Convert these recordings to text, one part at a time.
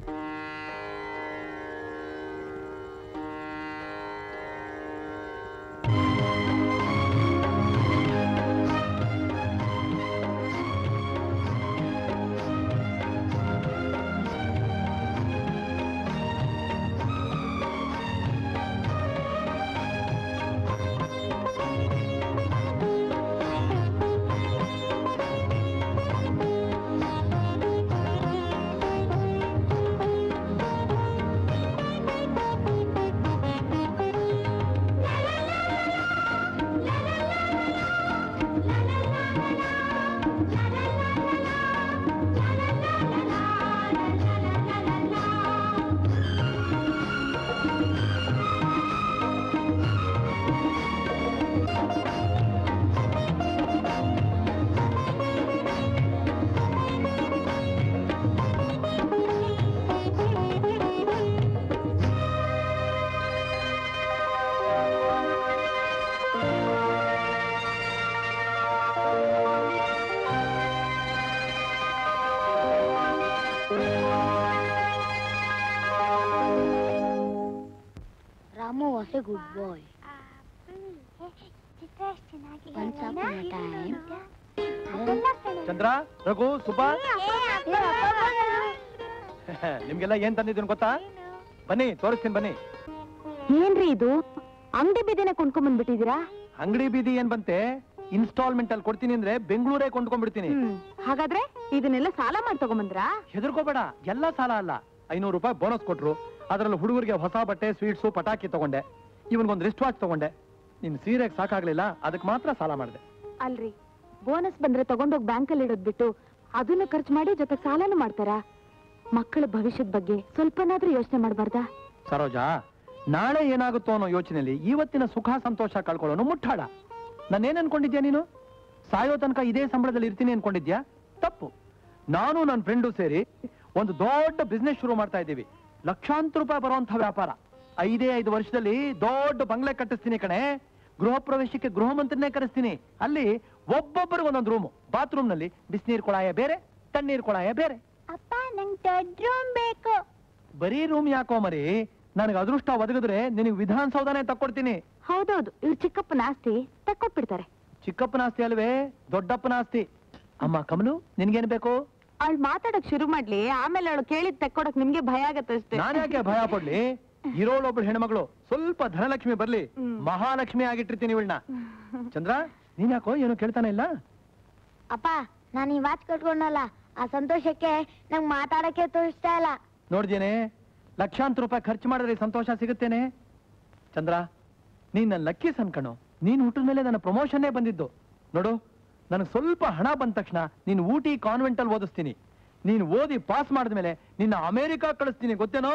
Ramu was a good boy Once upon a time. Chandra Raghu Subba ನಿಮ್ಗೆಲ್ಲ ಏನ್ ತಂದಿದ್ದೀನಿ ಗೊತ್ತಾ ಬನ್ನಿ ತೋರಿಸ್ತೀನಿ ಬನ್ನಿ ಏನ್ರಿ ಇದು ಅಂಗಡಿ ಬೀದಿನ ಕೊಂಡ್ಕೊಂಡ್ ಬಂದ್ಬಿಟ್ಟಿದೀರಾ ಅಂಗಡಿ ಬೀದಿ ಏನ್ ಬಂತೆ ಇನ್ಸ್ಟಾಲ್ಮೆಂಟ್ ಅಲ್ಲಿ ಕೊಡ್ತೀನಿ ಅಂದ್ರೆ ಬೆಂಗಳೂರೇ ಕೊಂಡ್ಕೊಂಡ್ಬಿಡ್ತೀನಿ ಹ್ಮ್ ಹಾಗಾದ್ರೆ ಇದನ್ನೆಲ್ಲ ಸಾಲ ಮಾಡಿ ತಗೊಂಬಂದ್ರಾ ಹೆದರ್ಕೋಬೇಡ ಎಲ್ಲ ಸಾಲ ಅಲ್ಲ ಐನೂರು ರೂಪಾಯಿ ಬೋನಸ್ ಕೊಟ್ರು ಅದ್ರಲ್ಲಿ ಹುಡುಗರಿಗೆ ಹೊಸ ಬಟ್ಟೆ ಸ್ವೀಟ್ಸು ಪಟಾಕಿ ತಗೊಂಡೆ ಇವನ್ಗೊಂದು ರಿಸ್ಟ್ ವಾಚ್ ತಗೊಂಡೆ ನಿನ್ ಸೀರೆಗೆ ಸಾಕಾಗ್ಲಿಲ್ಲ ಅದಕ್ಕೆ ಮಾತ್ರ ಸಾಲ ಮಾಡಿದೆ ಅಲ್ರಿ ಬೋನಸ್ ಬಂದ್ರೆ ತಗೊಂಡೋಗಿ ಬ್ಯಾಂಕಲ್ಲಿ ಇಡೋದ್ ಬಿಟ್ಟು ಅದನ್ನ ಖರ್ಚು ಮಾಡಿ ಜೊತೆ ಸಾಲನು ಮಾಡ್ತಾರಾ ಮಕ್ಕಳ ಭವಿಷ್ಯದ ಬಗ್ಗೆ ಸ್ವಲ್ಪನಾದ್ರೂ ಯೋಚನೆ ಮಾಡಬಾರ್ದಾ ಸರೋಜಾ ನಾಳೆ ಏನಾಗುತ್ತೋ ಅನ್ನೋ ಯೋಚನೆಯಲ್ಲಿ ಇವತ್ತಿನ ಸುಖ ಸಂತೋಷ ಕಳ್ಕೊಳ್ಳೋನು ಮುಟ್ಟಾಡ ನಾನೇನ್ ಅನ್ಕೊಂಡಿದ್ಯಾ ನೀನು ಸಾಯೋ ತನಕ ಇದೇ ಸಂಬಳದಲ್ಲಿ ಇರ್ತೀನಿ ಅನ್ಕೊಂಡಿದ್ಯಾ ತಪ್ಪು ನಾನು ನನ್ನ ಫ್ರೆಂಡು ಸೇರಿ ಒಂದು ದೊಡ್ಡ ಬಿಸ್ನೆಸ್ ಶುರು ಮಾಡ್ತಾ ಇದ್ದೀವಿ ಲಕ್ಷಾಂತರ ರೂಪಾಯಿ ಬರುವಂತ ವ್ಯಾಪಾರ ಐದೇ ಐದು ವರ್ಷದಲ್ಲಿ ದೊಡ್ಡ ಬಂಗ್ಲೆ ಕಟ್ಟಿಸ್ತೀನಿ ಕಣೆ ಗೃಹ ಪ್ರವೇಶಕ್ಕೆ ಗೃಹ ಮಂತ್ರಿನೇ ಕರೆಸ್ತೀನಿ ಅಲ್ಲಿ ಒಬ್ಬೊಬ್ಬರಿಗೆ ಒಂದೊಂದು ರೂಮು ಬಾತ್ರೂಮ್ ನಲ್ಲಿ ಬಿಸಿನೀರ್ ಕೊಳಾಯ ಬೇರೆ ತಣ್ಣೀರ್ ಕೊಳಾಯ ಬೇರೆ ಅಪ್ಪ ನಂಗೆ ದೊಡ್ಡ ರೂಮ್ ಬೇಕು ಬರೀ ರೂಮ್ ಯಾಕೋ ಮರಿ ನನಗೆ ಅದೃಷ್ಟ ಒದಗಿದ್ರೆ ನಿನಗೆ ವಿಧಾನಸೌಧನೇ ತಕ್ಕೊಡ್ತೀನಿ ಹೌದೌದು ಇವ್ರು ಚಿಕ್ಕಪ್ಪನ ಆಸ್ತಿ ತಕ್ಕೊಟ್ಬಿಡ್ತಾರೆ ಚಿಕ್ಕಪ್ಪನ ಆಸ್ತಿ ಅಲ್ವೇ ದೊಡ್ಡಪ್ಪನ ಆಸ್ತಿ ಅಮ್ಮ ಕಮಲು ನಿನ್ಗೇನ್ ಬೇಕು ಅವಳು ಮಾತಾಡಕ್ ಶುರು ಮಾಡ್ಲಿ ಆಮೇಲೆ ಅವಳು ಕೇಳಿದ್ ತಕ್ಕೊಡಕ್ ನಿಮ್ಗೆ ಭಯ ಆಗತ್ತಷ್ಟೇ ನಾನು ಯಾಕೆ ಭಯ ಪಡ್ಲಿ ಇರೋಳೊಬ್ಳು ಹೆಣ್ಮಗಳು ಸ್ವಲ್ಪ ಧನಲಕ್ಷ್ಮಿ ಬರ್ಲಿ ಹ್ಮ್. ಮಹಾಲಕ್ಷ್ಮಿ ಆಗಿಟ್ಟಿರ್ತೀನಿ ಇವಳನ್ನ ಚಂದ್ರ ನೀನ್ ಯಾಕೋ ಏನು ಕೇಳ್ತಾನೆ ಇಲ್ಲ ಅಪ್ಪ ನಾನು ಈ ವಾಚ್ ಕಟ್ಕೊಂಡಲ್ಲ ಆ ಸಂತೋಷಕ್ಕೆ ನಂಗೆ ಮಾತಾಡಕ್ಕೆ ತೋರಿಸ್ತಾ ಇಲ್ಲ ನೋಡ್ದೇನೆ ಲಕ್ಷಾಂತರ ರೂಪಾಯಿ ಖರ್ಚು ಮಾಡಿದ್ರೆ ಈ ಸಂತೋಷ ಸಿಗುತ್ತೇನೆ ಚಂದ್ರ ನೀನ್ ನನ್ನ ಲಕ್ಕಿ ಅನ್ಕಣು ನೀನ್ ಹುಟ್ಟಿದ ಮೇಲೆ ನನ್ನ ಪ್ರಮೋಷನ್ನೇ ಬಂದಿದ್ದು ನೋಡು ನನಗೆ ಸ್ವಲ್ಪ ಹಣ ಬಂದ ತಕ್ಷಣ ನೀನ್ ಊಟಿ ಕಾನ್ವೆಂಟ್ ಅಲ್ಲಿ ಓದಿಸ್ತೀನಿ ನೀನ್ ಓದಿ ಪಾಸ್ ಮಾಡಿದ್ಮೇಲೆ ನಿನ್ನ ಅಮೆರಿಕಾ ಕಳಿಸ್ತೀನಿ ಗೊತ್ತೇನೋ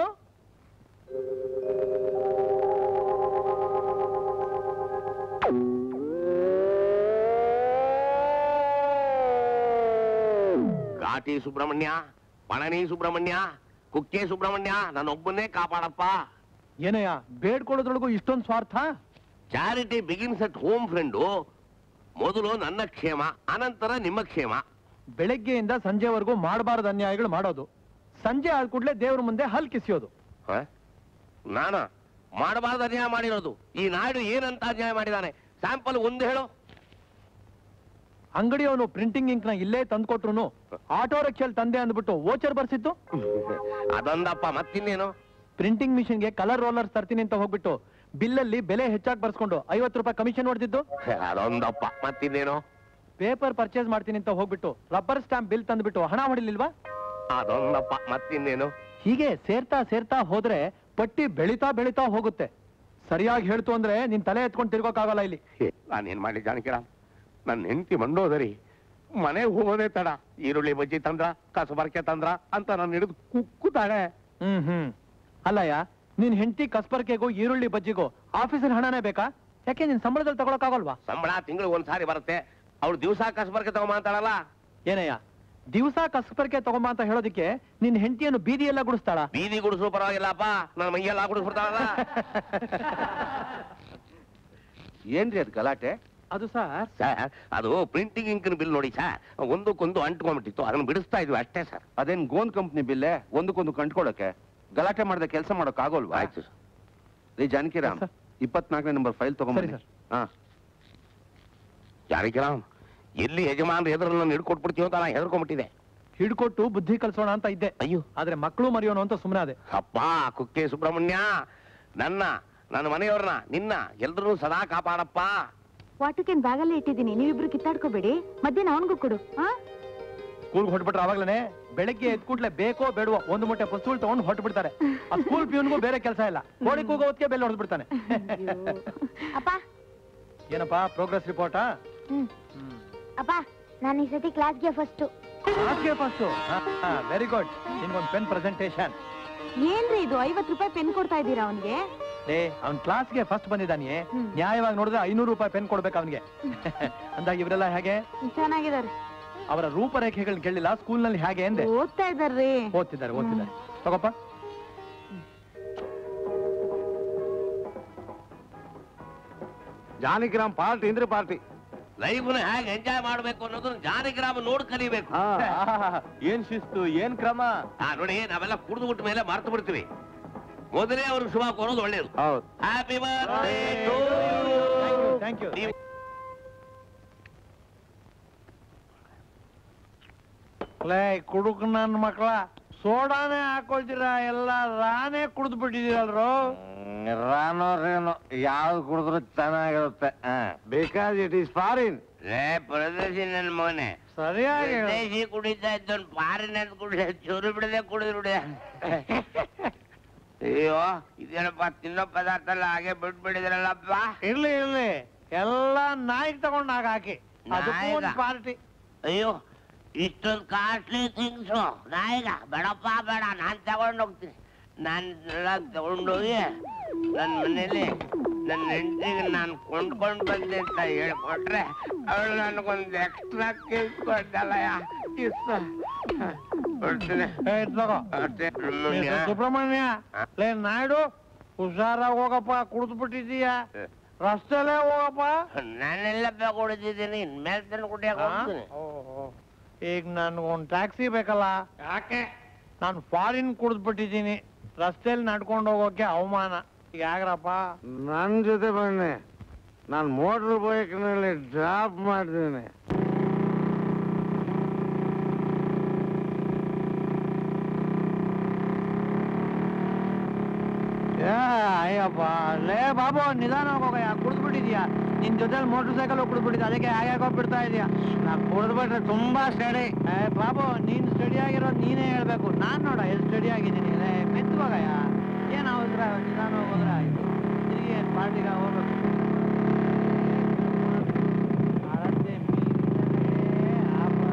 ಘಾಟಿ ಸುಬ್ರಹ್ಮಣ್ಯ ಪಳನಿ ಸುಬ್ರಹ್ಮಣ್ಯ ಕುಕ್ಕೆ ಸುಬ್ರಹ್ಮಣ್ಯ ನನ್ನೊಬ್ಬನ್ನೇ ಕಾಪಾಡಪ್ಪ ಏನಯ್ಯ ಬೇಡ್ಕೊಳ್ಳೋದ್ರೊಳಗೂ ಇಷ್ಟೊಂದು ಸ್ವಾರ್ಥ charity begins at home friend ಮೊದಲು ನನ್ನ ಕ್ಷೇಮ ಅನಂತರ ನಿಮ್ಮ ಕ್ಷೇಮ ಬೆಳಗ್ಗೆಯಿಂದ ಸಂಜೆವರೆಗೂ ಮಾಡಬಾರದು ಅನ್ಯಾಯಗಳು ಮಾಡೋದು ಸಂಜೆ ಆದ ಕೂಡಲೇ ದೇವ್ರ ಮುಂದೆ ಹಲ್ ಕಿಸಿಯೋದು ಹ? ನಾನ ಮಾಡಬಾರ್ದು ಅನ್ಯಾಯ ಮಾಡಿರೋದು ಈ ನಾಯ್ಡು ಏನಂತ ಅನ್ಯಾಯ ಮಾಡಿದಾನೆ ಸ್ಯಾಂಪಲ್ ಒಂದು ಹೇಳು ಅಂಗಡಿಯವನು ಪ್ರಿಂಟಿಂಗ್ ಇಂಕ್ ನ ಇಲ್ಲೇ ತಂದ್ಕೊಟ್ರು ಆಟೋ ರಿಕ್ಷಲ್ ತಂದೆ ಅಂದ್ಬಿಟ್ಟು ವೋಚರ್ ಬರ್ಸಿದ್ದು ಅದೊಂದಪ್ಪ ಮತ್ತಿನ್ನೇನು ಪ್ರಿಂಟಿಂಗ್ ಮಿಷನ್ಗೆ ಕಲರ್ ರೋಲರ್ಸ್ ತರ್ತೀನಿ ಅಂತ ಹೋಗ್ಬಿಟ್ಟು ಬಿಲ್ಲಲ್ಲಿ ಬೆಲೆ ಹೆಚ್ಚಾಗಿ ಬರ್ಸ್ಕೊಂಡು ಐವತ್ತು ರೂಪಾಯಿ ಕಮಿಷನ್ ಹೊಡೆದಿದ್ದು ಅದೊಂದಪ್ಪ ಮತ್ತಿನ್ನೇನು ಪೇಪರ್ ಪರ್ಚೇಸ್ ಮಾಡ್ತೀನಿ ಅಂತ ಹೋಗ್ಬಿಟ್ಟು ರಬ್ಬರ್ ಸ್ಟಾಂಪ್ ಬಿಲ್ ತಂದ್ಬಿಟ್ಟು ಹಣ ಹೊಡಿಲಿಲ್ವಾ ಅದೊಂದಪ್ಪ ಮತ್ತಿನ್ನೇನು ಹೀಗೆ ಸೇರ್ತಾ ಸೇರ್ತಾ ಹೋದ್ರೆ ಪಟ್ಟಿ ಬೆಳಿತಾ ಬೆಳಿತಾ ಹೋಗುತ್ತೆ ಸರಿಯಾಗಿ ಹೇಳ್ತು ಅಂದ್ರೆ ನಿನ್ ತಲೆ ಎತ್ಕೊಂಡು ತಿರ್ಗೋಕ್ಕಾಗಲ್ಲ ಇಲ್ಲಿ ನಾನೇನ್ ಮಾಡಿ ಜಾನಕಿರ ನನ್ನ ಹೆಂಡತಿ ಮಂಡೋದರಿ ಮನೆ ಹೋಗೋದೇ ತಡ ಈರುಳ್ಳಿ ಬಜ್ಜಿ ತಂದ್ರ ಕಸಬರ್ಕೆ ತಂದ್ರ ಅಂತ ನಾನು ಹಿಡಿದು ಕುಕ್ಕುತ್ತಾಳೆ ಹ್ಮ್ ಹ್ಮ್ ಅಲ್ಲಯ್ಯ ನಿನ್ ಹೆಂಡತಿ ಕಸ್ಬರ್ಕೆಗೂ ಈರುಳ್ಳಿ ಬಜ್ಜಿಗೂ ಆಫೀಸಲ್ಲಿ ಹಣನೇ ಬೇಕಾ ಯಾಕೆ ನಿನ್ ಸಂಬಳದಲ್ಲಿ ತಗೊಳಕ್ಕಾಗಲ್ವಾ ಸಂಬಳ ತಿಂಗಳು ಒಂದ್ಸಾರಿ ಬರುತ್ತೆ ಅವ್ಳು ದಿವಸ ಕಸಬರ್ಕೆ ತಗೊಂಬಂತಾಳಲ್ಲ ಏನಯ್ಯ ದಿವಸ ಕಸ್ಬರ್ಕೆ ತಗೊಂಬ ಅಂತ ಹೇಳೋದಿಕ್ಕೆ ನಿನ್ ಹೆಂಡತಿಯನ್ನು ಬೀದಿಯೆಲ್ಲ ಗುಡಿಸ್ತಾಳ ಬೀದಿ ಗುಡಿಸು ಪರವಾಗಿಲ್ಲಪ್ಪ ನನ್ನ ಮೈಯೆಲ್ಲ ಗುಡಿಸ್ಬಿಡ್ತಾಳಲ್ಲ ಏನ್ರಿ ಅದ್ ಗಲಾಟೆ ಅದು ಸರ್ ಸರ್ ಅದು ಪ್ರಿಂಟಿಂಗ್ ಇಂಕಿನ ಬಿಲ್ ನೋಡಿ ಸರ್ ಒಂದಕ್ಕೊಂದು ಅಂಟ್ಕೊಂಡ್ಬಿಟ್ಟಿತ್ತು ಅದನ್ನ ಬಿಡಿಸ್ತಾ ಇದ್ವಿ ಅಷ್ಟೇ ಸರ್ ಅದೇನ್ ಗೋನ್ ಕಂಪ್ನಿ ಬಿಲ್ಲೆ ಒಂದಕ್ಕೊಂದು ಕಂಡ್ಕೊಳಕ್ಕೆ ಗಲಾಟೆ ಮಾಡದೆ ಕೆಲಸ ಮಾಡಕ್ ಆಗೋಲ್ವಾ ಆಯ್ತು ಸರ್ ರೀ ಜಾನಕಿರಾಮ್ ಸರ್. ಇಪ್ಪತ್ನಾಲ್ಕನೇ ನಂಬರ್ ಫೈಲ್ ತಗೊಂಬನ್ನಿ ಸರಿ, ಹಾ ಜಾನಕಿರಾಮ್ ಎಲ್ಲಿ ಯಜಮಾನ್ರು ಎದುರು ನಾನು ಹಿಡ್ಕೊಟ್ಬಿಡ್ತೀವಿ ಅಂತ ನಾನು ಹೆದರ್ಕೊಂಡ್ಬಿಟ್ಟಿದೆ ಹಿಡ್ಕೊಟ್ಟು ಬುದ್ಧಿ ಕಲ್ಸೋಣ ಅಂತ ಇದ್ದೆ ಅಯ್ಯೋ ಆದ್ರೆ ಮಕ್ಕಳು ಮರಿಯೋನು ಅಂತ ಸುಮ್ಮನೆ ಅದೇ ಅಪ್ಪ ಕುಕ್ಕೆ ಸುಬ್ರಹ್ಮಣ್ಯ ನನ್ನ ನನ್ನ ಮನೆಯವ್ರನ್ನ ನಿನ್ನ ಎಲ್ರೂ ಸದಾ ಕಾಪಾಡಪ್ಪ ವಾಟಕ್ಕೇನ್ ಬ್ಯಾಗಲ್ಲೇ ಇಟ್ಟಿದ್ದೀನಿ ನೀವಿಬ್ರು ಕಿತ್ತಾಡ್ಕೋಬೇಡಿ ಮಧ್ಯಾಹ್ನ ಅವನಿಗೂ ಕೊಡು ಹಾ ಸ್ಕೂಲ್ ಹೊಟ್ಬಿಟ್ರೆ ಅವಾಗ್ಲೇ ಬೆಳಗ್ಗೆ ಎದ್ ಕೂಡ್ಲೆ ಬೇಕೋ ಬೇಡವೋ ಒಂದು ಮೂಟೆ ಪುಸ್ತಕ ತಗೊಂಡು ಹೊಟ್ಟು ಬಿಡ್ತಾರೆ ಆ ಸ್ಕೂಲ್ ಪ್ಯೂನ್ಗೂ ಬೇರೆ ಕೆಲಸ ಇಲ್ಲ ಕೋಳಿ ಕೂಗೋ ಹೊತ್ತಿಗೆ ಬೆಲ್ಲ ಹೊಡೆದು ಬಿಡ್ತಾನೆ ಅಪ್ಪ ಏನಪ್ಪಾ ಪ್ರೋಗ್ರೆಸ್ ರಿಪೋರ್ಟಾ ಹ್ಮ್ ಅಪ್ಪ ನಾನು ಈ ಸತಿ ಕ್ಲಾಸ್ಗೆ ಫಸ್ಟು ಆಕೆ ಫಸ್ಟ್ ವೆರಿ ಗುಡ್ ನಿನ್ಗೊಂದು ಪೆನ್ ಪ್ರೆಸೆಂಟೇಶನ್ ಏನ್ರಿ ಇದು ಐವತ್ ರೂಪಾಯಿ ಪೆನ್ ಕೊಡ್ತಾ ಇದ್ದೀರಾ ಅವನಿಗೆ ಏ ಅವ್ನ್ ಕ್ಲಾಸ್ಗೆ ಫಸ್ಟ್ ಬಂದಿದ್ದಾನೆ ಹ್ಮ್. ನ್ಯಾಯವಾಗಿ ನೋಡಿದ್ರೆ ಐನೂರು ರೂಪಾಯಿ ಪೆನ್ ಕೊಡ್ಬೇಕು ಅವನಿಗೆ ಅಂದಾಗ ಇವರೆಲ್ಲ ಹೇಗೆ ಚೆನ್ನಾಗಿದ್ದಾರೆ ಅವರ ರೂಪರೇಖೆಗಳನ್ನ ಕೇಳಿಲ್ಲ ಸ್ಕೂಲ್ ನಲ್ಲಿ ಹೇಗೆ ಎಂದೆ ಓದ್ತಾ ಇದ್ದಾರ್ರಿ ಓದ್ತಿದ್ದಾರೆ ಓದ್ತಿದ್ದಾರೆ ತಗೋಪ್ಪ ಜಾನಕಿರಾಮ್ ಪಾರ್ಟಿ ಅಂದ್ರೆ ಪಾರ್ಟಿ ಲೈಫ್ನ ಹೇಗೆ ಎಂಜಾಯ್ ಮಾಡ್ಬೇಕು ಅನ್ನೋದನ್ನ ಜಾನಕಿರಾಮ ನೋಡ್ ಕಲಿಬೇಕು ಏನ್ ಶಿಸ್ತು ಏನ್ ಕ್ರಮ ಆ ನೋಡಿ ನಾವೆಲ್ಲ ಕುಡಿದು ಬಿಟ್ಟ ಮೇಲೆ ಮರ್ತು ಬಿಡ್ತೀವಿ ಮೊದಲೇ ಅವ್ರಿಗೆ ಶುಭ ಕೋರೋದು ಒಳ್ಳೇದು ಹೌದು happy birthday to thank you you ಲೇ ಕುಡುಕ್ ನನ್ ಮಕ್ಳ ಸೋಡಾನೇ ಹಾಕೊಳ್ತೀರಾ ಎಲ್ಲ ರಾನೇ ಕುಡ್ದು ಬಿಟ್ಟಿದ್ದೀರಲ್ರು ರಾನೋರೇನೋ ಯಾವ್ದು ಕುಡಿದ್ರು ಚೆನ್ನಾಗಿರುತ್ತೆ ಬೇಕಾದ್ ಇಟ್ ಈಸ್ ಫಾರಿನ್ ರೇ ಪ್ರದೇಶಿ ನನ್ನ ಮಗನೆ ಸರಿಯಾಗಿ ಹೇಳು. ಪ್ರದೇಶಿ ಕುಡಿತಾ ಇದ್ದವನ್ ಪಾರಿನ ಕುಡಿದ ಚೂರು ಬಿಡದೆ ಕುಡಿದು ಬಿಡ ಅಯ್ಯೋ ಇದೇನಪ್ಪ ತಿನ್ನೋ ಪದಾರ್ಥ ಎಲ್ಲ ಹಾಗೆ ಬಿಟ್ಬಿಡಿದ್ರಲ್ಲಪ್ಪ ಇರ್ಲಿ ಇರ್ಲಿ ಎಲ್ಲ ನಾಯಿಗ್ ತಗೊಂಡ್ ಆಗ ಹಾಕಿ ಅದಕ್ಕೂ ಒಂದು ನಾಯಿಗ? ಪಾರ್ಟಿ ಅಯ್ಯೋ ಇಷ್ಟೊಂದು ಕಾಸ್ಟ್ಲಿ ಥಿಂಗ್ಸು ನಾಯಿಗ ಬೇಡಪ್ಪ ಬೇಡ ನಾನ್ ತಗೊಂಡು ಹೋಗ್ತೀನಿ ನಾನು ಎಲ್ಲ ತಗೊಂಡೋಗಿ ನನ್ನ ಮನೇಲಿ ನನ್ನ ಹೆಂಡತಿಗೆ ನಾನು ಕೊಂಡ್ಕೊಂಡು ಬಂದೆ ಅಂತ ಹೇಳ್ಕೊಟ್ರೆ ಅವಳು ನನಗೊಂದು ಎಕ್ಸ್ಟ್ರಾ ಕೇಸ್ ಕೊಟ್ಟಲ್ಲಯ್ಯ ಕಿಸ್ ಕೊಡ್ತೀನಿ ಏ, ಇದ್ ತಗೋ ಅಷ್ಟೇ ಏ, ಸುಬ್ರಹ್ಮಣ್ಯ. ಸುಬ್ರಹ್ಮಣ್ಯ ಲೇ ನಾಯ್ಡು ಹುಷಾರಾಗಿ ಹೋಗಪ್ಪ ಕುಡ್ದು ಬಿಟ್ಟಿದೀಯ ರಸ್ತೆಲೇ ಹೋಗಪ್ಪ ನಾನೆಲ್ಲಪ್ಪ ಕುಡಿದಿದ್ದೀನಿ ಇನ್ಮೇಲೆ ತಂದು ಕುಡಿಯಕ್ಕೆ ಹೋಗ್ತೀನಿ ಓಹೋ. ಈಗ ನನ್ಗೊಂದ್ ಟ್ಯಾಕ್ಸಿ ಬೇಕಲ್ಲ ಯಾಕೆ ನಾನು ಫಾರಿನ್ ಕುಡ್ದು ಬಿಟ್ಟಿದ್ದೀನಿ ರಸ್ತೆಯಲ್ಲಿ ನಡ್ಕೊಂಡು ಹೋಗೋಕೆ ಅವಮಾನ ಈಗ ಯಾಗ್ರಪ್ಪ ನನ್ ಜೊತೆ ಬನ್ನಿ ನಾನ್ ಮೋಟರ್ ಬೈಕ್ ನಲ್ಲಿ ಡ್ರಾಪ್ ಮಾಡ್ತೀನಿ ಏ, ಅಯ್ಯಪ್ಪ ಲೇ ಬಾಬು ನಿಧಾನ ಹೋಗಯ್ಯ ಕುಡ್ದು ಬಿಟ್ಟಿದ್ಯಾ ನಿನ್ ಜೊತೆಲಿ ಮೋಟರ್ ಸೈಕಲ್ ಕುಡ್ದು ಬಿಟ್ಟಿದ್ಯಾ ಅದಕ್ಕೆ ಹಾಗೆ ಬಿಡ್ತಾ ಇದೀಯಾ ನಾ ಕುಡ್ದು ಬಿಟ್ರೆ ತುಂಬಾ ಸ್ಟಡಿ ಏ ಬಾಬು ನೀನ್ ಸ್ಟಡಿ ಆಗಿರೋದು ನೀನೇ ಹೇಳ್ಬೇಕು ನಾನ್ ನೋಡ ಎಷ್ಟು ಸ್ಟಡಿ ಆಗಿದ್ದೀನಿ ಲೇ ಮೆತ್ತವಾಗಯ್ಯ ಏನ್ ಅವಸರ ನಿಧಾನ ಹೋದ್ರೆ ಆಯ್ತು ತಿರುಗಿ ಏನ್ ಪಾರ್ಟಿಗೆ ಹೋಗ್ಬೇಕು ಅಳತೆ ಮೀರಿದರೆ ಆಪತ್ತು.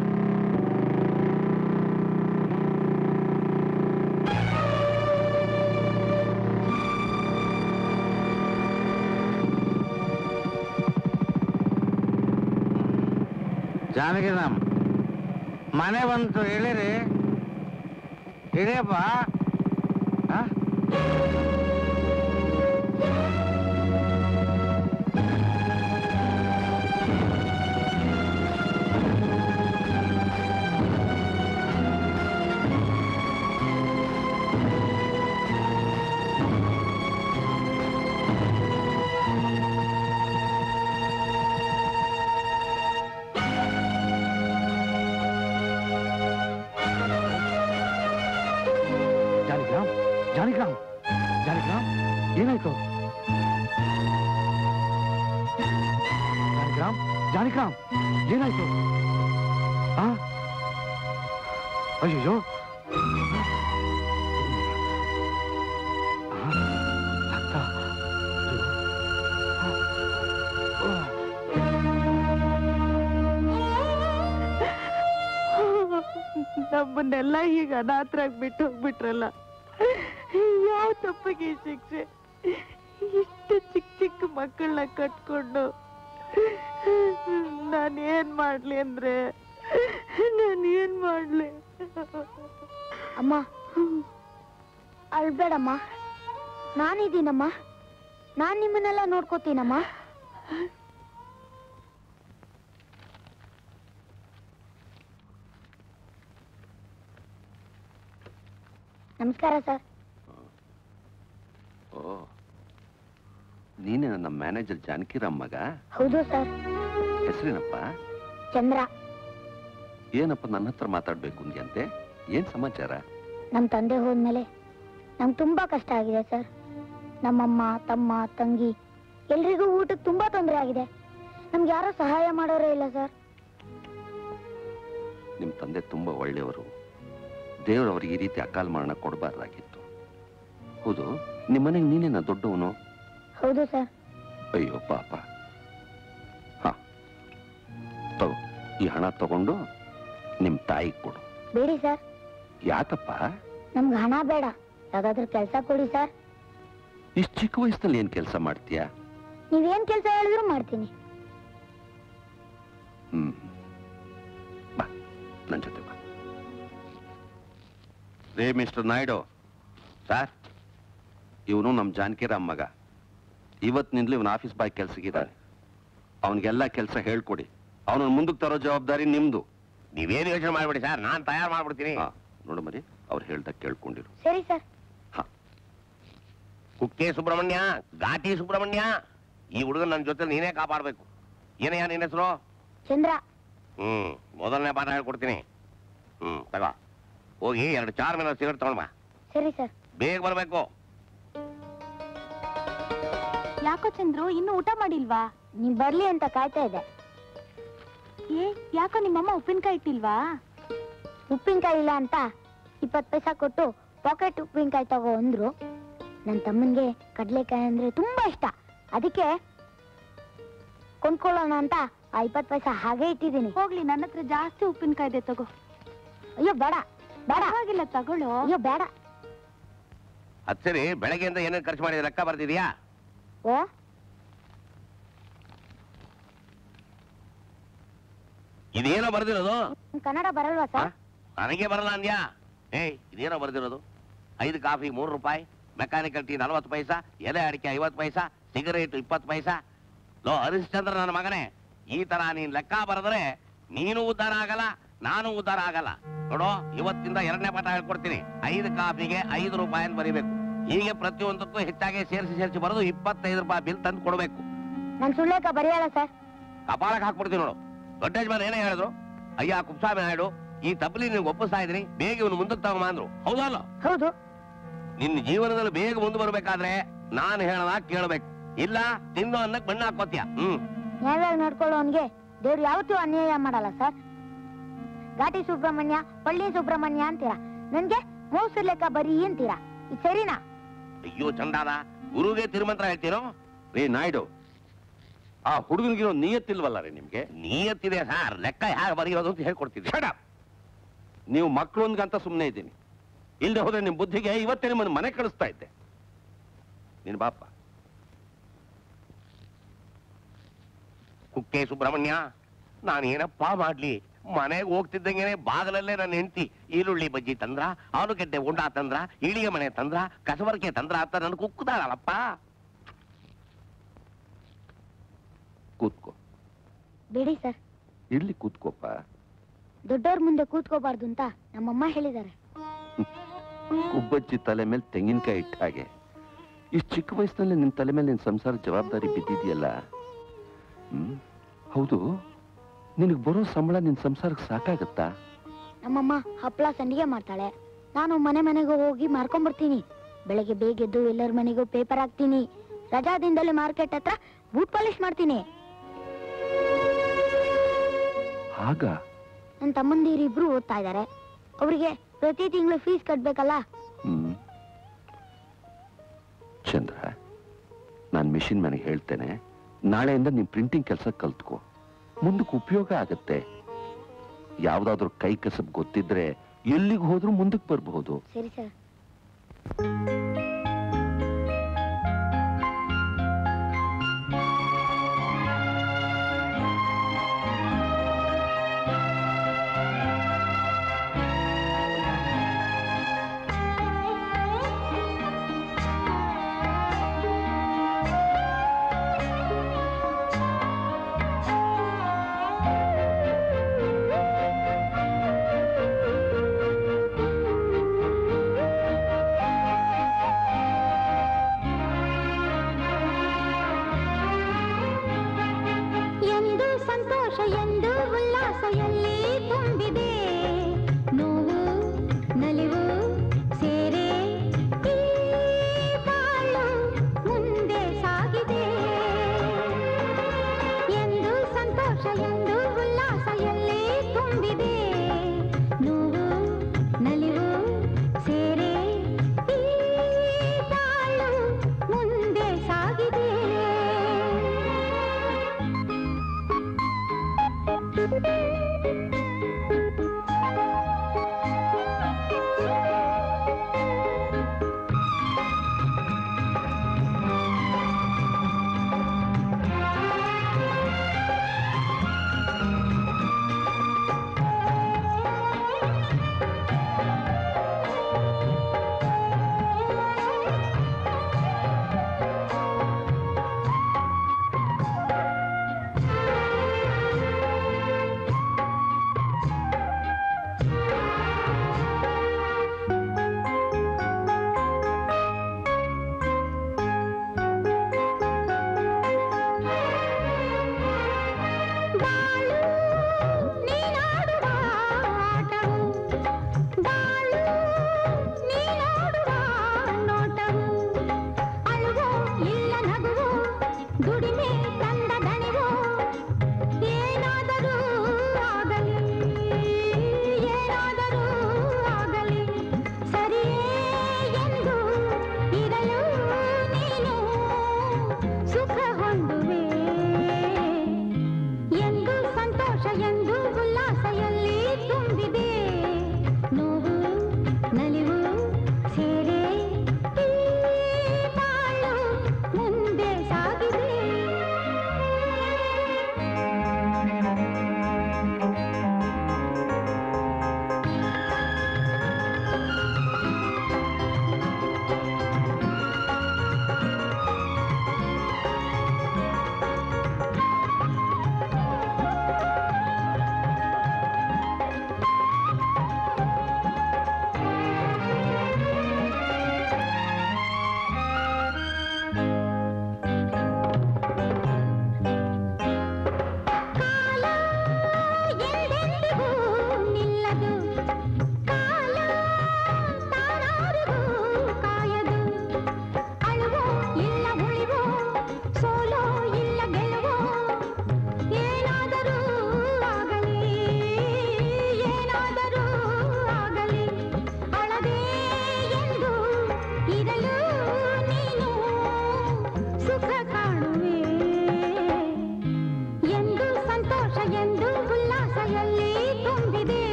ಜಾನಕಿರಾಮ್ ಮನೆ ಬಂತು ಹೇಳಿರಿ ಇಳಿಯಪ್ಪ ಆ? ಜಾನಕಿರಾಮ್ ಜಾನಕಿರಾಮ್ ಜಾನಕಿರಾಮ್ ಏನಾಯ್ತು ಜಾನಕಿರಾಮ್ ಜಾನಕಿರಾಮ್ ಏನಾಯ್ತು ಆ? ಅಯ್ಯಯ್ಯೋ ಆ, ರಕ್ತ. ಅಯ್ಯೋ. ನಮ್ಮನ್ನೆಲ್ಲ ಈಗ ಅನಾಥರಾಗಿ ಬಿಟ್ಟು ಹೋಗ್ಬಿಟ್ರಲ್ಲ ಯಾವ ತಪ್ಪಿಗೆ ಈ ಶಿಕ್ಷೆ ಇಷ್ಟು ಚಿಕ್ಕ ಚಿಕ್ಕ ಮಕ್ಕಳನ್ನ ಕಟ್ಕೊಂಡು ನಾನೇನ್ ಮಾಡ್ಲಿ ಅಂದ್ರೆ ನಾನೇನ್ ಮಾಡ್ಲಿ ಅಮ್ಮ ಅಳ್ಬೇಡಮ್ಮ ನಾನಿದ್ದೀನಮ್ಮ ನಾನ್ ನಿಮ್ಮನ್ನೆಲ್ಲ ನೋಡ್ಕೋತೀನಮ್ಮ ನಮಸ್ಕಾರ ಸರ್ ಓ ನೀನೇ ನಮ್ಮ ಮ್ಯಾನೇಜರ್ ಜಾನಕಿರಾಮ್ ಮಗ ಹೌದು ಸರ್ ಹೆಸರೇನಪ್ಪ ಚಂದ್ರ ಏನಪ್ಪ ನನ್ನ ಹತ್ರ ಮಾತಾಡ್ಬೇಕು ಅಂದ್ಯಂತೆ ಏನ್ ಸಮಾಚಾರ ನಮ್ಮ ತಂದೆ ಹೋದ್ಮೇಲೆ ನಂಗೆ ತುಂಬಾ ಕಷ್ಟ ಆಗಿದೆ ಸರ್ ನಮ್ಮಮ್ಮ ತಮ್ಮ ತಂಗಿ ಎಲ್ರಿಗೂ ಊಟಕ್ಕೆ ತುಂಬಾ ತೊಂದರೆ ಆಗಿದೆ ನಮ್ಗೆ ಯಾರೋ ಸಹಾಯ ಮಾಡೋರೇ ಇಲ್ಲ ಸರ್ ನಿಮ್ ತಂದೆ ತುಂಬಾ ಒಳ್ಳೆಯವರು ದೇವರು ಅವರಿಗೆ ಈ ರೀತಿ ಅಕಾಲ ಮರಣ ಕೊಡಬಾರ್ದಾಗಿತ್ತು ಹೌದು ನಿಮ್ಮನೆಗೆ ನೀನೇನ ದೊಡ್ಡವನು ಹೌದು ಸರ್ ಅಯ್ಯೋ ಪಾಪ ಹ ತಗೋ ಈ ಹಣ ತಗೊಂಡು ನಿಮ್ ತಾಯಿಗೆ ಕೊಡು ಬೇಡಿ ಸರ್ ಯಾಕಪ್ಪ ನಮ್ಗೆ ಹಣ ಬೇಡ ಯಾವ್ದಾದ್ರು ಕೆಲಸ ಕೊಡಿ ಸರ್ ಇಷ್ಟು ಚಿಕ್ಕ ವಯಸ್ಸಲ್ಲಿ ಏನ್ ಕೆಲಸ ಮಾಡ್ತೀಯಾ ನೀವೇನ್ ಕೆಲಸ ಹೇಳಿದ್ರು ಮಾಡ್ತೀನಿ ಹ್ಮ್ ಬಾ ನನ್ ಜೊತೆ ಬಾ ರೇ ಮಿಸ್ಟರ್ ನಾಯ್ಡು ಸರ್ ಇವನು ನಮ್ಮ ಜಾನಕಿರಾಮ್ ಮಗ ಇವತ್ತಿನಿಂದಲೂ ಇವನ ಆಫೀಸ್ ಬಾಯ್ ಕೆಲ್ಸಕ್ಕಿದ್ದಾನೆ ಅವನಿಗೆಲ್ಲ ಕೆಲಸ ಹೇಳ್ಕೊಡಿ ಅವನನ್ನ ಮುಂದಕ್ಕೆ ತರೋ ಜವಾಬ್ದಾರಿ ನಿಮ್ದು ನೀವೇನು ಯೋಚನೆ ಮಾಡ್ಬಿಡಿ ಸರ್ ನಾನ್ ತಯಾರು ಮಾಡ್ಬಿಡ್ತೀನಿ ಹಾ ನೋಡು ಮರಿ ಅವ್ರು ಹೇಳ್ದಾಗ ಕೇಳ್ಕೊಂಡಿರು ಸರಿ ಸರ್ ಕುಕ್ಕೆ ಸುಬ್ರಹ್ಮಣ್ಯ ಘಾಟಿ ಸುಬ್ರಹ್ಮಣ್ಯ ಈ ಹುಡುಗನ್ ನನ್ನ ಜೊತೆ ನೀನೇ ಕಾಪಾಡ್ಬೇಕು ಏನಯ್ಯ ನಿನ್ನ ಹೆಸರು ಚಂದ್ರ ಹ್ಮ್ ಮೊದಲನೇ ಪಾಠ ಹೇಳ್ಕೊಡ್ತೀನಿ ಹ್ಮ್ ತಗೋ ಹೋಗಿ ಎರಡು ಚಾರ್ ಮೇಲೆ ಸಿಗರೇಟ್ ತಗೊಂಡ್ ಬಾ ಸರಿ ಸರ್ ಬೇಗ ಬರ್ಬೇಕು ಯಾಕೋ ಚಂದ್ರು ಇನ್ನು ಊಟ ಮಾಡಿಲ್ವಾ ನೀವ್ ಬರ್ಲಿ ಅಂತ ಕಾಯ್ತಾ ಇದ್ದೆ ಏ ಯಾಕೋ ನಿಮ್ಮಮ್ಮ ಉಪ್ಪಿನಕಾಯಿ ಇಟ್ಟಿಲ್ವಾ ಉಪ್ಪಿನಕಾಯಿ ಇಲ್ಲ ಅಂತ ಇಪ್ಪತ್ತು ಪೈಸಾ ಕೊಟ್ಟು ಪಾಕೆಟ್ ಉಪ್ಪಿನಕಾಯಿ ತಗೋ ಅಂದ್ರು ನನ್ನ ತಮ್ಮನ್ಗೆ ಕಡ್ಲೆಕಾಯಿ ಅಂದ್ರೆ ತುಂಬಾ ಇಷ್ಟ ಅದಕ್ಕೆ ಕೊಂಡ್ಕೊಳ್ಳೋಣ ಅಂತ ಆ ಇಪ್ಪತ್ತು ಪೈಸಾ ಹಾಗೆ ಇಟ್ಟಿದ್ದೀನಿ ಹೋಗ್ಲಿ ನನ್ನ ಹತ್ರ ಜಾಸ್ತಿ ಉಪ್ಪಿನಕಾಯಿ ಇದೆ ತಗೋ ಅಯ್ಯೋ ಬೇಡ ಬೇಡ ಪರವಾಗಿಲ್ಲ ತಗೊಳ್ಳೋ ಅಯ್ಯೋ ಬೇಡ ಅದ್ ಸರಿ ಬೆಳಗ್ಗೆಯಿಂದ ಏನೇನು ಖರ್ಚು ಮಾಡಿದ ಲೆಕ್ಕ ಬರ್ತಿದ್ಯಾ ಓ ಇದೇನೋ ಬರ್ದಿರೋದು ನಿಮ್ ಕನ್ನಡ ಬರಲ್ವಾ ಆ? ಸರ್ ನನಗೆ ಬರಲ್ಲ ಅಂದ್ಯಾ ಏಯ್ ಇದೇನೋ ಬರ್ದಿರೋದು ಐದು ಕಾಫಿ ಮೂರು ರೂಪಾಯಿ ಮೆಕ್ಯಾನಿಕಲ್ ಟೀ ನಲ್ವತ್ತು ಪೈಸಾ ಎಲೆ ಅಡಿಕೆ ಐವತ್ತು ಪೈಸಾ ಸಿಗರೇಟ್ ಇಪ್ಪತ್ತು ಪೈಸಾ ಲೋ ಹರಿಶ್ಚಂದ್ರ ನನ್ನ ಮಗನೇ ಈ ತರ ನೀನ್ ಲೆಕ್ಕ ಬರೆದ್ರೆ ನೀನು ಉದ್ಧಾರ ಆಗಲ್ಲ ನಾನು ಉದ್ಧಾರ ಆಗಲ್ಲ ನೋಡು ಇವತ್ತಿಂದ ಎರಡನೇ ಪಾಠ ಹೇಳ್ಕೊಡ್ತೀನಿ ಐದು ಕಾಫಿಗೆ ಐದು ರೂಪಾಯಿ ಅಂತ ಬರಿಬೇಕು ಹೀಗೆ ಪ್ರತಿಯೊಂದಕ್ಕೂ ಹೆಚ್ಚಾಗಿ ಸೇರಿಸಿ ಸೇರಿಸಿ ಬರೋದು ಇಪ್ಪತ್ತೈದು ರೂಪಾಯಿ ಬಿಲ್ ತಂದು ಕೊಡ್ಬೇಕು ನನ್ ಸುಳ್ಳೇಕ ಬರೆಯಲ್ಲ ಸರ್ ಕಪಾಳಕ್ಕೆ ಹಾಕ್ಬಿಡ್ತೀನಿ ನೋಡು ದೊಡ್ಡ ಯಜಮಾನ್ ಏನೇ ಹೇಳಿದ್ರು ಅಯ್ಯ ಕುಪ್ಸ್ವಾಮಿ ನಾಯ್ಡು ಈ ತಪ್ಪಲಿ ನಿನ್ಗೆ ಒಪ್ಪಿಸ್ತಾ ಇದ್ದೀನಿ ಬೇಗ ಇವನು ಮುಂದಕ್ಕೆ ತಗೊಂಬ ಅಂದ್ರು ಹೌದಲ್ಲ ಹೌದು ನಿನ್ನ ಜೀವನದಲ್ಲಿ ಬೇಗ ಮುಂದೆ ಬರ್ಬೇಕಾದ್ರೆ ನಾನು ಹೇಳದಾಗ ಕೇಳ್ಬೇಕು ಇಲ್ಲ ತಿಂದು ಅನ್ನಕ್ ಬಣ್ಣ ಹಾಕೋತ್ಯ ಹ್ಮ್ ನ್ಯಾಯವಾಗಿ ನಡ್ಕೊಳ್ಳೋನ್ಗೆ ದೇವ್ರು ಯಾವತ್ತೂ ಅನ್ಯಾಯ ಮಾಡಲ್ಲ ಸರ್ ಘಾಟಿ ಸುಬ್ರಹ್ಮಣ್ಯ ಪಳ್ಳಿ ಸುಬ್ರಹ್ಮಣ್ಯ ಅಂತೀರಾ ನನ್ಗೆ ಮೋಸರ್ ಲೆಕ್ಕ ಬರೀ ಅಂತೀರಾ ಇದು ಸರಿನಾ ಅಯ್ಯೋ ಚಂಡಾಲ ಗುರುಗೆ ತಿರುಮಂತ್ರ ಹೇಳ್ತೀರೋ ರೇ ನಾಯ್ಡು ಆ ಹುಡುಗನಿಗಿರೋ ನಿಯತ್ತಿಲ್ವಲ್ಲ ರೀ ನಿಮ್ಗೆ ನೀಯತ್ತಿದೆ ಸರ್ ಲೆಕ್ಕ ಯಾರು ಬರೆಯೋದು ಅಂತ ಹೇಳ್ಕೊಡ್ತಿದ್ದೆ Shut up! ನೀವು ಮಕ್ಕಳೊಂದ್ಗಂತ ಸುಮ್ಮನೆ ಇದ್ದೀನಿ ಇಲ್ಲದೆ ಹೋದ್ರೆ ನಿಮ್ ಬುದ್ಧಿಗೆ ಇವತ್ತೇ ನಿಮ್ಮನ್ನು ಮನೆ ಕಳಿಸ್ತಾ ಇದ್ದೆ ನಿನ್ ಬಾಪ ಕುಕ್ಕೆ ಸುಬ್ರಹ್ಮಣ್ಯ ನಾನು ಏನಪ್ಪಾ ಮಾಡ್ಲಿ ಮನೆಗೆ ಹೋಗ್ತಿದ್ದಂಗೆನೆ ಬಾಗಲಲ್ಲೇ ನನ್ನ ಹೆಂಡತಿ ಈರುಳ್ಳಿ ಬಜ್ಜಿ ತಂದ್ರ ಆಲೂಗಡ್ಡೆ ಉಂಡ ತಂದ್ರ ಇಳಿಗೆ ಮನೆ ತಂದ್ರ ಕಸಬರಕೆ ತಂದ್ರ ಅಂತ ನನ್ ಕುಕ್ಕುದಾಳಲ್ಲಪ್ಪ ಕೂತ್ಕೋ ಬಿಡಿ ಸರ್ ಇರ್ಲಿ ಕೂತ್ಕೋಪ್ಪ ದೊಡ್ಡವ್ರ ಮುಂದೆ ಕೂತ್ಕೋಬಾರ್ದು ಅಂತ ನಮ್ಮಮ್ಮ ಹೇಳಿದ್ದಾರೆ ಕುಬ್ಬಚ್ಚಿ ತಲೆ ಮೇಲೆ ತೆಂಗಿನಕಾಯಿ ಇಟ್ಟ ಹಾಗೆ ಇಷ್ಟು ಚಿಕ್ಕ ವಯಸ್ಸಿನಲ್ಲಿ ನಿನ್ ತಲೆ ಮೇಲೆ ನಿನ್ ಸಂಸಾರ ಜವಾಬ್ದಾರಿ ಬಿದ್ದಿದೆಯಲ್ಲ ಹ್ಮ್ ಹೌದು ನಿನಗೆ ಬರೋ ಸಂಬಳ ನಿನ್ ಸಂಸಾರಕ್ಕೆ ಸಾಕಾಗತ್ತಾ ನಮ್ಮಮ್ಮ ಹಪ್ಪಳ ಸಂಡಿಗೆ ಮಾಡ್ತಾಳೆ ನಾನು ಮನೆ ಮನೆಗೂ ಹೋಗಿ ಮಾರ್ಕೊಂಡ್ಬರ್ತೀನಿ ಬೆಳಗ್ಗೆ ಬೇಗ ಎದ್ದು ಎಲ್ಲರ ಮನೆಗೂ ಪೇಪರ್ ಹಾಕ್ತೀನಿ ರಜಾ ದಿನದಲ್ಲಿ ಮಾರ್ಕೆಟ್ ಹತ್ರ ಬೂಟ್ ಪಾಲಿಶ್ ಮಾಡ್ತೀನಿ ಆಗ ನನ್ನ ತಮ್ಮಂದಿರು ಇಬ್ರು ಓದ್ತಾ ಇದ್ದಾರೆ ಅವರಿಗೆ ಪ್ರತಿ ತಿಂಗಳು ಫೀಸ್ ಕಟ್ಬೇಕಲ್ಲ ಹ್ಮ್ ಚಂದ್ರ ನಾನು ಮಿಷಿನ್ ಮನೆಗೆ ಹೇಳ್ತೇನೆ ನಾಳೆಯಿಂದ ನೀನ್ ಪ್ರಿಂಟಿಂಗ್ ಕೆಲಸ ಕಲ್ತ್ಕೋ ಮುಂದಕ್ಕೆ ಉಪಯೋಗ ಆಗತ್ತೆ ಯಾವ್ದಾದ್ರು ಕೈ ಕಸಬ್ ಗೊತ್ತಿದ್ರೆ ಎಲ್ಲಿಗೆ ಹೋದ್ರೂ ಮುಂದಕ್ಕೆ ಬರಬಹುದು ಸರಿ ಸರ್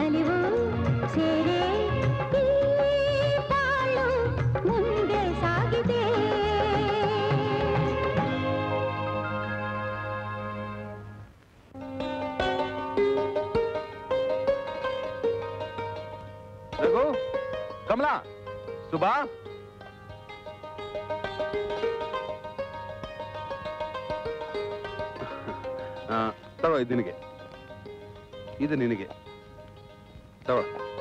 ನಲಿವು ಸೇರೆ ಈ ಬಾಳು ಮುಂದೆ ಸಾಗಿದೆ ರಘು ಕಮಲಾ ಸುಬಾ ತಗೋ ಇದು ನಿನಗೆ ಇದು ನಿನಗೆ ತಗೋ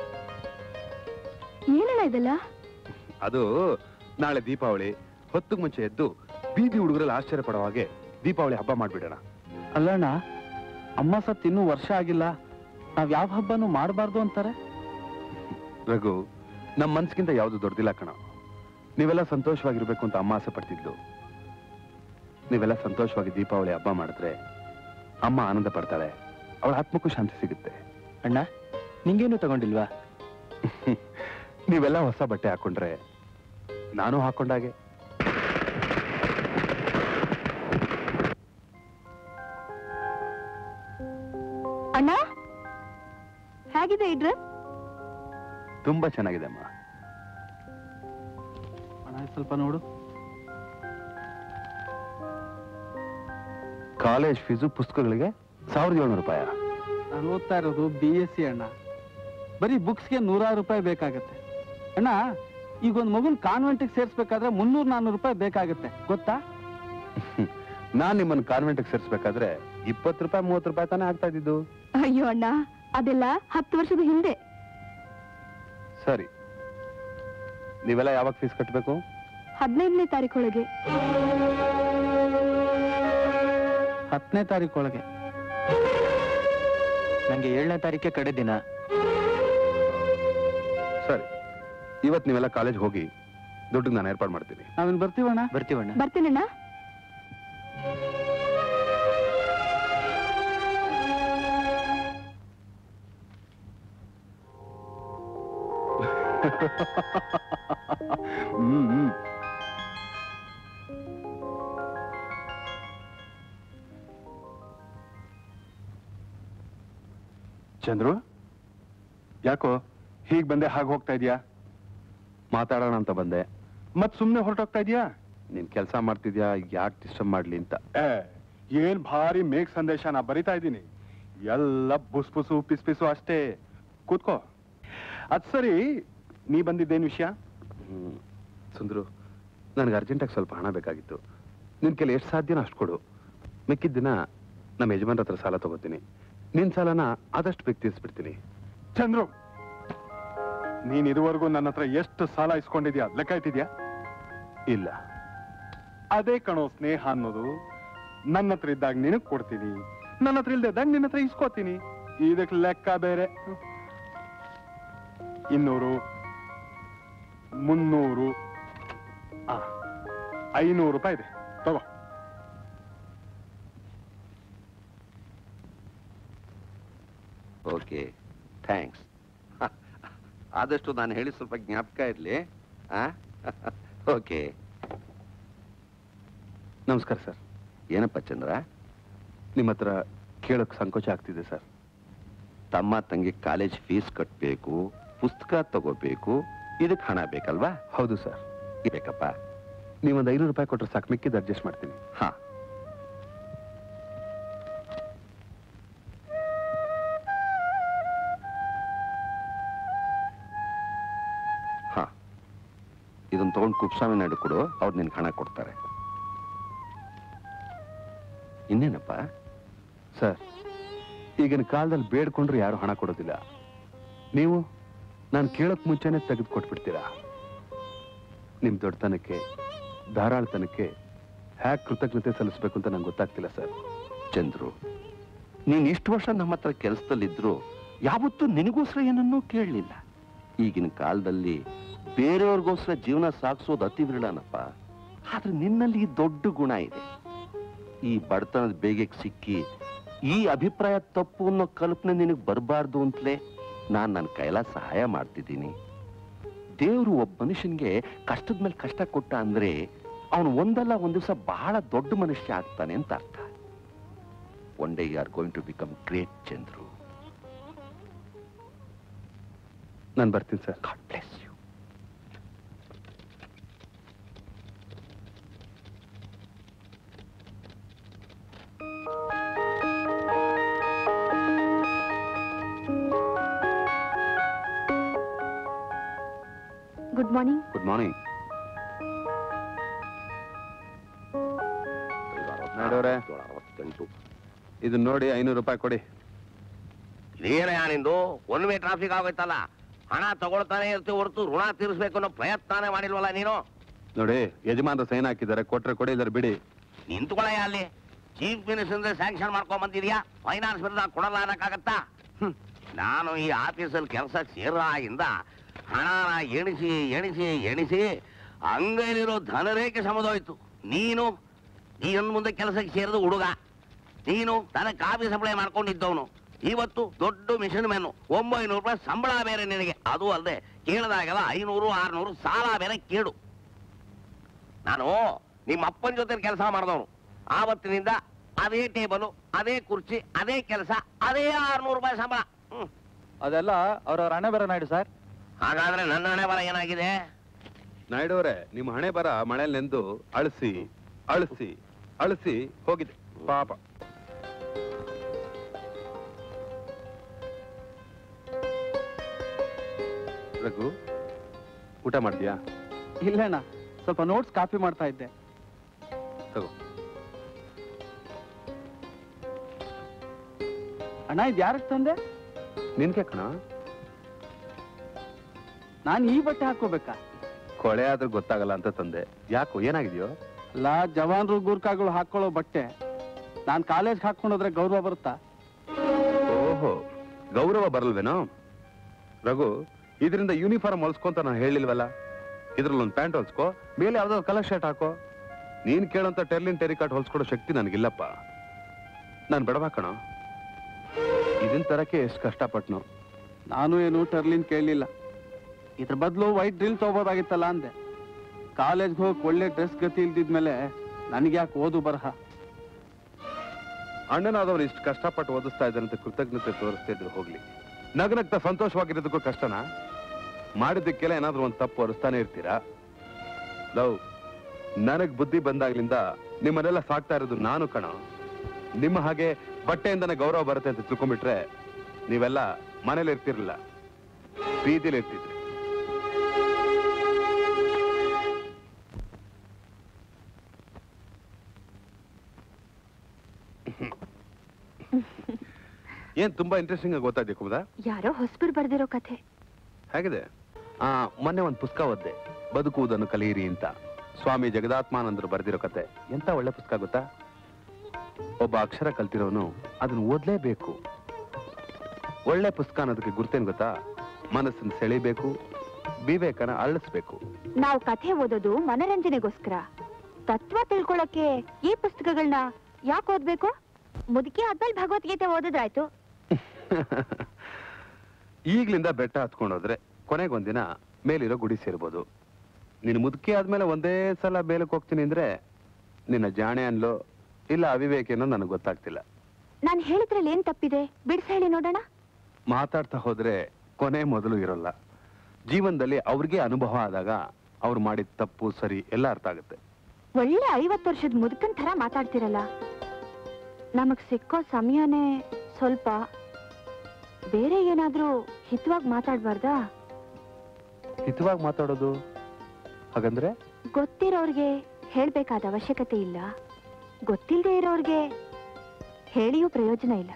ಏನಣ್ಣ ಇದೆಲ್ಲ ಅದು ನಾಳೆ ದೀಪಾವಳಿ ಹೊತ್ತಿಗೆ ಮುಂಚೆ ಎದ್ದು ಬೀದಿ ಹುಡುಗರಲ್ಲಿ ಆಶ್ಚರ್ಯ ಪಡೋ ಹಾಗೆ ದೀಪಾವಳಿ ಹಬ್ಬ ಮಾಡ್ಬಿಡೋಣ ಅಲ್ಲಣ್ಣ ಅಮ್ಮ ಸತ್ ಇನ್ನೂ ವರ್ಷ ಆಗಿಲ್ಲ ನಾವ್ ಯಾವ ಹಬ್ಬನೂ ಮಾಡಬಾರ್ದು ಅಂತಾರೆ ರಘು ನಮ್ಮ ಮನ್ಸಿಗಿಂತ ಯಾವುದು ದೊಡ್ಡದಿಲ್ಲ ಕಣ ನೀವೆಲ್ಲ ಸಂತೋಷವಾಗಿರ್ಬೇಕು ಅಂತ ಅಮ್ಮ ಆಸೆ ಪಡ್ತಿದ್ಲು ನೀವೆಲ್ಲ ಸಂತೋಷವಾಗಿ ದೀಪಾವಳಿ ಹಬ್ಬ ಮಾಡಿದ್ರೆ ಅಮ್ಮ ಆನಂದ ಪಡ್ತಾಳೆ ಅವಳ ಆತ್ಮಕ್ಕೂ ಶಾಂತಿ ಸಿಗುತ್ತೆ ಅಣ್ಣ ನಿಂಗೇನು ತಗೊಂಡಿಲ್ವಾ ನೀವೆಲ್ಲ ಹೊಸ ಬಟ್ಟೆ ಹಾಕೊಂಡ್ರೆ ನಾನು ಹಾಕೊಂಡಾಗೆ ಅಣ್ಣ ಹೇಗಿದೆ ಈ ಡ್ರೆಸ್ ತುಂಬಾ ಚೆನ್ನಾಗಿದೆ ಅಮ್ಮ ಅಣ್ಣ ಇದ್ ಸ್ವಲ್ಪ ನೋಡು ಕಾಲೇಜ್ ಫೀಸು ಪುಸ್ತಕಗಳಿಗೆ ಸಾವಿರದ ಏಳ್ನೂರು ರೂಪಾಯ ನಾನು ಓದ್ತಾ ಇರೋದು ಬಿ ಎಸ್ ಸಿ ಅಣ್ಣ ಬರೀ ಬುಕ್ಸ್ಗೆ ನೂರಾರು ರೂಪಾಯಿ ಬೇಕಾಗತ್ತೆ ಅಣ್ಣ ಈಗ ಒಂದು ಮಗುನ್ ಕಾನ್ವೆಂಟ್ಗೆ ಸೇರ್ಸ್ಬೇಕಾದ್ರೆ ಮುನ್ನೂರ್ ನಾನ್ನೂರು ರೂಪಾಯಿ ಬೇಕಾಗತ್ತೆ ಗೊತ್ತಾ ನಾನ್ ನಿಮ್ಮನ್ನ ಕಾನ್ವೆಂಟ್ಗೆ ಸೇರಿಸ್ಬೇಕಾದ್ರೆ ಇಪ್ಪತ್ತು ರೂಪಾಯಿ ಮೂವತ್ತು ರೂಪಾಯಿ ತಾನೇ ಆಗ್ತಾ ಇದ್ದಿದ್ದು ಅಯ್ಯೋ ಅಣ್ಣ ಅದೆಲ್ಲ ಹತ್ತು ವರ್ಷದ ಹಿಂದೆ ಸರಿ ನೀವೆಲ್ಲ ಯಾವಾಗ ಫೀಸ್ ಕಟ್ಟಬೇಕು ಹದಿನೈದನೇ ತಾರೀಕೊಳಗೆ ಹತ್ತನೇ ತಾರೀಕು ಒಳಗೆ ನಂಗೆ ಏಳನೇ ತಾರೀಕೆ ಕಡೆ ದಿನ ಸರಿ ಇವತ್ತು ನೀವೆಲ್ಲ ಕಾಲೇಜ್ ಹೋಗಿ ದುಡ್ಡಿಗೆ ನಾನು ಏರ್ಪಾಡು ಮಾಡ್ತೀನಿ ನಾವಿನ್ ಬರ್ತೀವಣ್ಣ ಬರ್ತೀವಣ್ಣ ಬರ್ತೀನಣ್ಣ ಹ್ಮ್ ಹ್ಮ್. ಚಂದ್ರು ಯಾಕೋ ಹೀಗ್ ಬಂದೆ ಹಾಗೆ ಹೋಗ್ತಾ ಇದೀಯಾ ಮಾತಾಡೋಣ ಅಂತ ಬಂದೆ ಮತ್ ಸುಮ್ನೆ ಹೊರಟೋಗ್ತಾ ಇದೀಯಾ ನೀನ್ ಕೆಲಸ ಮಾಡ್ತಿದ್ಯಾ ಯಾಕೆ ಡಿಸ್ಟರ್ಬ್ ಮಾಡ್ಲಿ ಅಂತ ಏ ಏನ್ ಭಾರಿ ಮೇಘ ಸಂದೇಶ ನಾ ಬರಿತಾ ಇದ್ದೀನಿ ಎಲ್ಲ ಬುಸ್ ಬುಸು ಪಿಸ್ ಪಿಸು ಅಷ್ಟೇ ಕೂತ್ಕೋ ಅದ್ ಸರಿ ನೀ ಬಂದಿದ್ದೇನ್ ವಿಷಯ ಹ್ಮ್. ಸುಂದ್ರು ನನಗೆ ಅರ್ಜೆಂಟಾಗಿ ಸ್ವಲ್ಪ ಹಣ ಬೇಕಾಗಿತ್ತು ನಿನ್ ಕೆಲ ಎಷ್ಟು ಸಾಧ್ಯನೋ ಅಷ್ಟು ಕೊಡು ಮಿಕ್ಕಿದ ದಿನ ನಮ್ಮ ಯಜಮಾನ್ರ ಹತ್ರ ಸಾಲ ತಗೋತೀನಿ ನಿನ್ ಸಾಲನ ಆದಷ್ಟು ಬೇಗ ತೀರಿಸ್ಬಿಡ್ತೀನಿ ಚಂದ್ರು ನೀನ್ ಇದುವರೆಗೂ ನನ್ನ ಹತ್ರ ಎಷ್ಟು ಸಾಲ ಇಸ್ಕೊಂಡಿದ್ಯಾ ಲೆಕ್ಕ ಇಟ್ಟಿದ್ಯಾ ಇಲ್ಲ ಅದೇ ಕಣೋ ಸ್ನೇಹ ಅನ್ನೋದು ನನ್ನ ಹತ್ರ ಇದ್ದಾಗ ನಿನಗ್ ಕೊಡ್ತೀನಿ ನನ್ನ ಹತ್ರ ಇಲ್ದಿದ್ದಾಗ ನಿನ್ನ ಹತ್ರ ಇಸ್ಕೋತೀನಿ ಇದಕ್ಕೆ ಲೆಕ್ಕ ಬೇರೆ ಇನ್ನೂರು ಮುನ್ನೂರು ಆ, ಐನೂರು ರೂಪಾಯಿ ಇದೆ ತಗೋ ಓಕೆ ಥ್ಯಾಂಕ್ಸ್ ಆದಷ್ಟು ನಾನು ಹೇಳಿ ಸ್ವಲ್ಪ ಜ್ಞಾಪಕ ಇರಲಿ ಓಕೆ ನಮಸ್ಕಾರ ಸರ್ ಏನಪ್ಪ ಚಂದ್ರ ನಿಮ್ಮ ಹತ್ರ ಕೇಳೋಕ್ ಸಂಕೋಚ ಆಗ್ತಿದೆ ಸರ್ ತಮ್ಮ ತಂಗಿ ಕಾಲೇಜ್ ಫೀಸ್ ಕಟ್ಟಬೇಕು ಪುಸ್ತಕ ತಗೋಬೇಕು ಇದಕ್ಕೆ ಹಣ ಬೇಕಲ್ವಾ ಹೌದು ಸರ್ ಬೇಕಪ್ಪ ನೀವೊಂದು ಐನೂರು ರೂಪಾಯಿ ಕೊಟ್ಟರೆ ಸಾಕು ಮಿಕ್ಕಿದ್ದು ಅಡ್ಜಸ್ಟ್ ಮಾಡ್ತೀನಿ ಹಾ ಹಾ ಇದನ್ನ ತಗೊಂಡು ಕುಪ್ಸ್ವಾಮಿ ನಾಯ್ಡು ಕೊಡು ಅವ್ರು ನಿನ್ಗೆ ಹಣ ಕೊಡ್ತಾರೆ ಇನ್ನೇನಪ್ಪ ಸರ್ ಈಗಿನ ಕಾಲದಲ್ಲಿ ಬೇಡ್ಕೊಂಡ್ರು ಯಾರು ಹಣ ಕೊಡೋದಿಲ್ಲ ನೀವು ನಾನು ಕೇಳೋಕ್ ಮುಂಚೆನೆ ತೆಗೆದು ಕೊಟ್ಬಿಡ್ತೀರಾ ನಿಮ್ ದೊಡ್ಡತನಕ್ಕೆ ಧಾರಾಳತನಕ್ಕೆ ಹ್ಯಾಕ್ ಕೃತಜ್ಞತೆ ಸಲ್ಲಿಸ್ಬೇಕು ಅಂತ ನಂಗೆ ಗೊತ್ತಾಗ್ತಿಲ್ಲ ಸರ್ ಚಂದ್ರು ನೀನ್ ಇಷ್ಟು ವರ್ಷ ನಮ್ಮ ಹತ್ರ ಕೆಲಸದಲ್ಲಿದ್ರು ಯಾವತ್ತೂ ನಿನಗೋಸ್ಕರ ಏನನ್ನೂ ಕೇಳಲಿಲ್ಲ ಈಗಿನ ಕಾಲದಲ್ಲಿ ಬೇರೆಯವ್ರಿಗೋಸ್ಕರ ಜೀವನ ಸಾಗಿಸೋದು ಅತಿ ವಿರಳನಪ್ಪ ಆದ್ರೆ ನಿನ್ನಲ್ಲಿ ಈ ದೊಡ್ಡ ಗುಣ ಇದೆ ಈ ಬಡತನದ ಬೇಗಕ್ಕೆ ಸಿಕ್ಕಿ ಈ ಅಭಿಪ್ರಾಯ ತಪ್ಪು ಅನ್ನೋ ಕಲ್ಪನೆ ನಿನಗೆ ಬರಬಾರ್ದು ಅಂತಲೇ ನಾನು ನನ್ನ ಕೈಲ ಸಹಾಯ ಮಾಡ್ತಿದ್ದೀನಿ ದೇವರು ಒಬ್ಬ ಮನುಷ್ಯನ್ಗೆ ಕಷ್ಟದ ಮೇಲೆ ಕಷ್ಟ ಕೊಟ್ಟ ಅಂದ್ರೆ ಅವನು ಒಂದಲ್ಲ ಒಂದ್ ದಿವಸ ಬಹಳ ದೊಡ್ಡ ಮನುಷ್ಯ ಆಗ್ತಾನೆ ಅಂತ ಅರ್ಥ one day you are going to become great Chandru ನಾನು ಬರ್ತೀನಿ sir God bless you good morning good morning ನಾಡೋರೆ ಇದನ್ನ ನೋಡಿ ಐನೂರು ರೂಪಾಯಿ ಕೊಡಿ ಇದೇನಯ್ಯ ನಿಂದು ಒನ್ ವೇ ಟ್ರಾಫಿಕ್ ಆಗೋಯ್ತಲ್ಲ ಹಣ ತಗೊಳ್ತಾನೆ ಇರ್ತೀವಿ ಹೊರತು ಋಣ ತೀರಿಸ್ಬೇಕು ಅನ್ನೋ ಪ್ರಯತ್ನನೇ ಮಾಡಿಲ್ವಲ್ಲ ನೀನು ನೋಡಿ ಯಜಮಾನ್ರ ಸೈನ್ ಹಾಕಿದ್ದಾರೆ ಕೊಟ್ರೆ ಕೊಡಿ ಇಲ್ಲರ ಬಿಡಿ ನಿಂತ್ಕೊಳ್ಳಯ್ಯ ಅಲ್ಲಿ ಚೀಫ್ ಮಿನಿಸ್ಟರ್ ಸ್ಯಾಂಕ್ಷನ್ ಮಾಡ್ಕೊಂಡ್ ಬಂದಿದ್ಯಾ ಫೈನಾನ್ಸ್ ಬಿಲ್ ಕೊಡಲ್ಲ ಅನ್ನಕ್ಕಾಗತ್ತಾ ಹ್ಮ್. ನಾನು ಈ ಆಫೀಸಲ್ಲಿ ಕೆಲಸ ಸೇರಾಗಿಂದ ಹಣನ ಎಣಿಸಿ ಎಣಿಸಿ ಎಣಿಸಿ ಅಂಗೈಲಿರೋ ಧನರೇಖೆ ಸಮದೋಯ್ತು ನೀನು ನೀನ್ ಮುಂದೆ ಕೆಲಸಕ್ಕೆ ಸೇರಿದ ಹುಡುಗ ನೀನು ತನ್ನ ಕಾಫಿ ಸಪ್ಲೈ ಮಾಡ್ಕೊಂಡಿದ್ದವನು ಇವತ್ತು ದೊಡ್ಡ ಮಿಷನ್ ಮ್ಯಾನು ಒಂಬೈನೂರು ರೂಪಾಯಿ ಸಂಬಳ ಬೇರೆ ನಿನಗೆ ಅದು ಅಲ್ಲದೆ ಕೇಳಿದಾಗೆಲ್ಲ ಐನೂರು ಆರ್ನೂರು ಸಾಲ ಬೇರೆ ಕೇಳು ನಾನು ನಿಮ್ಮ ಅಪ್ಪನ ಜೊತೆ ಕೆಲಸ ಮಾಡಿದವನು ಆವತ್ತಿನಿಂದ ಅದೇ ಟೇಬಲು ಅದೇ ಕುರ್ಚಿ ಅದೇ ಕೆಲಸ ಅದೇ ಆರ್ನೂರು ರೂಪಾಯಿ ಸಂಬಳ ಹ್ಮ್ ಅದೆಲ್ಲ ಅವ್ರವ್ರ ಹಣೆ ಬರ ನಾಯ್ಡು ಸರ್ ಹಾಗಾದ್ರೆ ನನ್ನ ಹಣೆ ಬರ ಏನಾಗಿದೆ ನಾಯ್ಡು ಅವರೇ ನಿಮ್ಮ ಹಣೆ ಬರ ಮಳೆಯಲ್ಲಿ ನೆಂದು ಅಳಿಸಿ ಅಳಿಸಿ ಅಳಿಸಿ ಹೋಗಿದೆ ಪಾಪ ರಘು ಊಟ ಮಾಡಿದ್ಯಾ ಇಲ್ಲಣ್ಣ ಸ್ವಲ್ಪ ನೋಟ್ಸ್ ಕಾಪಿ ಮಾಡ್ತಾ ಇದ್ದೆ ತಗೋ ಅಣ್ಣ ಇದು ಯಾರಕ್ಕೆ ತಂದೆ ನಿನ್ಗೆ ಕಣ ನಾನು ಈ ಬಟ್ಟೆ ಹಾಕೋಬೇಕಾ ಕೊಳೆ ಆದ್ರೂ ಗೊತ್ತಾಗಲ್ಲ ಅಂತ ತಂದೆ ಯಾಕೋ ಏನಾಗಿದೆಯೋ ಅಲ್ಲ ಜವಾನ್ರು ಗೂರ್ಖಾಗಳು ಹಾಕೊಳ್ಳೋ ಬಟ್ಟೆ ನಾನು ಕಾಲೇಜ್ ಹಾಕೊಂಡೋದ್ರೆ ಗೌರವ ಬರುತ್ತಾ ಓಹೋ ಗೌರವ ಬರಲ್ವೇನೋ ರಘು ಇದರಿಂದ ಯೂನಿಫಾರ್ಮ್ ಹೊಲ್ಸ್ಕೊಂತ ನಾನು ಹೇಳಿಲ್ವಲ್ಲ ಇದ್ರಲ್ಲಿ ಒಂದು ಪ್ಯಾಂಟ್ ಹೊಲ್ಸ್ಕೋ ಮೇಲೆ ಯಾವ್ದಾದ್ರು ಕಲರ್ ಶರ್ಟ್ ಹಾಕೋ ನೀನ್ ಕೇಳೋಂತ ಟೆರ್ಲಿನ್ ಟೆರಿಕಾಟ್ ಹೊಲ್ಸ್ಕೊಡೋ ಶಕ್ತಿ ನನಗಿಲ್ಲಪ್ಪ ನಾನು ಬಡವ ಕಣೋ ಇದನ್ ತರಕ್ಕೆ ಎಷ್ಟು ಕಷ್ಟಪಟ್ನು ನಾನು ಏನು ಟರ್ಲಿನ್ ಕೇಳಲಿಲ್ಲ ಇದ್ರ ಬದಲು ವೈಟ್ ಡ್ರಿಲ್ ತಗೋಬೋದಾಗಿತ್ತಲ್ಲ ಅಂದೆ ಕಾಲೇಜ್ಗೆ ಹೋಗಿ ಒಳ್ಳೆ ಡ್ರೆಸ್ ಗತಿ ಇಲ್ದಿದ್ಮೇಲೆ ನನಗೆ ಯಾಕೆ ಓದು ಬರಹ ಅಣ್ಣನಾದವ್ರು ಇಷ್ಟು ಕಷ್ಟಪಟ್ಟು ಓದಿಸ್ತಾ ಇದ್ದಾರಂತೆ ಕೃತಜ್ಞತೆ ತೋರಿಸ್ತಾ ಇದ್ರು ಹೋಗ್ಲಿ ನಗನಗ್ತಾ ಸಂತೋಷವಾಗಿರೋದಕ್ಕೂ ಕಷ್ಟನಾ ಮಾಡಿದ್ದಕ್ಕೆಲ್ಲ ಏನಾದ್ರೂ ಒಂದು ತಪ್ಪು ಹೊರಿಸ್ತಾನೆ ಇರ್ತೀರಾ ಲವ್ ನನಗ್ ಬುದ್ಧಿ ಬಂದಾಗ್ಲಿಂದ ನಿಮ್ಮನ್ನೆಲ್ಲ ಸಾಕ್ತಾ ಇರೋದು ನಾನು ಕಣ ನಿಮ್ಮ ಹಾಗೆ ಬಟ್ಟೆಯಿಂದನೇ ಗೌರವ ಬರುತ್ತೆ ಅಂತ ತಿಳ್ಕೊಂಡ್ಬಿಟ್ರೆ ನೀವೆಲ್ಲ ಮನೇಲಿ ಇರ್ತಿರ್ಲಿಲ್ಲ ಪ್ರೀತಿಲಿ ಇರ್ತಿದ್ರಿ ಏನ್ ತುಂಬಾ ಇಂಟ್ರೆಸ್ಟಿಂಗ್ ಆಗಿ ಗೊತ್ತಾಯ್ತು ಕುಮದ ಯಾರೋ ಹೊಸಬರು ಬರ್ದಿರೋ ಕಥೆ ಹೇಗಿದೆ ಆ ಮೊನ್ನೆ ಒಂದು ಪುಸ್ತಕ ಓದ್ದೆ ಬದುಕುವುದನ್ನು ಕಲಿಯಿರಿ ಅಂತ ಸ್ವಾಮಿ ಜಗದಾತ್ಮಾನಂದರು ಬರೆದಿರೋ ಕತೆ ಎಂತ ಒಳ್ಳೆ ಪುಸ್ತಕ ಗೊತ್ತಾ ಒಬ್ಬ ಅಕ್ಷರ ಕಲ್ತಿರೋನು ಅದನ್ನ ಓದ್ಲೇಬೇಕು ಒಳ್ಳೆ ಪುಸ್ತಕ ಅನ್ನೋದಕ್ಕೆ ಗುರ್ತೇನ್ ಗೊತ್ತಾ ಮನಸ್ಸನ್ನ ಸೆಳಿಬೇಕು ವಿವೇಕನ ಅರಳಿಸ್ಬೇಕು ನಾವು ಕಥೆ ಓದೋದು ಮನರಂಜನೆಗೋಸ್ಕರ ತತ್ವ ತಿಳ್ಕೊಳಕ್ಕೆ ಈ ಪುಸ್ತಕಗಳನ್ನ ಯಾಕೆ ಓದ್ಬೇಕು ಮುದುಕಿ ಆದ್ಮೇಲೆ ಭಗವದ್ಗೀತೆ ಓದಿದ್ರಾಯ್ತು ಈಗ್ಲಿಂದ ಬೆಟ್ಟ ಹತ್ಕೊಂಡೋದ್ರೆ ಕೊನೆಗೊಂದಿನ ಮೇಲಿರೋ ಗುಡಿ ಸೇರ್ಬೋದು ನೀನು ಮುದುಕಿ ಆದ್ಮೇಲೆ ಒಂದೇ ಸಲ ಬೇಲಕ್ಕೆ ಹೋಗ್ತೀನಿ ಅಂದ್ರೆ ನಿನ್ನ ಜಾಣೆ ಅನ್ಲೋ ಇಲ್ಲ ಅವಿವೇಕೇನೋ ನನಗೆ ಗೊತ್ತಾಗ್ತಿಲ್ಲ ನಾನು ಹೇಳಿದ್ರಲ್ಲಿ ಏನ್ ತಪ್ಪಿದೆ ಬಿಡ್ಸ ಹೇಳಿ ನೋಡೋಣ ಮಾತಾಡ್ತಾ ಹೋದ್ರೆ ಕೊನೆ ಮೊದಲು ಇರೋಲ್ಲ ಜೀವನದಲ್ಲಿ ಅವ್ರಿಗೆ ಅನುಭವ ಆದಾಗ ಅವ್ರು ಮಾಡಿದ ತಪ್ಪು ಸರಿ ಎಲ್ಲ ಅರ್ಥ ಆಗುತ್ತೆ ಒಳ್ಳೆ ಐವತ್ತು ವರ್ಷದ ಮುದುಕನ್ ತರ ಮಾತಾಡ್ತಿರಲ್ಲ ನಮಗ್ ಸಿಕ್ಕೋ ಸಮಯನೇ ಸ್ವಲ್ಪ ಬೇರೆ ಏನಾದ್ರೂ ಹಿತವಾಗಿ ಮಾತಾಡ್ಬಾರ್ದಾ ಹಿತವಾಗಿ ಮಾತಾಡೋದು ಹಾಗಂದ್ರೆ ಗೊತ್ತಿರೋರ್ಗೆ ಹೇಳ್ಬೇಕಾದ ಅವಶ್ಯಕತೆ ಇಲ್ಲ ಗೊತ್ತಿಲ್ಲದೆ ಇರೋರ್ಗೆ ಹೇಳಿಯೂ ಪ್ರಯೋಜನ ಇಲ್ಲ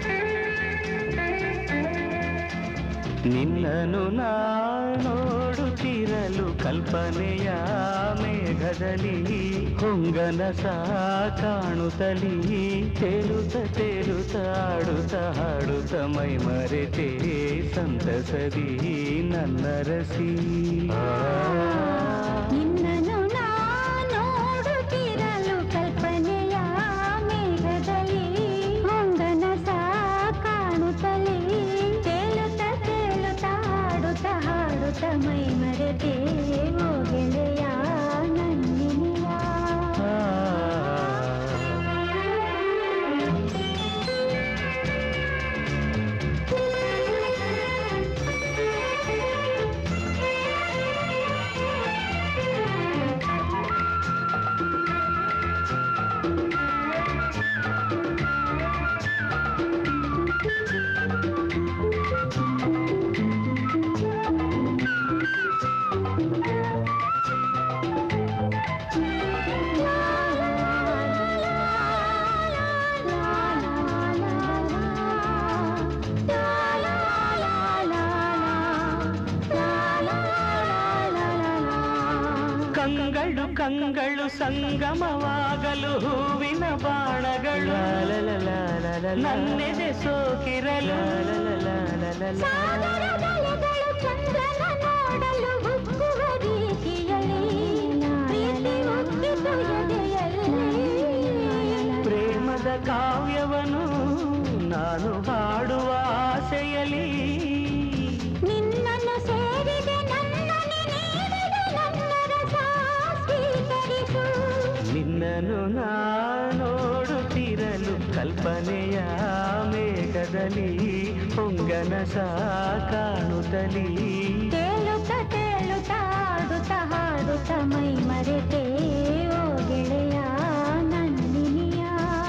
ನಿನ್ನನು ನಾ ನೋಡುತ್ತ ನೋಡುತ್ತಿರಲು ಕಲ್ಪನೆಯ ಮೇಘದಲ್ಲಿ ಹೊಂಗನಸ ಕಾಣುತ್ತಲಿ ತೇಲುತ್ತ ತೇಲುತ್ತ ಆಡುತ್ತ ಹಾಡುತ್ತ ಮೈ ಮರೆತೆ ಸಂತಸದಿ ನನ್ನ ರಸಿ ನಿನ್ನನ್ನು ನಾ ನೋಡುತ್ತಿರಲು ಕಲ್ಪನೆಯ ಮೇಘದಲ್ಲಿ ಹೊಂಗನಸ ಕಾಣುತ್ತಲೇ ತೇಲುತ್ತ ತೇಲುತ್ತ ಹಾಡುತ್ತ ಹಾಡುತ್ತ ಮೈ ಮರೆತೆ ಓ ಗೆಳೆಯ ನನ್ನಿನಿಯ ಕಂಗಳು ಕಂಗಳು ಸಂಗಮವಾಗಲು ಹೂವಿನ ಬಾಣಗಳು ನನ್ನೆದೆ ಸೋಕಿರಲು ಸಾಗರದಲೆಗಳು ಚಂದ್ರನ ನೋಡಲು ಉಕ್ಕುವ ರೀತಿಯಲ್ಲಿ ಪ್ರೀತಿ ಉಕ್ಕಿತು ಎದೆಯಲ್ಲಿ ಪ್ರೇಮದ ಕಾವ್ಯವನು ನಾನು ಹಾಡುವ ಆಸೆಯಲಿ ನಿನ್ನನ್ನು ಸೇರಿದೆ ನನ್ನನೆ ನೀಡಿದೆ ನನ್ನ ರಸ ಸ್ವೀಕರಿಸು ನಿನ್ನನ್ನು ನಾ ನೋಡುತ್ತಿರಲು ಕಲ್ಪನೆಯ ಮೇಘದಲ್ಲಿ ಹೊಂಗನಸ ಕಾಣುತ್ತಲಿ ತೇಲುತ್ತ ತೇಲುತ್ತ ಆಡುತ್ತ ಹಾಡುತ್ತ ಮೈ ಮರೆತೆ ಓ ಗೆಳೆಯ ನನ್ನಿನಿಯ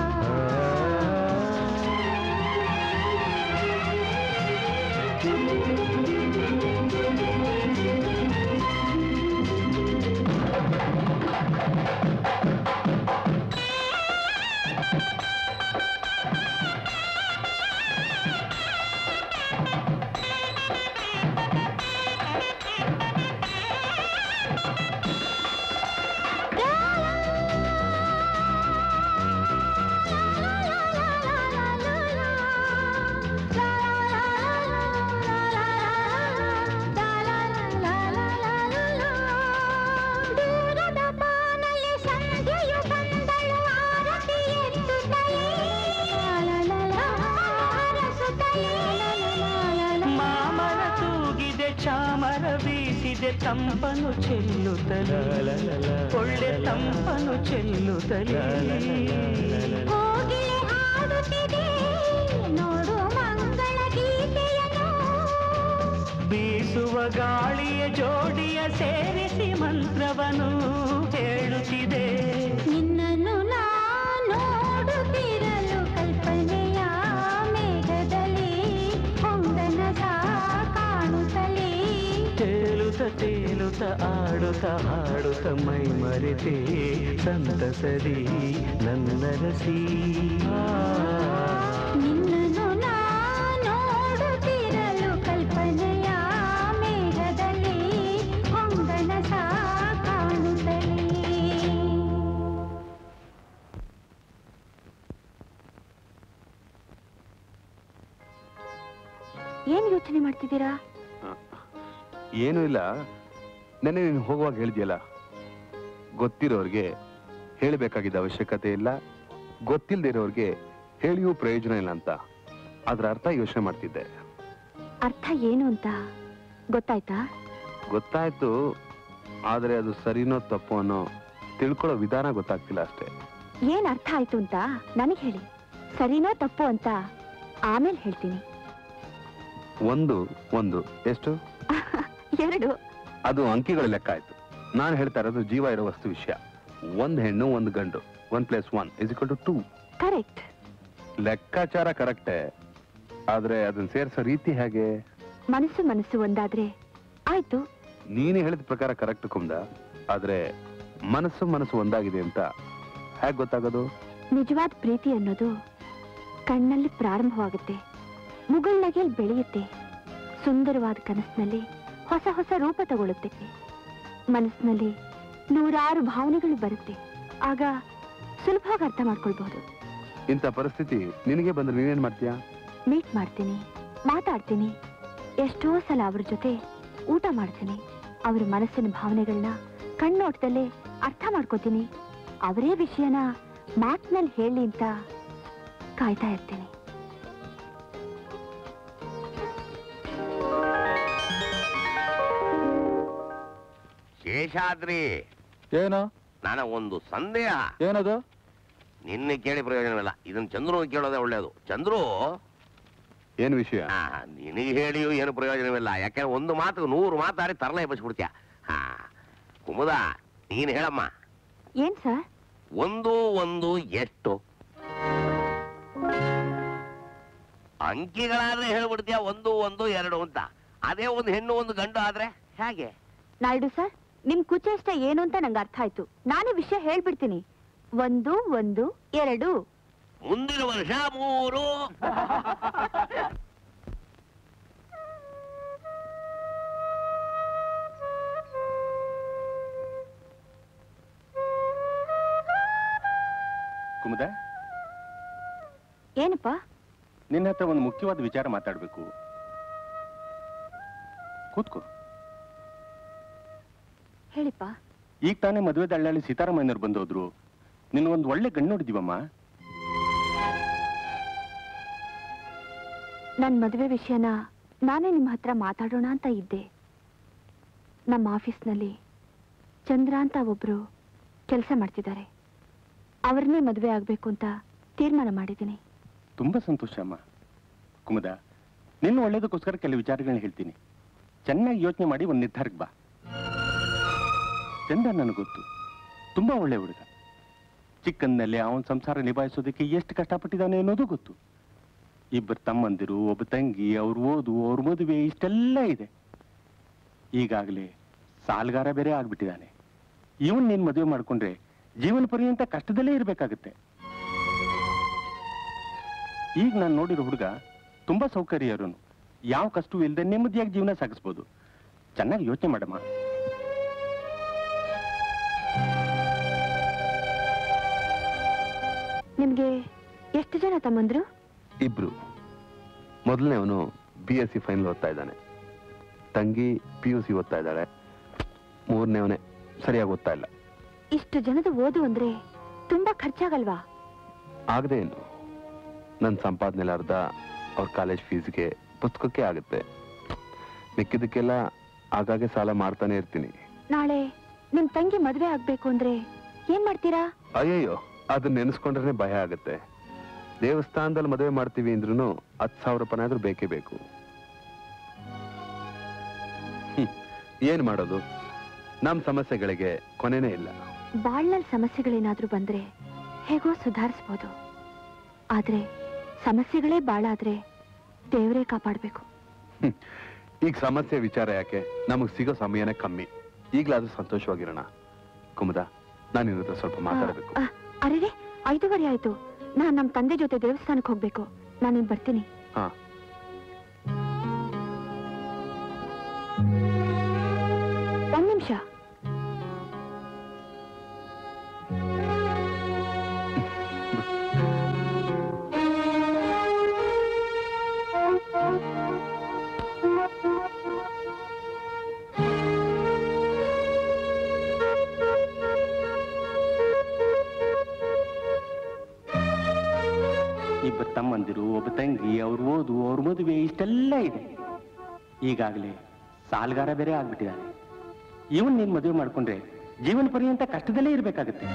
ದೂರದ ಬಾನಲಿ ಸಂಧ್ಯೆಯು ಬಂದಳು ಆರತಿ ಎತ್ತುತ್ತಲೇ ಹರಸುತ್ತಲೇ ಮಾಮರ ತೂಗಿದೆ ಚಾಮರ ಬೀಸಿದೆ ತಂಪನು ಚೆಲ್ಲುತ್ತಲೇ ಒಳ್ಳೆ ತಂಪನು ಚೆಲ್ಲುತ್ತಲೇ ಕೋಗಿಲೆ ಹಾಡುತ್ತಿದೆ ನೋಡು ಮಂಗಳ ಗೀತೆಯನ್ನು ಬೀಸುವ ಗಾಳಿಯ ಜೋಡಿಯ ಸೇರಿಸಿ ಮಂತ್ರವನು ಹೇಳುತ್ತಿದೆ ನಿನ್ನನ್ನು ನಾ ನೋಡುತ್ತಿರಲು ಕಲ್ಪನೆಯ ಮೇಘದಲ್ಲಿ ಹೊಂಗನಸ ಕಾಣುತ್ತಲೇ ತೇಲುತ್ತ ತೇಲುತ್ತ ಆಡುತ್ತ ಹಾಡುತ್ತ ಮೈ ಮರೆತೆ ಸಂತಸರಿ ನನ್ನ ರಸಿ ನಿನ್ನನ್ನು ನಾ ನೋಡುತ್ತಿರಲು ಕಲ್ಪನೆಯ ಮೇಘದಲ್ಲಿ ಹೊಂಗನಸ ಕಾಣುತ್ತಲೇ ಏನ್ ಯೋಚನೆ ಮಾಡ್ತಿದ್ದೀರಾ ಏನೂ ಇಲ್ಲ ನೆನ್ನೆ ನೀನು ಹೋಗುವಾಗ ಹೇಳಿದ್ಯಲ್ಲ ಗೊತ್ತಿರೋರ್ಗೆ ಹೇಳಬೇಕಾಗಿದ್ದ ಅವಶ್ಯಕತೆ ಇಲ್ಲ ಗೊತ್ತಿಲ್ದಿರೋರ್ಗೆ ಹೇಳಿಯೂ ಪ್ರಯೋಜನ ಇಲ್ಲ ಅಂತ ಅದ್ರ ಅರ್ಥ ಯೋಚನೆ ಮಾಡ್ತಿದ್ದೆ ಅರ್ಥ ಏನು ಅಂತ ಗೊತ್ತಾಯ್ತಾ ಗೊತ್ತಾಯ್ತು ಆದ್ರೆ ಅದು ಸರಿನೋ ತಪ್ಪೋ ಅನ್ನೋ ತಿಳ್ಕೊಳ್ಳೋ ವಿಧಾನ ಗೊತ್ತಾಗ್ತಿಲ್ಲ ಅಷ್ಟೇ ಏನ್ ಅರ್ಥ ಆಯ್ತು ಅಂತ ನನಗೆ ಹೇಳಿ ಸರಿನೋ ತಪ್ಪು ಅಂತ ಆಮೇಲೆ ಹೇಳ್ತೀನಿ ಒಂದು ಒಂದು ಎಷ್ಟು ಎರಡು ಅದು ಅಂಕಿಗಳ ಲೆಕ್ಕ ಆಯ್ತು ನಾನು ಹೇಳ್ತಾ ಇರೋದು ಜೀವ ಇರೋ ವಸ್ತು ವಿಷಯ ಒಂದ್ ಹೆಣ್ಣು ಒಂದು ಗಂಡು one plus one is equal to two correct ಲೆಕ್ಕಾಚಾರ ಕರೆಕ್ಟೇ ಆದ್ರೆ ಅದನ್ನ ಸೇರಿಸೋ ರೀತಿ ಹೇಗೆ ಮನಸ್ಸು ಮನಸ್ಸು ಒಂದಾದ್ರೆ ಆಯ್ತು ನೀನು ಹೇಳಿದ ಪ್ರಕಾರ ಕರೆಕ್ಟ್ ಕುಂದ ಆದ್ರೆ ಮನಸ್ಸು ಮನಸ್ಸು ಒಂದಾಗಿದೆ ಅಂತ ಹೇಗೆ ಗೊತ್ತಾಗೋದು ನಿಜವಾದ ಪ್ರೀತಿ ಅನ್ನೋದು ಕಣ್ಣಲ್ಲಿ ಪ್ರಾರಂಭವಾಗುತ್ತೆ ಮುಗುಳ್ನಗೆಲ್ ಬೆಳೆಯುತ್ತೆ ಸುಂದರವಾದ ಕನಸಿನಲ್ಲಿ ಹೊಸ ಹೊಸ ರೂಪ ತಗೊಳ್ಳುತ್ತೆ ಮನಸ್ಸಿನಲ್ಲಿ ನೂರಾರು ಭಾವನೆಗಳು ಬರುತ್ತೆ ಆಗ ಸುಲಭವಾಗಿ ಅರ್ಥ ಮಾಡ್ಕೊಳ್ಬಹುದು ಇಂಥ ಪರಿಸ್ಥಿತಿ ನಿನಗೆ ಬಂದ್ರೆ ನೀನೇನ್ ಮಾಡ್ತೀಯಾ ಮೀಟ್ ಮಾಡ್ತೀನಿ ಮಾತಾಡ್ತೀನಿ ಎಷ್ಟೋ ಸಲ ಅವ್ರ ಜೊತೆ ಊಟ ಮಾಡ್ತೀನಿ ಅವ್ರ ಮನಸ್ಸಿನ ಭಾವನೆಗಳನ್ನ ಕಣ್ಣೋಟದಲ್ಲೇ ಅರ್ಥ ಮಾಡ್ಕೋತೀನಿ ಅವರೇ ವಿಷಯನ ಮಾತ್ನಲ್ಲಿ ಹೇಳಿ ಅಂತ ಕಾಯ್ತಾ ಇರ್ತೀನಿ ಶೇಷಾದ್ರಿ ಏನು ನನಗೊಂದು ಸಂದೇಹ ಏನದು ನಿನ್ನೆ ಕೇಳಿ ಪ್ರಯೋಜನವಿಲ್ಲ ಇದನ್ನ ಚಂದ್ರು ಕೇಳೋದೇ ಒಳ್ಳೇದು ಚಂದ್ರು ಏನ್ ವಿಷಯ ಆ, ನಿನಗೆ ಹೇಳಿಯೂ ಏನು ಪ್ರಯೋಜನವಿಲ್ಲ ಯಾಕಂದ್ರೆ ಒಂದು ಮಾತು ನೂರು ಮಾತಾಡಿ ತರಲೆ ಎಬ್ಬಿಸ್ಬಿಡ್ತೀಯ ಹಾ ಕುಮುದ ನೀನು ಹೇಳಮ್ಮ ಏನ್ ಸರ್ ಒಂದು ಒಂದು ಎಷ್ಟು ಅಂಕಿಗಳಾದ್ರೆ ಹೇಳ್ಬಿಡ್ತೀಯ ಒಂದು ಒಂದು ಎರಡು ಅಂತ ಅದೇ ಒಂದು ಹೆಣ್ಣು ಒಂದು ಗಂಡು ಆದ್ರೆ ಹೇಗೆ ನಾಯ್ಡು ಸರ್ ನಿಮ್ ಕುಚೇಷ್ಟ ಏನು ಅಂತ ನಂಗೆ ಅರ್ಥ ಆಯ್ತು ನಾನೇ ವಿಷಯ ಹೇಳ್ಬಿಡ್ತೀನಿ ಒಂದು ಒಂದು ಎರಡು ಮುಂದಿನ ವರ್ಷ ಮೂರು ಕುಮುದ ಏನಪ್ಪ ನಿನ್ನ ಹತ್ರ ಒಂದು ಮುಖ್ಯವಾದ ವಿಚಾರ ಮಾತಾಡ್ಬೇಕು ಕೂತ್ಕೋ ಹೇಳಿಪ್ಪ ಈಗ ತಾನೇ ಮದುವೆ ದಳ್ಳಾಳಿ ಸೀತಾರಾಮಯ್ಯನವ್ರು ಬಂದೋದ್ರು ನಿನ್ನ ಒಂದು ಒಳ್ಳೆ ಗಂಡು ನೋಡಿದೀವಮ್ಮ ನನ್ ಮದುವೆ ವಿಷಯನ ನಾನೇ ನಿಮ್ಮ ಹತ್ರ ಮಾತಾಡೋಣ ಅಂತ ಇದ್ದೆ ನಮ್ಮ ಆಫೀಸ್ನಲ್ಲಿ ಚಂದ್ರ ಅಂತ ಒಬ್ರು ಕೆಲಸ ಮಾಡ್ತಿದ್ದಾರೆ ಅವ್ರನ್ನೇ ಮದುವೆ ಆಗ್ಬೇಕು ಅಂತ ತೀರ್ಮಾನ ಮಾಡಿದ್ದೀನಿ ತುಂಬಾ ಸಂತೋಷ ಅಮ್ಮ ಕುಮುದ ನಿನ್ನ ಒಳ್ಳೇದಕ್ಕೋಸ್ಕರ ಕೆಲವು ವಿಚಾರಗಳನ್ನ ಹೇಳ್ತೀನಿ ಚೆನ್ನಾಗಿ ಯೋಚನೆ ಮಾಡಿ ಒಂದು ನಿರ್ಧಾರಕ್ಕೆ ಬಾ ಚಂದ ನನಗೆ ಗೊತ್ತು ತುಂಬಾ ಒಳ್ಳೆ ಹುಡುಗ ಚಿಕ್ಕಂದಲ್ಲೇ ಅವನ ಸಂಸಾರ ನಿಭಾಯಿಸೋದಕ್ಕೆ ಎಷ್ಟು ಕಷ್ಟಪಟ್ಟಿದ್ದಾನೆ ಅನ್ನೋದು ಗೊತ್ತು ಇಬ್ಬರು ತಮ್ಮಂದಿರು ಒಬ್ಬ ತಂಗಿ ಅವ್ರ ಓದು ಅವ್ರ ಮದುವೆ ಇಷ್ಟೆಲ್ಲ ಇದೆ ಈಗಾಗಲೇ ಸಾಲಗಾರ ಬೇರೆ ಆಗ್ಬಿಟ್ಟಿದ್ದಾನೆ ಇವನ್ ನೀನ್ ಮದುವೆ ಮಾಡ್ಕೊಂಡ್ರೆ ಜೀವನ ಪರ್ಯಂತ ಕಷ್ಟದಲ್ಲೇ ಇರ್ಬೇಕಾಗತ್ತೆ ಈಗ ನಾನು ನೋಡಿರೋ ಹುಡುಗ ತುಂಬಾ ಸೌಕರ್ಯರನು ಯಾವ ಕಷ್ಟವೂ ಇಲ್ಲದೆ ನೆಮ್ಮದಿಯಾಗಿ ಜೀವನ ಸಾಗಿಸ್ಬೋದು ಚೆನ್ನಾಗಿ ಯೋಚನೆ ಮಾಡಮ್ಮ ನಿಮ್ಗೆ ಎಷ್ಟು ಜನ ತಮ್ಮಂದ್ರು ಇಬ್ರು ಮೊದಲನೇವನು ಬಿ ಎಸ್ ಸಿ ಫೈನಲ್ ಓದ್ತಾ ಇದ್ದಾನೆ ತಂಗಿ ಪಿ ಯು ಸಿ ಓದ್ತಾ ಇದ್ದಾಳೆ ಮೂರನೇವನೇ ಸರಿಯಾಗಿ ಓದ್ತಾ ಇಲ್ಲ ಇಷ್ಟು ಜನದ ಓದು ಅಂದ್ರೆ ತುಂಬಾ ಖರ್ಚಾಗಲ್ವಾ ಆಗದೆ ಏನು ನನ್ನ ಸಂಪಾದನೆ ಅರ್ಧ ಅವ್ರ ಕಾಲೇಜ್ ಫೀಸ್ಗೆ ಪುಸ್ತಕಕ್ಕೆ ಆಗುತ್ತೆ ಮಿಕ್ಕಿದಕ್ಕೆಲ್ಲ ಆಗಾಗ್ಗೆ ಸಾಲ ಮಾಡ್ತಾನೆ ಇರ್ತೀನಿ ನಾಳೆ ನಿಮ್ ತಂಗಿ ಮದ್ವೆ ಆಗ್ಬೇಕು ಅಂದ್ರೆ ಏನ್ ಮಾಡ್ತೀರಾ ಅಯ್ಯಯ್ಯೋ ಅದನ್ನ ನೆನೆಸ್ಕೊಂಡ್ರೆ ಭಯ ಆಗುತ್ತೆ ದೇವಸ್ಥಾನದಲ್ಲಿ ಮದುವೆ ಮಾಡ್ತೀವಿ ಅಂದ್ರೂ ಹತ್ತು ಸಾವಿರ ರೂಪಾಯಿ ಆದ್ರೂ ಬೇಕೇ ಬೇಕು ಹ್ಮ್. ಏನ್ ಮಾಡೋದು ನಮ್ ಸಮಸ್ಯೆಗಳಿಗೆ ಕೊನೆನೇ ಇಲ್ಲ ಬಾಳ್ನಲ್ಲಿ ಸಮಸ್ಯೆಗಳೇನಾದ್ರೂ ಬಂದ್ರೆ ಹೇಗೋ ಸುಧಾರಿಸ್ಬೋದು ಆದ್ರೆ ಸಮಸ್ಯೆಗಳೇ ಬಾಳಾದ್ರೆ ದೇವರೇ ಕಾಪಾಡ್ಬೇಕು ಹ್ಮ್. ಈಗ ಸಮಸ್ಯೆ ವಿಚಾರ ಯಾಕೆ ನಮಗ್ ಸಿಗೋ ಸಮಯನೇ ಕಮ್ಮಿ ಈಗ್ಲಾದ್ರೂ ಸಂತೋಷವಾಗಿರೋಣ ಕುಮುದ ನಾನು ನಿನ್ನ ಹತ್ರ ಸ್ವಲ್ಪ ಮಾತಾಡಬೇಕು ಆ, ಅರೆರೆ ಐದೂವರೆ ಆಯ್ತು ನಾನ್ ನಮ್ ತಂದೆ ಜೊತೆ ದೇವಸ್ಥಾನಕ್ಕೆ ಹೋಗ್ಬೇಕು ನಾನು ಬರ್ತೀನಿ ಹಾ ಒಂದ್ ನಿಮಿಷ ಇಬ್ಬರು ತಮ್ಮಂದಿರು ಒಬ್ಬ ತಂಗಿ ಅವ್ರ ಓದು ಅವ್ರ ಮದುವೆ ಇಷ್ಟೆಲ್ಲ ಇದೆ ಈಗಾಗಲೇ ಸಾಲಗಾರ ಬೇರೆ ಆಗ್ಬಿಟ್ಟಿದ್ದಾನೆ ಇವನ್ ನೀನ್ ಮದುವೆ ಮಾಡ್ಕೊಂಡ್ರೆ ಜೀವನ ಪರ್ಯಂತ ಕಷ್ಟದಲ್ಲೇ ಇರ್ಬೇಕಾಗತ್ತೆ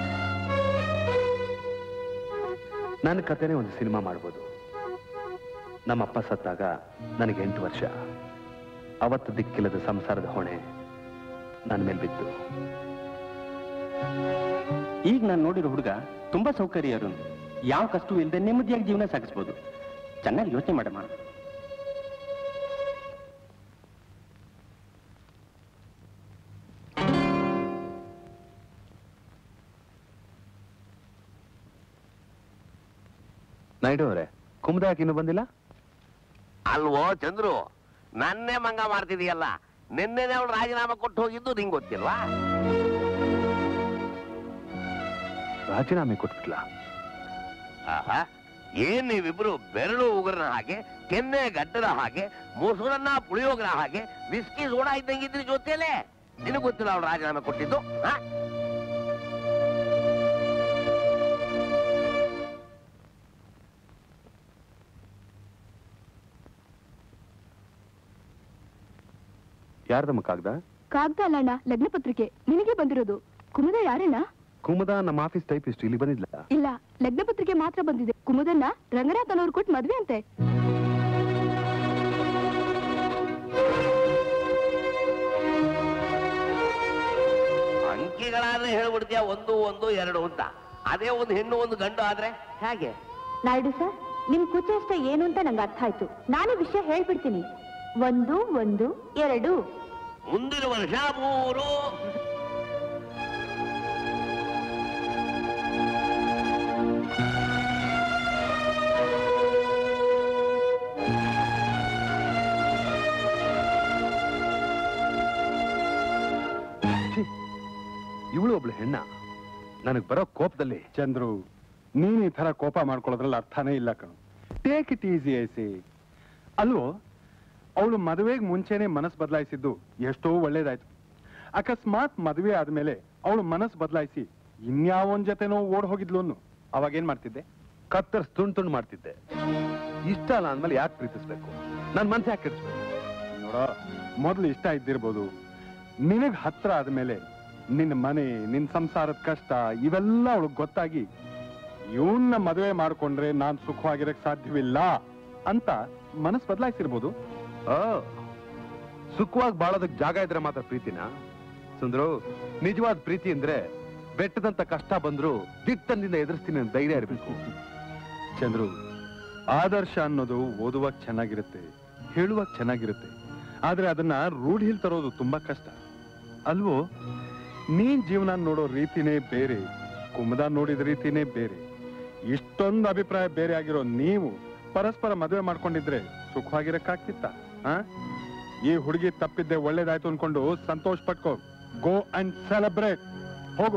ನನ್ನ ಕಥೆನೇ ಒಂದು ಸಿನಿಮಾ ಮಾಡ್ಬೋದು ನಮ್ಮಪ್ಪ ಸತ್ತಾಗ ನನಗೆ ಎಂಟು ವರ್ಷ ಅವತ್ತು ದಿಕ್ಕಿಲ್ಲದ ಸಂಸಾರದ ಹೊಣೆ ನನ್ನ ಮೇಲೆ ಬಿತ್ತು ಈಗ ನಾನು ನೋಡಿರೋ ಹುಡುಗ ತುಂಬಾ ಸೌಕರ್ಯರನು ಯಾವ ಕಷ್ಟವೂ ಇಲ್ಲದೆ ನೆಮ್ಮದಿಯಾಗಿ ಜೀವನ ಸಾಗಿಸ್ಬೋದು ಚೆನ್ನಾಗಿ ಯೋಚನೆ ಮಾಡಮ್ಮ ನಾಯ್ಡು ಅವರೇ ಕುಮುದ ಯಾಕೆ ಇನ್ನೂ ಬಂದಿಲ್ಲ ಅಲ್ವೋ ಚಂದ್ರು ನನ್ನೇ ಮಂಗ ಮಾಡ್ತಿದೀಯಲ್ಲ ನಿನ್ನೆನೆ ಅವಳು ರಾಜೀನಾಮೆ ಕೊಟ್ಟು ಹೋಗಿದ್ದು ನಿಂಗೆ ಗೊತ್ತಿಲ್ವಾ ರಾಜೀನಾಮೆ ಕೊಟ್ಬಿಟ್ಲಾ ಆಹಾ ಏನ್ ನೀವಿಬ್ರು ಬೆರಳು ಉಗುರನ ಹಾಗೆ ಕೆನ್ನೆ ಗಡ್ಡದ ಹಾಗೆ ಮೊಸರನ್ನ ಪುಳಿಯೋಗರ ಹಾಗೆ ವಿಸ್ಕಿ ಸೋಡಾ ಇದ್ದಂಗಿದ್ರಿ ಜೊತೆಲೇ ನಿನಗೆ ಗೊತ್ತಿಲ್ಲ ಅವಳು ರಾಜೀನಾಮೆ ಕೊಟ್ಟಿದ್ದು ಹಾ ಯಾರ್ದಮ್ಮ ಕಾಗ್ದ ಕಾಗ್ದ ಅಲ್ಲಣ್ಣ ಲಗ್ನ ಪತ್ರಿಕೆ ನಿನಗೆ ಬಂದಿರೋದು ಕುಮುದ ಯಾರಣ್ಣ ಕುಮುದ ನಮ್ಮ ಆಫೀಸ್ ಟೈಪಿಸ್ಟ್ ಇಲ್ಲಿ ಬಂದಿದ್ಲ ಇಲ್ಲ ಲಗ್ನ ಪತ್ರಿಕೆ ಮಾತ್ರ ಬಂದಿದೆ ಕುಮುದನ್ನ ರಂಗನಾಥ್ ಅನ್ನೋರು ಕೊಟ್ಟು ಮದ್ವೆ ಅಂತೆ ಅಂಕಿಗಳಾದ್ರೆ ಹೇಳ್ಬಿಡ್ತೀಯ ಒಂದು ಒಂದು ಎರಡು ಅಂತ ಅದೇ ಒಂದು ಹೆಣ್ಣು ಒಂದು ಗಂಡು ಆದ್ರೆ ಹೇಗೆ ನಾಯ್ಡು ಸರ್ ನಿಮ್ ಕುಚೇಷ್ಟ ಏನು ಅಂತ ನಂಗೆ ಅರ್ಥ ಆಯ್ತು ನಾನು ವಿಷಯ ಹೇಳ್ಬಿಡ್ತೀನಿ ಒಂದು ಒಂದು ಎರಡು ಮುಂದಿನ ವರ್ಷ ಮೂರು ಇವಳು ಒಬ್ಳು ಹೆಣ್ಣ ನನಗ್ ಬರೋ ಕೋಪದಲ್ಲಿ ಚಂದ್ರು ನೀನ್ ಈ ತರ ಕೋಪ ಮಾಡ್ಕೊಳ್ಳೋದ್ರಲ್ಲಿ ಅರ್ಥನೇ ಇಲ್ಲ ಕಣು ಟೇಕ್ ಇಟ್ ಈಸಿ ಐಸಿ ಅಲ್ವೋ ಅವಳು ಮದುವೆಗೆ ಮುಂಚೆನೆ ಮನಸ್ಸು ಬದಲಾಯಿಸಿದ್ದು ಎಷ್ಟೋ ಒಳ್ಳೇದಾಯ್ತು ಅಕಸ್ಮಾತ್ ಮದುವೆ ಆದ್ಮೇಲೆ ಅವಳು ಮನಸ್ಸು ಬದಲಾಯಿಸಿ ಇನ್ಯಾವೊಂದ್ ಜೊತೆನೋ ಓಡ್ ಹೋಗಿದ್ಲು ಅನ್ನು ಅವಾಗ ಏನ್ ಮಾಡ್ತಿದ್ದೆ ಕತ್ತರ್ಸ್ ತುಂಡ್ ತುಂಡ್ ಮಾಡ್ತಿದ್ದೆ ಇಷ್ಟ ಅಲ್ಲ ಅಂದ್ಮೇಲೆ ಯಾಕೆ ಪ್ರೀತಿಸ್ಬೇಕು ನನ್ ಮನ್ಸು ಯಾಕೆ ಕೆಡಿಸ್ಬೇಕು ನೋಡ ಮೊದ್ಲು ಇಷ್ಟ ಇದ್ದಿರ್ಬೋದು ನಿನಗ್ ಹತ್ರ ಆದ್ಮೇಲೆ ನಿನ್ನ ಮನೆ ನಿನ್ ಸಂಸಾರದ ಕಷ್ಟ ಇವೆಲ್ಲ ಅವಳಿಗೆ ಗೊತ್ತಾಗಿ ಇವನ್ನ ಮದುವೆ ಮಾಡ್ಕೊಂಡ್ರೆ ನಾನ್ ಸುಖವಾಗಿರಕ್ ಸಾಧ್ಯವಿಲ್ಲ ಅಂತ ಮನಸ್ಸು ಬದಲಾಯಿಸಿರ್ಬೋದು ಆ, ಸುಖವಾಗಿ ಬಾಳೋದಕ್ ಜಾಗ ಇದ್ರೆ ಮಾತ್ರ ಪ್ರೀತಿನ ಸುಂದ್ರು ನಿಜವಾದ ಪ್ರೀತಿ ಅಂದ್ರೆ ಬೆಟ್ಟದಂತ ಕಷ್ಟ ಬಂದ್ರು ದಿಟ್ಟದಿಂದ ಎದುರಿಸ್ತೀನಿ ಅಂತ ಧೈರ್ಯ ಇರಬೇಕು ಚಂದ್ರು ಆದರ್ಶ ಅನ್ನೋದು ಓದುವಾಗ ಚೆನ್ನಾಗಿರುತ್ತೆ ಹೇಳುವಾಗ ಚೆನ್ನಾಗಿರುತ್ತೆ ಆದ್ರೆ ಅದನ್ನ ರೂಢಿಲ್ ತರೋದು ತುಂಬಾ ಕಷ್ಟ ಅಲ್ವೋ ನೀನ್ ಜೀವನ ನೋಡೋ ರೀತಿನೇ ಬೇರೆ ಕುಮದ ನೋಡಿದ ರೀತಿನೇ ಬೇರೆ ಇಷ್ಟೊಂದು ಅಭಿಪ್ರಾಯ ಬೇರೆ ಆಗಿರೋ ನೀವು ಪರಸ್ಪರ ಮದುವೆ ಮಾಡ್ಕೊಂಡಿದ್ರೆ ಸುಖವಾಗಿರಕ್ಕಾಗ್ತಿತ್ತ ಆ ಈ ಹುಡುಗಿ ತಪ್ಪಿದ್ದೆ ಒಳ್ಳೇದಾಯ್ತು ಅನ್ಕೊಂಡು ಸಂತೋಷ ಪಟ್ಕೋ ಗೋ ಅಂಡ್ ಸೆಲೆಬ್ರೇಟ್ ಹೋಗು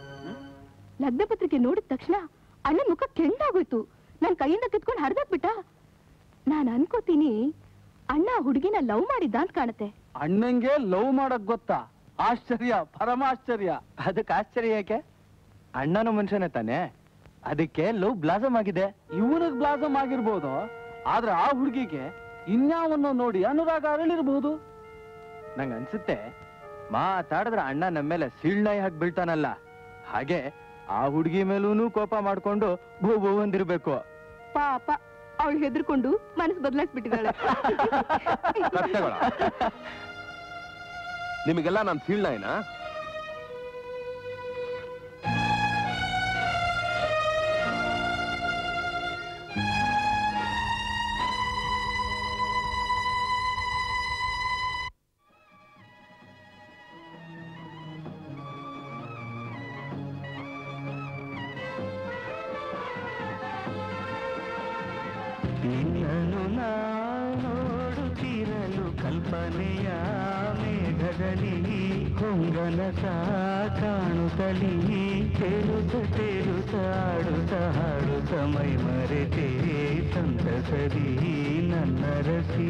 ಲಗ್ನ ಪತ್ರಿಕೆ ನೋಡಿದ ತಕ್ಷಣ ಅಣ್ಣ ಮುಖ ಕೆಂಡಾಗೋಯ್ತು ನನ್ ಕೈಯಿಂದ ಕಿತ್ಕೊಂಡು ಹರಿದಾಕ್ಬಿಟ್ಟ ನಾನ್ ಅನ್ಕೋತೀನಿ ಅಣ್ಣ ಹುಡುಗಿನ ಲವ್ ಮಾಡಿದ್ದ ಅಂತ ಕಾಣುತ್ತೆ ಅಣ್ಣಂಗೆ ಲವ್ ಮಾಡಕ್ ಗೊತ್ತಾ ಆಶ್ಚರ್ಯ ಪರಮಾಶ್ಚರ್ಯ ಅದಕ್ಕೆ ಆಶ್ಚರ್ಯ ಯಾಕೆ ಅಣ್ಣನ ಮನುಷ್ಯನೇ ತಾನೆ ಅದಕ್ಕೆ ಲವ್ ಬ್ಲಾಸಮ್ ಆಗಿದೆ ಇವನಿಗೆ ಬ್ಲಾಸಮ್ ಆಗಿರ್ಬೋದು ಆದ್ರೆ ಆ ಹುಡುಗಿಗೆ ಇನ್ಯಾವನ್ನೋ ನೋಡಿ ಅನುರಾಗ ಅರಳಿರ್ಬೋದು ನಂಗೆ ಅನ್ಸುತ್ತೆ ಮಾತಾಡಿದ್ರೆ ಅಣ್ಣ ನಮ್ಮ ಮೇಲೆ ಸೀಳ್ನಾಯಿ ಹಾಕಿ ಬೀಳ್ತಾನಲ್ಲ ಹಾಗೆ ಆ ಹುಡುಗಿ ಮೇಲೂ ಕೋಪ ಮಾಡ್ಕೊಂಡು ಭೂ ಭೂ ಅಂದಿರ್ಬೇಕು ಪಾಪ ಅವಳು ಹೆದರ್ಕೊಂಡು ಮನಸ್ಸು ಬದಲಾಯಿಸ್ಬಿಟ್ಟಿದ್ದಾಳೆ ಕತ್ತೆಗಳ ನಿಮಗೆಲ್ಲ ನಾನು ಸೀಳ್ನಾಯಿನಾ ನಿನ್ನನು ನಾ ನೋಡುತ್ತಿರಲು ಕಲ್ಪನೆಯ ಮೇಘದಲ್ಲಿ ಹೊಂಗನಸ ಕಾಣುತ್ತಲಿ ತೇಲುತ್ತ ತೇಲುತ್ತ ಆಡುತ್ತ ಹಾಡುತ್ತ ಮೈ ಮರೆತೆ ಸಂತಸರಿ ನನ್ನ ರಸಿ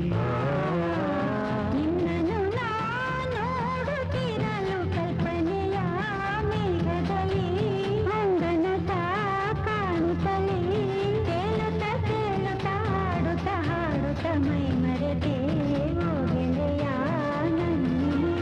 ನಿನ್ನನ್ನು ನಾ ನೋಡುತ್ತಿರಲು ಕಲ್ಪನೆಯ ಮೇಘದಲ್ಲಿ ಅಂಗನದ ಕಾಣುತ್ತಲೇ ತೇಲುತ್ತ ತೇಲುತ್ತ ಹಾಡುತ್ತ ಹಾಡುತ್ತ ಮೈ ಮರೆತೆ ಓ ಗೆಳೆಯ ನನ್ನಿಲ್ಲ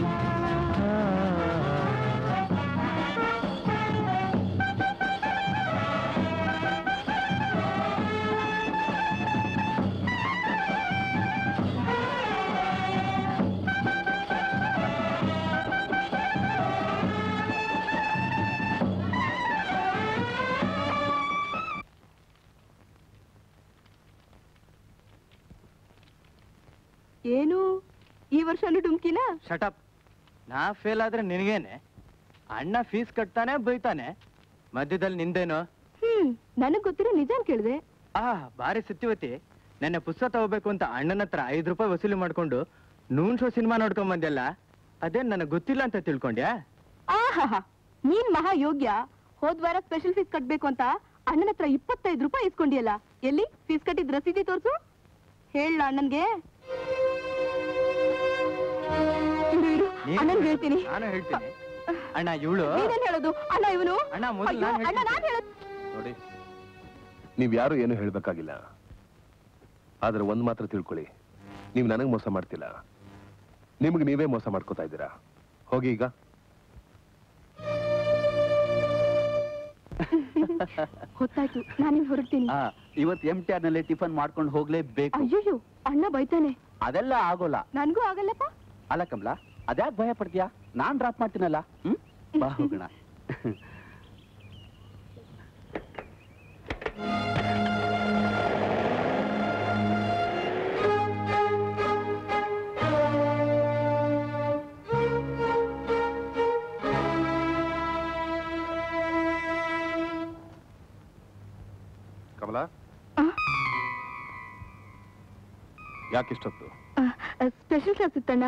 ಏನು ಈ ವರ್ಷನೂ ಡುಮ್ಕಿನ ಶಟಪ್ ನಾ ಫೇಲ್ ಆದ್ರೆ ನಿನಗೇನೆ ಅಣ್ಣ ಫೀಸ್ ಕಟ್ತಾನೆ ಬೈತಾನೆ ಮಧ್ಯದಲ್ಲಿ ನಿಂದೇನು ಹ್ಮ್ ನನಗ್ ಗೊತ್ತಿರೋ ನಿಜಾನ್ ಕೇಳಿದೆ ಆ ಬಾರಿ ಸತ್ಯವತಿ ನೆನ್ನೆ ಪುಸ್ತಕ ತಗೋಬೇಕು ಅಂತ ಅಣ್ಣನ ಹತ್ರ ಐದು ರೂಪಾಯಿ ವಸೂಲಿ ಮಾಡ್ಕೊಂಡು ನೂನ್ ಶೋ ಸಿನಿಮಾ ನೋಡ್ಕೊಂಡ್ ಬಂದೆಲ್ಲ ಅದೇನ್ ನನಗೆ ಗೊತ್ತಿಲ್ಲ ಅಂತ ತಿಳ್ಕೊಂಡ್ಯಾ ಆಹಾ ನೀನ್ ಮಹಾ ಯೋಗ್ಯ ಹೋದ್ ವಾರ ಸ್ಪೆಷಲ್ ಫೀಸ್ ಕಟ್ಬೇಕು ಅಂತ ಅಣ್ಣನ ಹತ್ರ ಇಪ್ಪತ್ತೈದು ರೂಪಾಯಿ ಇಸ್ಕೊಂಡಿಯಲ್ಲ ಎಲ್ಲಿ ಫೀಸ್ ಕಟ್ಟಿದ್ ರಸೀದಿ ತೋರ್ಸು ಹೇಳ ಅಣ್ಣನ್ಗೆ ಇರು, ಇರು, ಅಣ್ಣನ್ಗೆ ಹೇಳ್ತೀನಿ ನಾನು ಹೇಳ್ತೀನಿ ಅಣ್ಣ ಇವಳು ನೀನೇನ್ ಹೇಳೋದು ಅಣ್ಣ ಇವನು ಅಣ್ಣ, ಮೊದ್ಲು ಅಯ್ಯೋ, ನಾನ್ ಅಣ್ಣ ನಾನ್ ಹೇಳೋದು ನೋಡಿ ನೀವ್ ಯಾರು ಏನು ಹೇಳ್ಬೇಕಾಗಿಲ್ಲ ಆದ್ರೆ ಒಂದ್ ಮಾತ್ರ ತಿಳ್ಕೊಳ್ಳಿ ನೀವು ನನಗೆ ಮೋಸ ಮಾಡ್ತಿಲ್ಲ ನಿಮ್ಗೆ ನೀವೇ ಮೋಸ ಮಾಡ್ಕೋತಾ ಇದ್ದೀರಾ ಹೋಗಿ ಈಗ ಗೊತ್ತಾಯ್ತು ನಾನಿನ್ ಹೊರಡ್ತೀನಿ ಇವತ್ತು ಎಂ ಟಿ ಆರ್ ನಲ್ಲಿ ಟಿಫನ್ ಮಾಡ್ಕೊಂಡು ಹೋಗ್ಲೇಬೇಕು ಅಯ್ಯಯ್ಯೋ ಅಣ್ಣ ಬೈತಾನೆ ಅದೆಲ್ಲ ಆಗೋಲ್ಲ ನನ್ಗೂ ಆಗಲ್ಲಪ್ಪ ಅಲ್ಲ ಕಮಲ ಅದ್ಯಾಕ್ ಭಯ ಪಡ್ತೀಯಾ ನಾನ್ ಡ್ರಾಪ್ ಮಾಡ್ತೀನಲ್ಲ ಹ್ಮ್ ಬಾ ಹೋಗೋಣ ಕಮಲ ಯಾಕಿಷ್ಟೊತ್ತು ಸ್ಪೆಷಲ್ ಕ್ಲಾಸ್ ಇತ್ತಣ್ಣ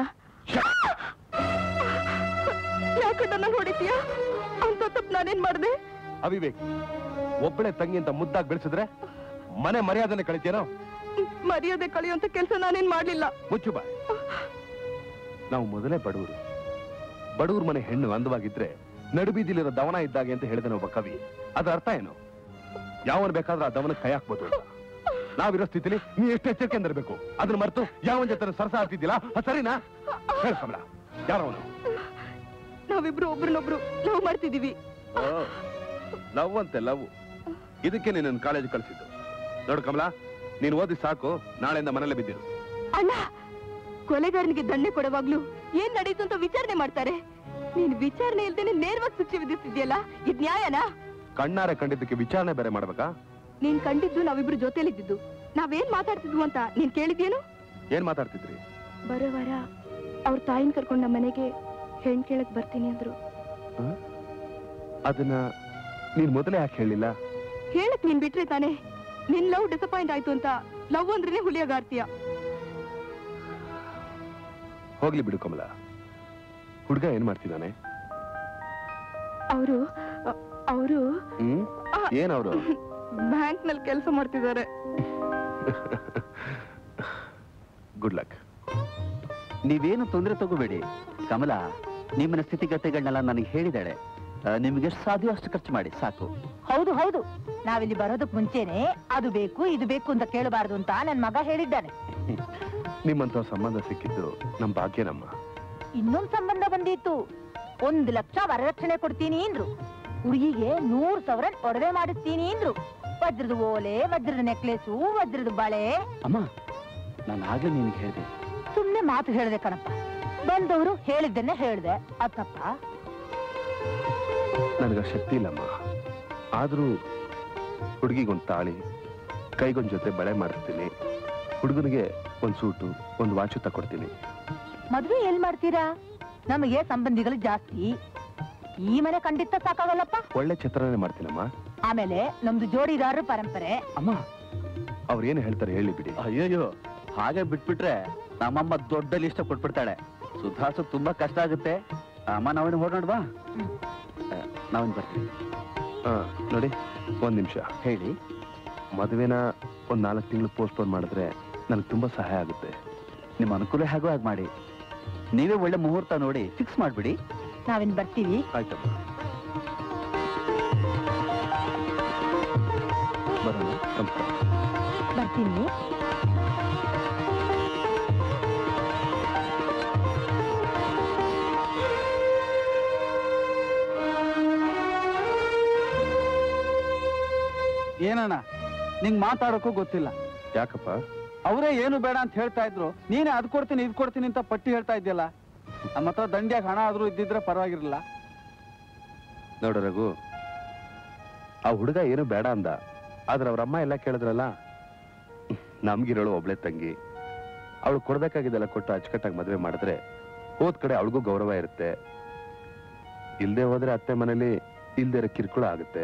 ಯಾಕಣ್ಣ ನಾನು ಹೊಡಿತೀಯ ಅಂತ ತಪ್ಪು ನಾನೇನ್ ಮಾಡ್ದೆ ಅವಿವೇಕ್ ಒಬ್ಬಳೆ ತಂಗಿ ಅಂತ ಮುದ್ದಾಗಿ ಬೆಳೆಸಿದ್ರೆ ಮನೆ ಮರ್ಯಾದನೆ ಕಳಿತೇನೋ ಮರ್ಯಾದೆ ಕಳೆಯುವಂತ ಕೆಲಸ ನಾನೇನ್ ಮಾಡ್ಲಿಲ್ಲ ಮುಚ್ಚು ಬಾ ನಾವು ಮೊದಲೇ ಬಡವರು ಬಡವ್ರ ಮನೆ ಹೆಣ್ಣು ಅಂದವಾಗಿದ್ರೆ ನಡುಬೀದಿಲಿರೋ ದವನ ಇದ್ದಾಗೆ ಅಂತ ಹೇಳಿದನು ಒಬ್ಬ ಕವಿ ಅದರ ಅರ್ಥ ಏನು ಯಾವನ್ ಬೇಕಾದ್ರೂ ಆ ದವನ ಕೈ ಹಾಕ್ಬೋದು ಅಂತ. ನಾವಿರೋ ಸ್ಥಿತಿಲಿ ನೀ ಎಷ್ಟು ಎಚ್ಚರಿಕೆ ಇರಬೇಕು ಅದನ್ನ ಮರೆತು ಯಾವನ್ ಜೊತೆ ಸರಸ ಆಗ್ತಿದ್ದಿಲ್ಲ ಅದ್ ಸರಿನಾ ಹೇಳ ಕಮಲ ಯಾರವನು ನಾವಿಬ್ರು ಒಬ್ರನ್ನೊಬ್ರು ಲವ್ ಮಾಡ್ತಿದೀವಿ ಲವ್ ಅಂತೆ ಲವ್ ಇದಕ್ಕೆ ನೀನು ಕಾಲೇಜ್ ಕಳಿಸಿದ್ದು ನೋಡು ಕಮಲ ನೀನು ಓದಿ ಸಾಕು ನಾಳೆಯಿಂದ ಮನೇಲೆ ಬಿದ್ದಿರು ಅಣ್ಣ ಕೊಲೆಗಾರನಿಗೆ ದಂಡೆ ಕೊಡುವಾಗ್ಲೂ ಏನ್ ನಡೀತು ಅಂತ ವಿಚಾರಣೆ ಮಾಡ್ತಾರೆ ನೀನ್ ವಿಚಾರಣೆ ಇಲ್ದೇನೆ ನೇರವಾಗಿ ಶಿಕ್ಷೆ ವಿಧಿಸ್ತಿದ್ಯಲ್ಲ ಇದ್ ನ್ಯಾಯನಾ ಕಣ್ಣಾರೆ ಕಂಡಿದ್ದಕ್ಕೆ ವಿಚಾರಣೆ ಬೇರೆ ಮಾಡ್ಬೇಕಾ ನೀನ್ ಕಂಡಿದ್ದು ನಾವಿಬ್ರು ಜೊತೆಲಿದ್ದಿದ್ದು ನಾವೇನ್ ಮಾತಾಡ್ತಿದ್ವು ಅಂತ ನೀನ್ ಕೇಳಿದ್ಯೇನು ಏನ್ ಮಾತಾಡ್ತಿದ್ರಿ ಬರೋ ವಾರ ಅವ್ರ ತಾಯಿನ ಕರ್ಕೊಂಡ್ ನಮ್ಮ ಮನೆಗೆ ಹೆಣ್ ಕೇಳಕ್ ಬರ್ತೀನಿ ಅಂದ್ರು ಅದನ್ನ ನೀನ್ ಮೊದಲೇ ಯಾಕೆ ಹೇಳಿಲ್ಲ ಹೇಳಕ್ ನೀನ್ ಬಿಟ್ರೆ ತಾನೆ ನಿನ್ ಲವ್ ಡಿಸಪಾಯಿಂಟ್ ಆಯ್ತು ಅಂತ ಲವ್ ಅಂದ್ರೇನೆ ಹುಲಿಯಾಗಾರ್ತೀಯ ಹೋಗ್ಲಿ ಬಿಡು ಕಮಲ ಹುಡ್ಗ ಏನ್ ಮಾಡ್ತಿದ್ದಾನೆ ಅವರು ಅವರು ಹ್ಮ್ ಏನ್ ಅವರು ಬ್ಯಾಂಕ್ ನಲ್ಲಿ ಕೆಲಸ ಮಾಡ್ತಿದ್ದಾರೆ ಗುಡ್ ಲಕ್ ನೀವೇನು ತೊಂದರೆ ತಗೋಬೇಡಿ ಕಮಲ ನಿಮ್ಮನ ಸ್ಥಿತಿಗತಿಗಳನ್ನೆಲ್ಲ ನನಗೆ ಹೇಳಿದಾಳೆ ಆ, ನಿಮ್ಗೆ ಎಷ್ಟು ಸಾಧ್ಯ ಅಷ್ಟು ಖರ್ಚು ಮಾಡಿ ಸಾಕು ಹೌದು ಹೌದು ನಾವಿಲ್ಲಿ ಬರೋದಕ್ ಮುಂಚೆನೆ ಅದು ಬೇಕು ಇದು ಬೇಕು ಅಂತ ಕೇಳಬಾರ್ದು ಅಂತ ನನ್ ಮಗ ಹೇಳಿದ್ದಾನೆ ನಿಮ್ಮಂತ ಸಂಬಂಧ ಸಿಕ್ಕಿದ್ದು ನಮ್ ಭಾಗ್ಯನಮ್ಮ ಇನ್ನೊಂದ್ ಸಂಬಂಧ ಬಂದಿತ್ತು ಒಂದ್ ಲಕ್ಷ ವರದಕ್ಷಿಣೆ ಕೊಡ್ತೀನಿ ಅಂದ್ರು ಹುಡುಗಿಗೆ ನೂರ್ ಸಾವಿರ ಒಡವೆ ಮಾಡಿಸ್ತೀನಿ ಅಂದ್ರು ವಜ್ರದ ಓಲೆ ವಜ್ರದ ನೆಕ್ಲೆಸು ವಜ್ರದ ಬಳೆ ಅಮ್ಮ ನಾನು ಆಗ್ಲೇ ನಿನಗೆ ಹೇಳಿದೆ ಸುಮ್ನೆ ಮಾತು ಹೇಳ್ದೆ ಕಣಪ್ಪ ಬಂದವರು ಹೇಳಿದ್ದನ್ನೇ ಹೇಳ್ದೆ ಅತ್ತಪ್ಪ ನನಗ ಶಕ್ತಿ ಇಲ್ಲಮ್ಮ ಆದ್ರೂ ಹುಡುಗಿಗೊಂದ್ ತಾಳಿ ಕೈಗೊಂದ್ ಜೊತೆ ಬಳೆ ಮಾಡಿಸ್ತೀನಿ ಹುಡುಗನಿಗೆ ಒಂದ್ ಸೂಟು ಒಂದ್ ವಾಚು ತಕೊಡ್ತೀನಿ ಮದ್ವೆ ಎಲ್ ಮಾಡ್ತೀರಾ ನಮಗೆ ಸಂಬಂಧಿಗಳು ಜಾಸ್ತಿ ಈ ಮನೆ ಖಂಡಿತ ಸಾಕಾಗಲ್ಲಪ್ಪ ಒಳ್ಳೆ ಚಿತ್ರನೇ ಮಾಡ್ತೀನಮ್ಮ ಆಮೇಲೆ ನಮ್ದು ಜೋಡಿದಾರರ ಪರಂಪರೆ ಅಮ್ಮ ಅವ್ರು ಏನ್ ಹೇಳ್ತಾರೆ ಹೇಳಿ ಬಿಡಿ ಅಯ್ಯಯ್ಯೋ ಹಾಗೆ ಬಿಟ್ಬಿಟ್ರೆ ನಮ್ಮಮ್ಮ ದೊಡ್ಡ ಲಿಸ್ಟ್ ಕೊಟ್ಬಿಡ್ತಾಳೆ ಸುಧಾರ್ಸು ತುಂಬಾ ಕಷ್ಟ ಆಗುತ್ತೆ ಅಮ್ಮ ನಾವೇನು ಹೊರಡೋಣವಾ ನಾವೇನು ಬರ್ತೀವಿ ಹಾ ನೋಡಿ ಒಂದ್ ನಿಮಿಷ ಹೇಳಿ ಮದುವೆನ ಒಂದ್ ನಾಲ್ಕು ತಿಂಗಳು ಪೋಸ್ಟ್ಪೋನ್ ಮಾಡಿದ್ರೆ ನನಗೆ ತುಂಬಾ ಸಹಾಯ ಆಗುತ್ತೆ ನಿಮ್ಮ ಅನುಕೂಲ ಹೇಗೋ ಹಾಗೆ ಮಾಡಿ ನೀವೇ ಒಳ್ಳೆ ಮುಹೂರ್ತ ನೋಡಿ ಫಿಕ್ಸ್ ಮಾಡ್ಬಿಡಿ ನಾವಿನ್ ಬರ್ತೀವಿ ಆಯ್ತಮ್ಮ ಬರೋಣ ನಮಸ್ಕಾರ ಬರ್ತೀನಿ ಏನಣ್ಣ ನಿಂಗ್ ಮಾತಾಡೋಕ್ಕೂ ಗೊತ್ತಿಲ್ಲ ಯಾಕಪ್ಪ ಅವರೇ ಏನು ಬೇಡ ಅಂತ ಹೇಳ್ತಾ ಇದ್ರು ನೀನೇ ಅದ್ ಕೊಡ್ತೀನಿ ಇದ್ ಕೊಡ್ತೀನಿ ಅಂತ ಪಟ್ಟಿ ಹೇಳ್ತಾ ಇದ್ಯಲ್ಲ ನಮ್ಮ ಹತ್ರ ದಂಡ್ಯಾಗ ಹಣ ಆದ್ರೂ ಇದ್ದಿದ್ರೆ ಪರವಾಗಿರಲಿಲ್ಲ ನೋಡು ರಘು ಆ ಹುಡುಗ ಏನು ಬೇಡ ಅಂದ ಆದ್ರೆ ಅವ್ರ ಅಮ್ಮ ಎಲ್ಲ ಕೇಳಿದ್ರಲ್ಲ ನಮ್ಗಿರೋಳು ಒಬ್ಳೆ ತಂಗಿ ಅವಳು ಕೊಡ್ಬೇಕಾಗಿದ್ದೆಲ್ಲ ಕೊಟ್ಟು ಅಚ್ಚುಕಟ್ಟಾಗಿ ಮದುವೆ ಮಾಡಿದ್ರೆ ಹೋದ್ ಕಡೆ ಅವಳಿಗೂ ಗೌರವ ಇರುತ್ತೆ ಇಲ್ದೆ ಹೋದ್ರೆ ಅತ್ತೆ ಮನೇಲಿ ಇಲ್ದೇ ಇರೋ ಕಿರುಕುಳ ಆಗುತ್ತೆ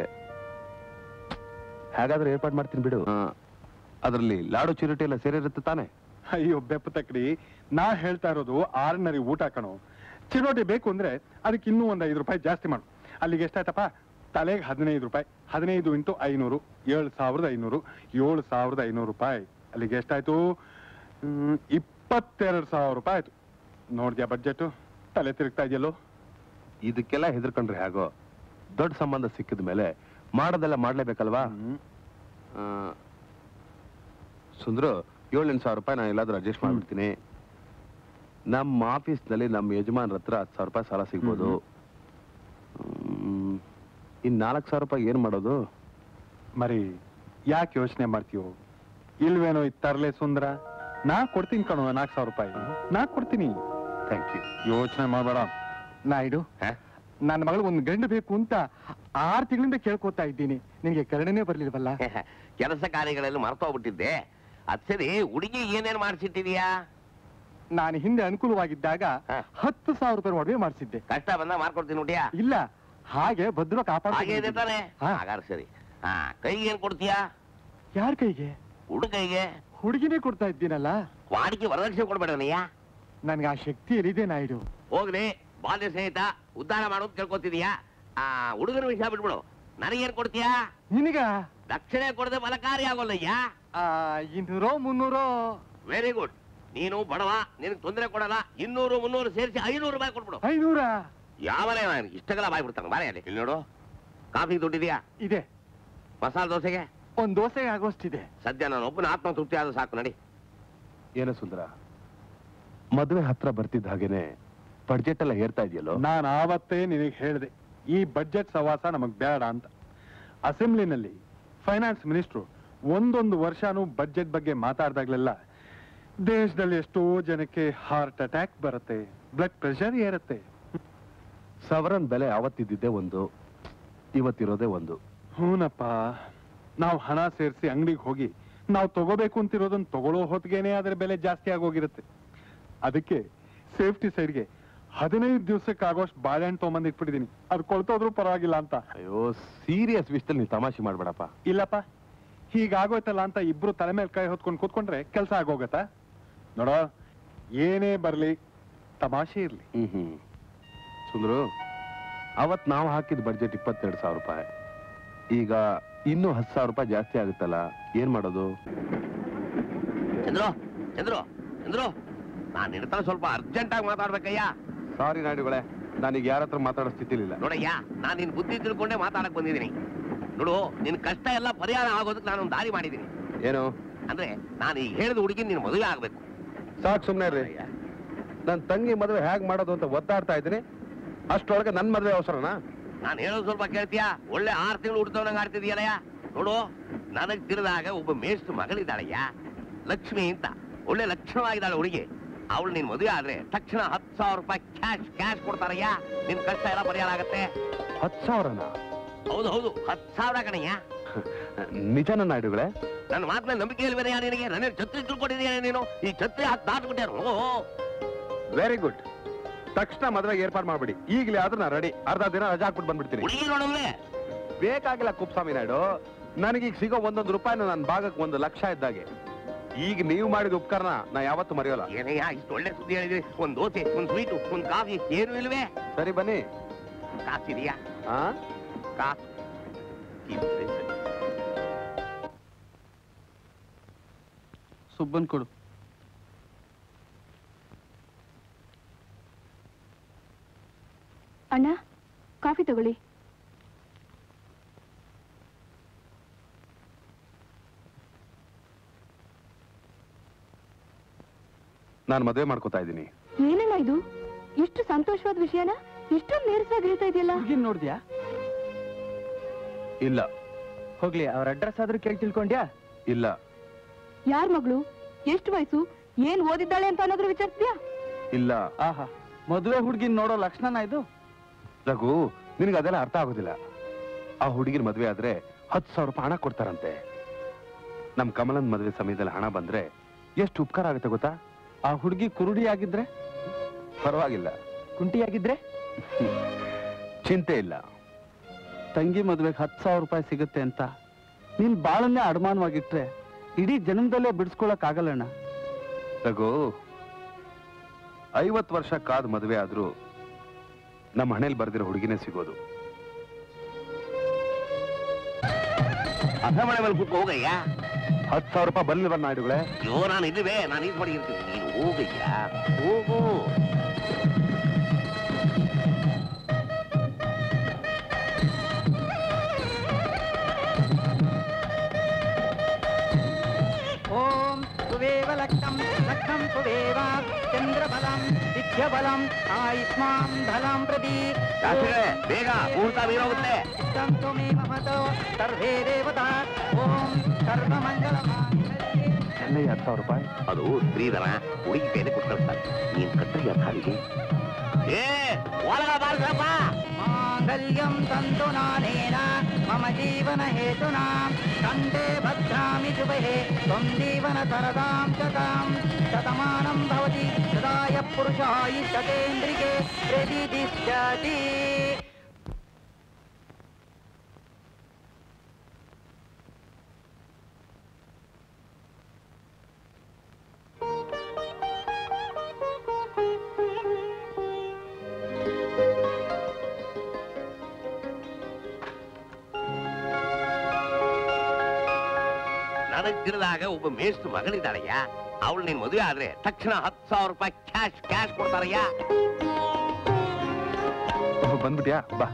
ಹಾಗಾದ್ರೆ ಏರ್ಪಾಡು ಮಾಡ್ತೀನಿ ಬಿಡು ಅದರಲ್ಲಿ ಲಾಡು ಚಿರುಟಿ ಎಲ್ಲ ಸೇರಿರುತ್ತೆ ತಾನೆ ಅಯ್ಯೋ ಬೆಪ್ಪ ತಕ್ಕಡಿ ನಾ ಹೇಳ್ತಾ ಇರೋದು ಆರ್ಡಿನರಿ ಊಟ ಕಣೋ ಚಿರೋಟಿ ಬೇಕು ಅಂದ್ರೆ ಅದಕ್ಕೆ ಇನ್ನೂ ಒಂದು ಐದು ರೂಪಾಯಿ ಜಾಸ್ತಿ ಮಾಡು ಅಲ್ಲಿಗೆ ಎಷ್ಟಾಯ್ತಪ್ಪ ತಲೆಗೆ ಹದಿನೈದು ರೂಪಾಯಿ ಹದಿನೈದು ಇಂಟು ಐನೂರು ಏಳು ಸಾವಿರದ ಐನೂರು ಏಳು ಸಾವಿರದ ಐನೂರು ರೂಪಾಯಿ ಅಲ್ಲಿಗೆ ಎಷ್ಟಾಯ್ತು ಹ್ಮ್, ಇಪ್ಪತ್ತೆರಡು ಸಾವಿರ ರೂಪಾಯಿ ಆಯ್ತು ನೋಡ್ದ್ಯಾ ಬಡ್ಜೆಟ್ ತಲೆ ತಿರುಗ್ತಾ ಇದೆಯಲ್ಲೋ ಇದಕ್ಕೆಲ್ಲ ಹೆದರ್ಕೊಂಡ್ರೆ ಹೇಗೋ ದೊಡ್ಡ ಸಂಬಂಧ ಸಿಕ್ಕಿದ ಮೇಲೆ ಮಾಡೋದೆಲ್ಲ ಮಾಡ್ಲೇಬೇಕಲ್ವಾ ಆ, ಸುಂದ್ರು ಏಳೆಂಟು ಸಾವಿರ ರೂಪಾಯಿ ನಾನು ಎಲ್ಲಾದ್ರೂ ಅಡ್ಜಸ್ಟ್ ಮಾಡ್ಬಿಡ್ತೀನಿ ನಮ್ಮ ಆಫೀಸ್ನಲ್ಲಿ ನಮ್ಮ ಯಜಮಾನ್ರ ಹತ್ರ ಹತ್ತು ಸಾವಿರ ರೂಪಾಯಿ ಸಾಲ ಸಿಗ್ಬೋದು ಹ್ಮ್, ಇನ್ ನಾಲ್ಕು ಸಾವಿರ ರೂಪಾಯಿ ಏನ್ ಮಾಡೋದು ಮರಿ ಯಾಕೆ ಯೋಚನೆ ಮಾಡ್ತೀವೋ ಇಲ್ವೇನೋ ಇದ್ ತರ್ಲೆ ಸುಂದರ ನಾ ಕೊಡ್ತೀನಿ ಕಣೋ ನಾಲ್ಕು ಸಾವಿರ ರೂಪಾಯಿ ನಾ ಕೊಡ್ತೀನಿ ಥ್ಯಾಂಕ್ ಯು ಯೋಚನೆ ಮಾಡಬೇಡ ನಾಯ್ಡು ನನ್ನ ಮಗಳು ಒಂದು ಗಂಡು ಬೇಕು ಅಂತ ಆರು ತಿಂಗಳಿಂದ ಕೇಳ್ಕೊತಾ ಇದ್ದೀನಿ ನಿನಗೆ ಕರುಣೆನೇ ಬರ್ಲಿಲ್ವಲ್ಲ ಕೆಲಸ ಕಾರ್ಯಗಳಲ್ಲಿ ಮರ್ತೋಗ್ಬಿಟ್ಟಿದ್ದೆ ಅದ್ ಸರಿ ಹುಡುಗಿ ಏನೇನ್ ಮಾಡ್ಸಿಟ್ಟಿದ್ಯಾ ನಾನು ಹಿಂದೆ ಅನುಕೂಲವಾಗಿದ್ದಾಗ ಹತ್ತು ಸಾವಿರ ರೂಪಾಯಿ ಒಡವೆ ಮಾಡಿಸಿದ್ದೆ ಕಷ್ಟ ಬಂದ ಮಾಡ್ಕೊಡ್ತೀನಿ ಹುಟ್ಟಿಯಾ ಇಲ್ಲ ಹಾಗೆ ಭದ್ರ ಹಾಗೆ ಇದೆ ತಾನೆ ಕಾಪಾಡ ಹಾಗಾದ್ರೆ ಸರಿ ಹಾ ಕೈಗೆ ಏನ್ ಕೊಡ್ತೀಯಾ ಯಾರ ಕೈಗೆ ಹುಡುಗ ಕೈಗೆ ಹುಡುಗಿನೇ ಕೊಡ್ತಾ ಇದ್ದೀನಲ್ಲ ವಾಡಿಕೆ ವರದಕ್ಷಿಣೆ ಕೊಡ್ಬೇಡನಯ್ಯ ನನ್ಗೆ ಆ ಶಕ್ತಿ ಎಲ್ಲಿದೆ ನಾಯ್ಡು ಹೋಗ್ಲಿ ಬಾಲ್ಯ ಸ್ನೇಹಿತ ಉದ್ಧಾರ ಮಾಡೋದು ಕೇಳ್ಕೊತಿದೀಯಾ ಆ ಹುಡುಗನ ವಿಷಯ ಬಿಟ್ಬಿಡು ನನಗೇನ್ ಕೊಡ್ತೀಯಾ ನಿನಗ ದಕ್ಷಿಣೆ ಕೊಡದೆ ಫಲಕಾರಿ ಆಗೋಲ್ಲಯ್ಯ ಇನ್ನೂರೋ ಮುನ್ನೂರೋ ವೆರಿ ಗುಡ್ ನೀನು ಬಡವ ನಿನಗೆ ತೊಂದರೆ ಕೊಡಲ್ಲ ಇನ್ನೂರು ಮುನ್ನೂರು ಸೇರಿಸಿ ಐನೂರು ರೂಪಾಯಿ ಕೊಟ್ಬಿಡು ಐನೂರ ಯಾವನೇ ಇಷ್ಟಗಲ ಬಾಯ್ ಬಿಡ್ತಾನೆ ಬಾರೆ ಅಲ್ಲಿ ಇಲ್ಲಿ ನೋಡು ಕಾಫಿ ದುಡ್ಡಿದ್ಯಾ ಇದೆ ಮಸಾಲ ದೋಸೆಗೆ ಒಂದ್ ದೋಸೆ ಆಗೋಷ್ಟಿದೆ ಸದ್ಯ ನಾನು ಒಬ್ಬನ ಆತ್ಮ ತೃಪ್ತಿ ಆದ್ರೂ ಸಾಕು ನಡಿ ಏನೋ ಸುಂದರ ಮದುವೆ ಹತ್ರ ಬರ್ತಿದ್ದ ಹಾಗೇನೆ ಬಡ್ಜೆಟ್ ಎಲ್ಲ ಹೇರ್ತಾ ಇದೆಯಲ್ಲೋ ನಾನು ಆವತ್ತೇ ನಿನಗೆ ಹೇಳಿದೆ ಈ ಬಡ್ಜೆಟ್ ಸವಾಸ ನಮಗ್ ಬೇಡ ಅಂತ ಅಸೆಂಬ್ಲಿನಲ್ಲಿ ಫೈನಾನ್ಸ್ ಮಿನಿಸ್ಟ್ರು ಒಂದೊಂದು ವರ್ಷನೂ ಬಡ್ಜೆಟ್ ಬಗ್ಗೆ ಮಾತಾಡ್ದಾಗ್ಲೆಲ್ಲ ದೇಶದಲ್ಲಿ ಎಷ್ಟೋ ಜನಕ್ಕೆ ಹಾರ್ಟ್ ಅಟ್ಯಾಕ್ ಬರುತ್ತೆ ಬ್ಲಡ್ ಪ್ರೆಷರ್ ಏರುತ್ತೆ ಸವರನ್ ಬೆಲೆ ಅವತ್ತಿದ್ದಿದ್ದೇ ಒಂದು ಇವತ್ತಿರೋದೇ ಒಂದು ಹೂನಪ್ಪ ನಾವು ಹಣ ಸೇರಿಸಿ ಅಂಗಡಿಗೆ ಹೋಗಿ ನಾವು ತಗೋಬೇಕು ಅಂತಿರೋದನ್ನ ತಗೊಳ್ಳೋ ಹೊತ್ತಿಗೆನೆ ಅದ್ರ ಬೆಲೆ ಜಾಸ್ತಿ ಆಗೋಗಿರುತ್ತೆ ಅದಕ್ಕೆ ಸೇಫ್ಟಿ ಸೈಡ್ಗೆ ಹದಿನೈದು ದಿವಸಕ್ಕೆ ಆಗೋಷ್ಟು ಬಾಳೆಹಣ್ಣು ತೊಗೊಂಬಂದು ಇಟ್ಬಿಟ್ಟಿದೀನಿ ಅದು ಕೊಳ್ತೋದ್ರೂ ಪರವಾಗಿಲ್ಲ ಅಂತ ಅಯ್ಯೋ ಸೀರಿಯಸ್ ವಿಷಯದಲ್ಲಿ ನೀವು ತಮಾಷೆ ಮಾಡ್ಬೇಡಪ್ಪ ಇಲ್ಲಪ್ಪ ಹೀಗಾಗೋಯ್ತಲ್ಲ ಅಂತ ಇಬ್ರು ತಲೆ ಮೇಲೆ ಕೈ ಹೊತ್ಕೊಂಡು ಕೂತ್ಕೊಂಡ್ರೆ ಕೆಲಸ ಆಗೋಗತ್ತಾ ನೋಡೋ ಏನೇ ಬರ್ಲಿ ತಮಾಷೆ ಇರ್ಲಿ ಹ್ಮ್ ಹ್ಮ್ ಸುಂದ್ರು ಅವತ್ ನಾವು ಹಾಕಿದ ಬಡ್ಜೆಟ್ ಇಪ್ಪತ್ತೆರಡು ಸಾವಿರ ರೂಪಾಯಿ ಈಗ ಇನ್ನೂ ಹತ್ತು ಸಾವಿರ ರೂಪಾಯಿ ಜಾಸ್ತಿ ಆಗುತ್ತಲ್ಲ ಏನ್ ಮಾಡೋದು ಚಂದ್ರು ಚಂದ್ರು ಚಂದ್ರು ನಾನು ನಿನ್ನ ಸ್ವಲ್ಪ ಅರ್ಜೆಂಟ್ ಆಗಿ ಮಾತಾಡ್ಬೇಕಯ್ಯ ಸಾರಿ ನಾಡಿಗಳೇ ನಾನೀಗ ಯಾರ ಹತ್ರ ಮಾತಾಡೋ ಸ್ಥಿತಿಲಿಲ್ಲ ನೋಡಯ್ಯ ನಾನು ನಿನ್ ಬುದ್ಧಿ ತಿಳ್ಕೊಂಡೇ ಮಾತಾಡಕ್ ಬಂದಿದ್ದೀನಿ ನೋಡು ನಿನ್ ಕಷ್ಟ ಎಲ್ಲ ಪರಿಹಾರ ಆಗೋದಕ್ಕೆ ನಾನೊಂದು ದಾರಿ ಮಾಡಿದ್ದೀನಿ ಏನು ಅಂದ್ರೆ ನಾನು ಈಗ ಹೇಳಿದ ಹುಡುಗಿ ನಿನ್ ಮದುವೆ ಆಗ್ಬೇಕು ಸಾಕು ಸುಮ್ನೆ ರೀ ನನ್ ತಂಗಿ ಮದುವೆ ಹೇಗ್ ಮಾಡೋದು ಅಂತ ಒದ್ದಾಡ್ತಾ ಇದ್ದೀನಿ ಅಷ್ಟೊಳಗೆ ನನ್ ಮದುವೆ ಅವಸರನಾ ನಾನು ಹೇಳೋದು ಸ್ವಲ್ಪ ಕೇಳ್ತೀಯಾ ಒಳ್ಳೆ ಆರು ತಿಂಗಳು ಹುಡ್ತವನಂಗ ಆಡ್ತಿದೀಯಲ್ಲಯ್ಯ ನೋಡು ನನಗ್ ತಿಳಿದಾಗ ಒಬ್ಬ ಮೇಷ್ಟು ಮಗಳಿದ್ದಾಳಯ್ಯ ಲಕ್ಷ್ಮಿ ಅಂತ ಒಳ್ಳೆ ಲಕ್ಷಣವಾಗಿದ್ದಾಳೆ ಹುಡುಗಿ ಅವಳು ನಿನ್ ಮದುವೆ ಆದ್ರೆ ತಕ್ಷಣ ಹತ್ತು ಸಾವಿರ ರೂಪಾಯಿ ಕ್ಯಾಶ್ ಕ್ಯಾಶ್ ಕೊಡ್ತಾರಯ್ಯ ನಿನ್ ಕಷ್ಟ ಎಲ್ಲ ಪರಿಹಾರ ಆಗತ್ತೆ ಹತ್ತು ಸಾವಿರನ ಹೌದು ಹೌದು ಹತ್ತು ಸಾವಿರ ಕಣಯ್ಯ ನಿಜನ ನಾಯ್ಡುಗಳೇ ನನ್ನ ಮಾತಿನ ನಂಬಿಕೆ ಇಲ್ವೇನಯ್ಯ ನಿನಗೆ ನನ್ನ ಛತ್ರಿ ತಿಳ್ಕೊಂಡಿದೀಯ ನೀನು ಈ ಛತ್ರಿ ಹತ್ತು ದಾಟ್ಬಿಟ್ಟಾರು ಓ ವೆರಿ ಗುಡ್ ತಕ್ಷಣ ಮದುವೆಗೆ ಏರ್ಪಾಡು ಮಾಡ್ಬಿಡಿ ಈಗಲೇ ಆದ್ರೂ ನಾ ರೆಡಿ ಅರ್ಧ ದಿನ ರಜಾ ಹಾಕ್ಬಿಟ್ಟು ಬಂದ್ಬಿಡ್ತೀನಿ ಹುಡುಗಿ ನೋಡಲ್ವೇ ಬೇಕಾಗಿಲ್ಲ ಕುಪ್ಸ್ವಾಮಿ ನಾಯ್ಡು ನನಗೀಗ ಸಿಗೋ ಒಂದೊಂದು ರೂಪಾಯಿನ ನನ್ನ ಭಾಗಕ್ಕೆ ಒಂದು ಲಕ್ಷ ಇದ್ದಾಗೆ ಈಗ ನೀವು ಮಾಡಿದ ಉಪಕರಣ ನಾ ಯಾವತ್ತೂ ಮರೆಯೋಲ್ಲ ಏನಯ್ಯ ಇಷ್ಟು ಒಳ್ಳೆ ಸುದ್ದಿ ಹೇಳಿದ್ರಿ ಒಂದ್ ದೋಸೆ ಒಂದ್ ಸ್ವೀಟು ಒಂದ್ ಕಾಫಿ ಏನು ಇಲ್ವೇ ಸರಿ ಬನ್ನಿ ಕಾಸಿದೆಯಾ ಆ ಕಾಸು ಇದ್ರೆ ಸರಿ. ಸುಬ್ಬನ್ ಕೊಡು ಅಣ್ಣ ಕಾಫಿ ತಗೊಳ್ಳಿ ನಾನು ಮದುವೆ ಮಾಡ್ಕೋತಾ ಇದ್ದೀನಿ ಏನಣ್ಣ ಇದು ಇಷ್ಟು ಸಂತೋಷವಾದ ವಿಷಯನ ಇಷ್ಟೊಂದು ನೇರಸಾಗಿ ಹೇಳ್ತಾ ಇದೆಯಲ್ಲ ಹುಡುಗಿನ್ ನೋಡ್ದ್ಯಾ ಇಲ್ಲ ಹೋಗ್ಲಿ ಅವ್ರ ಅಡ್ರೆಸ್ ಆದ್ರೂ ಕೇಳಿ ತಿಳ್ಕೊಂಡ್ಯಾ ಇಲ್ಲ ಯಾರ್ ಮಗಳು ಎಷ್ಟು ವಯಸ್ಸು ಏನ್ ಓದಿದ್ದಾಳೆ ಅಂತ ಅನ್ನೋದ್ರ ವಿಚಾರಿಸ್ದ್ಯಾ ಇಲ್ಲ ಆಹಾ ಮದುವೆ ಹುಡುಗಿನ್ ನೋಡೋ ಲಕ್ಷಣನ ಇದು ರಘು ನಿನಗೆ ಅದೆಲ್ಲ ಅರ್ಥ ಆಗೋದಿಲ್ಲ ಆ ಹುಡುಗಿನ ಮದುವೆ ಆದ್ರೆ ಹತ್ತು ಸಾವಿರ ರೂಪಾಯಿ ಹಣ ಕೊಡ್ತಾರಂತೆ ನಮ್ ಕಮಲನ್ ಮದುವೆ ಸಮಯದಲ್ಲಿ ಹಣ ಬಂದ್ರೆ ಎಷ್ಟು ಉಪಕಾರ ಆಗುತ್ತೆ ಗೊತ್ತಾ ಆ ಹುಡುಗಿ ಕುರುಡಿ ಆಗಿದ್ರೆ ಪರವಾಗಿಲ್ಲ ಕುಂಟಿಯಾಗಿದ್ರೆ ಚಿಂತೆ ಇಲ್ಲ ತಂಗಿ ಮದ್ವೆಗೆ ಹತ್ತು ಸಾವಿರ ರೂಪಾಯಿ ಸಿಗುತ್ತೆ ಅಂತ ನೀನ್ ಬಾಳನ್ನೇ ಅಡಮಾನವಾಗಿಟ್ರೆ ಇಡೀ ಜನ್ಮದಲ್ಲೇ ಬಿಡಿಸ್ಕೊಳಕ್ ಆಗಲ್ಲಣ್ಣ ರಘು ಐವತ್ತು ವರ್ಷ ಕಾದ್ ಮದುವೆ ಆದ್ರೂ ನಮ್ಮ ಹಣೆಯಲ್ಲಿ ಬರ್ದಿರೋ ಹುಡುಗಿನೇ ಸಿಗೋದು ಅರ್ಧ ಮನೆ ಮೇಲೆ ಕೂತ್ಕೊ ಹೋಗಯ್ಯ ಹತ್ತು ಸಾವಿರ ರೂಪಾಯಿ ಬರಲಿಲ್ವ ನಾಯ್ಡುಗಳೇ ಅಯ್ಯೋ ನಾನು ಇಲ್ಲವೇ ನಾನು ಇದು ಮಾಡಿ ಇರ್ತೀನಿ ನೀನು ಹೋಗಯ್ಯ ಹೋಗು ಓಂ ಸುವೇವ ಲಕ್ಷಂ ಲಕ್ಷಂ ಸುವೇವ ಚಂದ್ರಬಲಂ ವಿದ್ಯಬಲಂ ಆಯುಷ್ಮಾಂ ಧಲಂ ಪ್ರತಿ ಶಾಸ್ತ್ರಿಗಳೇ ಬೇಗ ಮುಹೂರ್ತ ಮೀರೋಗುತ್ತೆ ಸಂತು ಮೇ ಮಹತೋ ಸರ್ವೇ ದೇವತಾ ಓಂ ಸರ್ವಮಂಗಲ ಚೆನ್ನೈ ಹತ್ತು ಸಾವಿರ ರೂಪಾಯಿ ಅದು ಸ್ತ್ರೀಧನ ಹುಡುಗಿ ಕೈಲಿ ಕೊಟ್ಟು ಕಳಿಸ್ತಾರೆ ನೀನ್ ಕಟ್ಟಯ್ಯ ಖಾಲಿಗೆ ಏ ಒಳಗ ಬಾರ್ಸಪ್ಪ ಮಾಂಗಲ್ಯಂ ತಂತು ನಾನೇನ ಮಮ ಜೀವನ ಹೇತುನಾ ಕಂಠೆ ಭದ್ರಾಮಿ ಶುಭೆ ತ್ವಂ ಜೀವನ ಸರದಾಂ ಚತಾಂ ಶತಮಾನಂ ಭವತಿ ಸದಾಯ ಪುರುಷಾಯಿಷತೇಂದ್ರಿಕೆ ಪ್ರತಿಷ್ಠತಿ ನನಗ್ ತಿಳಿದಾಗ ಒಬ್ಬ ಮೇಷ್ಟ್ರ ಮಗಳಿದ್ದಾಳಯ್ಯ ಅವಳು ನಿನ್ ಮದುವೆ ಆದ್ರೆ ತಕ್ಷಣ ಹತ್ತು ಸಾವಿರ ರೂಪಾಯಿ ಕ್ಯಾಶ್ ಕ್ಯಾಶ್ ಕೊಡ್ತಾರಯ್ಯ ಓಹ್, ಬಂದ್ಬಿಟ್ಯಾ ಬಾ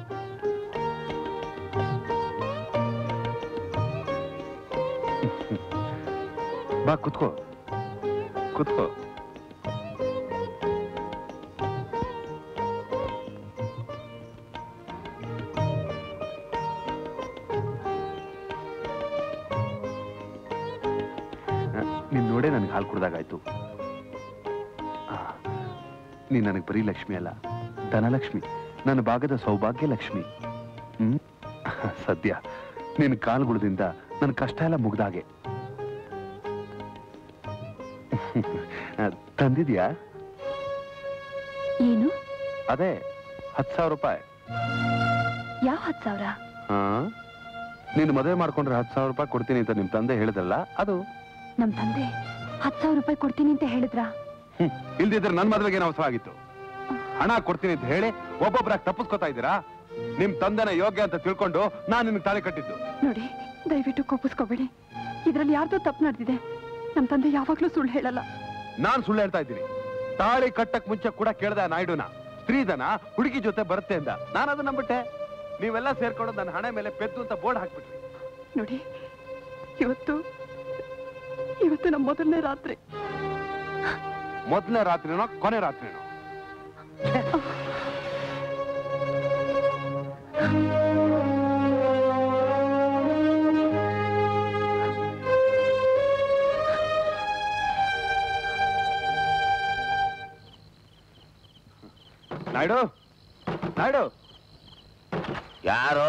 ಬಾ ಕುತ್ಕೋ ಕುತ್ಕೋ ನೀನ್ ನೋಡೇ ನನಗೆ ಹಾಲು ಕುಡ್ದಾಗಾಯ್ತು ಆ, ನೀನ್ ನನಗೆ ಬರೀ ಲಕ್ಷ್ಮಿ ಅಲ್ಲ ಧನಲಕ್ಷ್ಮಿ ನನ್ನ ಭಾಗದ ಸೌಭಾಗ್ಯ ಲಕ್ಷ್ಮಿ ಹ್ಮ್ ಸದ್ಯ ನಿನ್ನ ಕಾಲ್ಗುಳದಿಂದ ನನ್ನ ಕಷ್ಟ ಎಲ್ಲ ಮುಗ್ದಾಗೆ ಆ, ತಂದಿದ್ಯಾ ಏನು ಅದೇ ಹತ್ತು ಸಾವಿರ ರೂಪಾಯಿ ಯಾವ ಹತ್ತು ಸಾವಿರ ಹಾ ನೀನು ಮದುವೆ ಮಾಡ್ಕೊಂಡ್ರೆ ಹತ್ತು ಸಾವಿರ ರೂಪಾಯಿ ಕೊಡ್ತೀನಿ ಅಂತ ನಿಮ್ ತಂದೆ ಹೇಳಿದ್ರಲ್ಲ ಅದು ನಮ್ ತಂದೆ ಹತ್ತು ಸಾವಿರ ರೂಪಾಯಿ ಕೊಡ್ತೀನಿ ಅಂತ ಹೇಳಿದ್ರಾ ಹ್ಮ್. ಇಲ್ದಿದ್ರೆ ನನ್ ಮದ್ವೆಗೆ ಏನು ಅವಸರ ಆಗಿತ್ತು ಹಣ ಕೊಡ್ತೀನಿ ಅಂತ ಹೇಳಿ ಒಬ್ಬೊಬ್ಬರಾಗಿ ತಪ್ಪಿಸ್ಕೊತಾ ಇದ್ದೀರಾ ನಿಮ್ ತಂದೆನ ಯೋಗ್ಯ ಅಂತ ತಿಳ್ಕೊಂಡು ನಾನ್ ನಿನ್ಗೆ ತಾಳಿ ಕಟ್ಟಿದ್ದು ನೋಡಿ ದಯವಿಟ್ಟು ಕೋಪಿಸ್ಕೋಬೇಡಿ ಇದ್ರಲ್ಲಿ ಯಾರ್ದೋ ತಪ್ಪು ನಡೆದಿದೆ ನಮ್ ತಂದೆ ಯಾವಾಗ್ಲೂ ಸುಳ್ಳು ಹೇಳಲ್ಲ ನಾನ್ ಸುಳ್ಳು ಹೇಳ್ತಾ ಇದ್ದೀನಿ ತಾಳಿ ಕಟ್ಟಕ್ ಮುಂಚೆ ಕೂಡ ಕೇಳ್ದ ನಾಯ್ಡುನ ಸ್ತ್ರೀಧನ ಹುಡುಗಿ ಜೊತೆ ಬರುತ್ತೆ ಅಂತ ನಾನು ಅದು ನಂಬಿಟ್ಟೆ ನೀವೆಲ್ಲ ಸೇರ್ಕೊಂಡು ನನ್ನ ಹಣೆ ಮೇಲೆ ಪೆದ್ದು ಅಂತ ಬೋರ್ಡ್ ಹಾಕ್ಬಿಟ್ರಿ ನೋಡಿ ಇವತ್ತು ಇವತ್ತು ನಮ್ಮ ಮೊದಲನೇ ರಾತ್ರಿ ಮೊದಲನೇ ರಾತ್ರಿನೋ ಕೊನೆ ರಾತ್ರಿನೋ ನಾಯ್ಡು ನಾಯ್ಡು ಯಾರು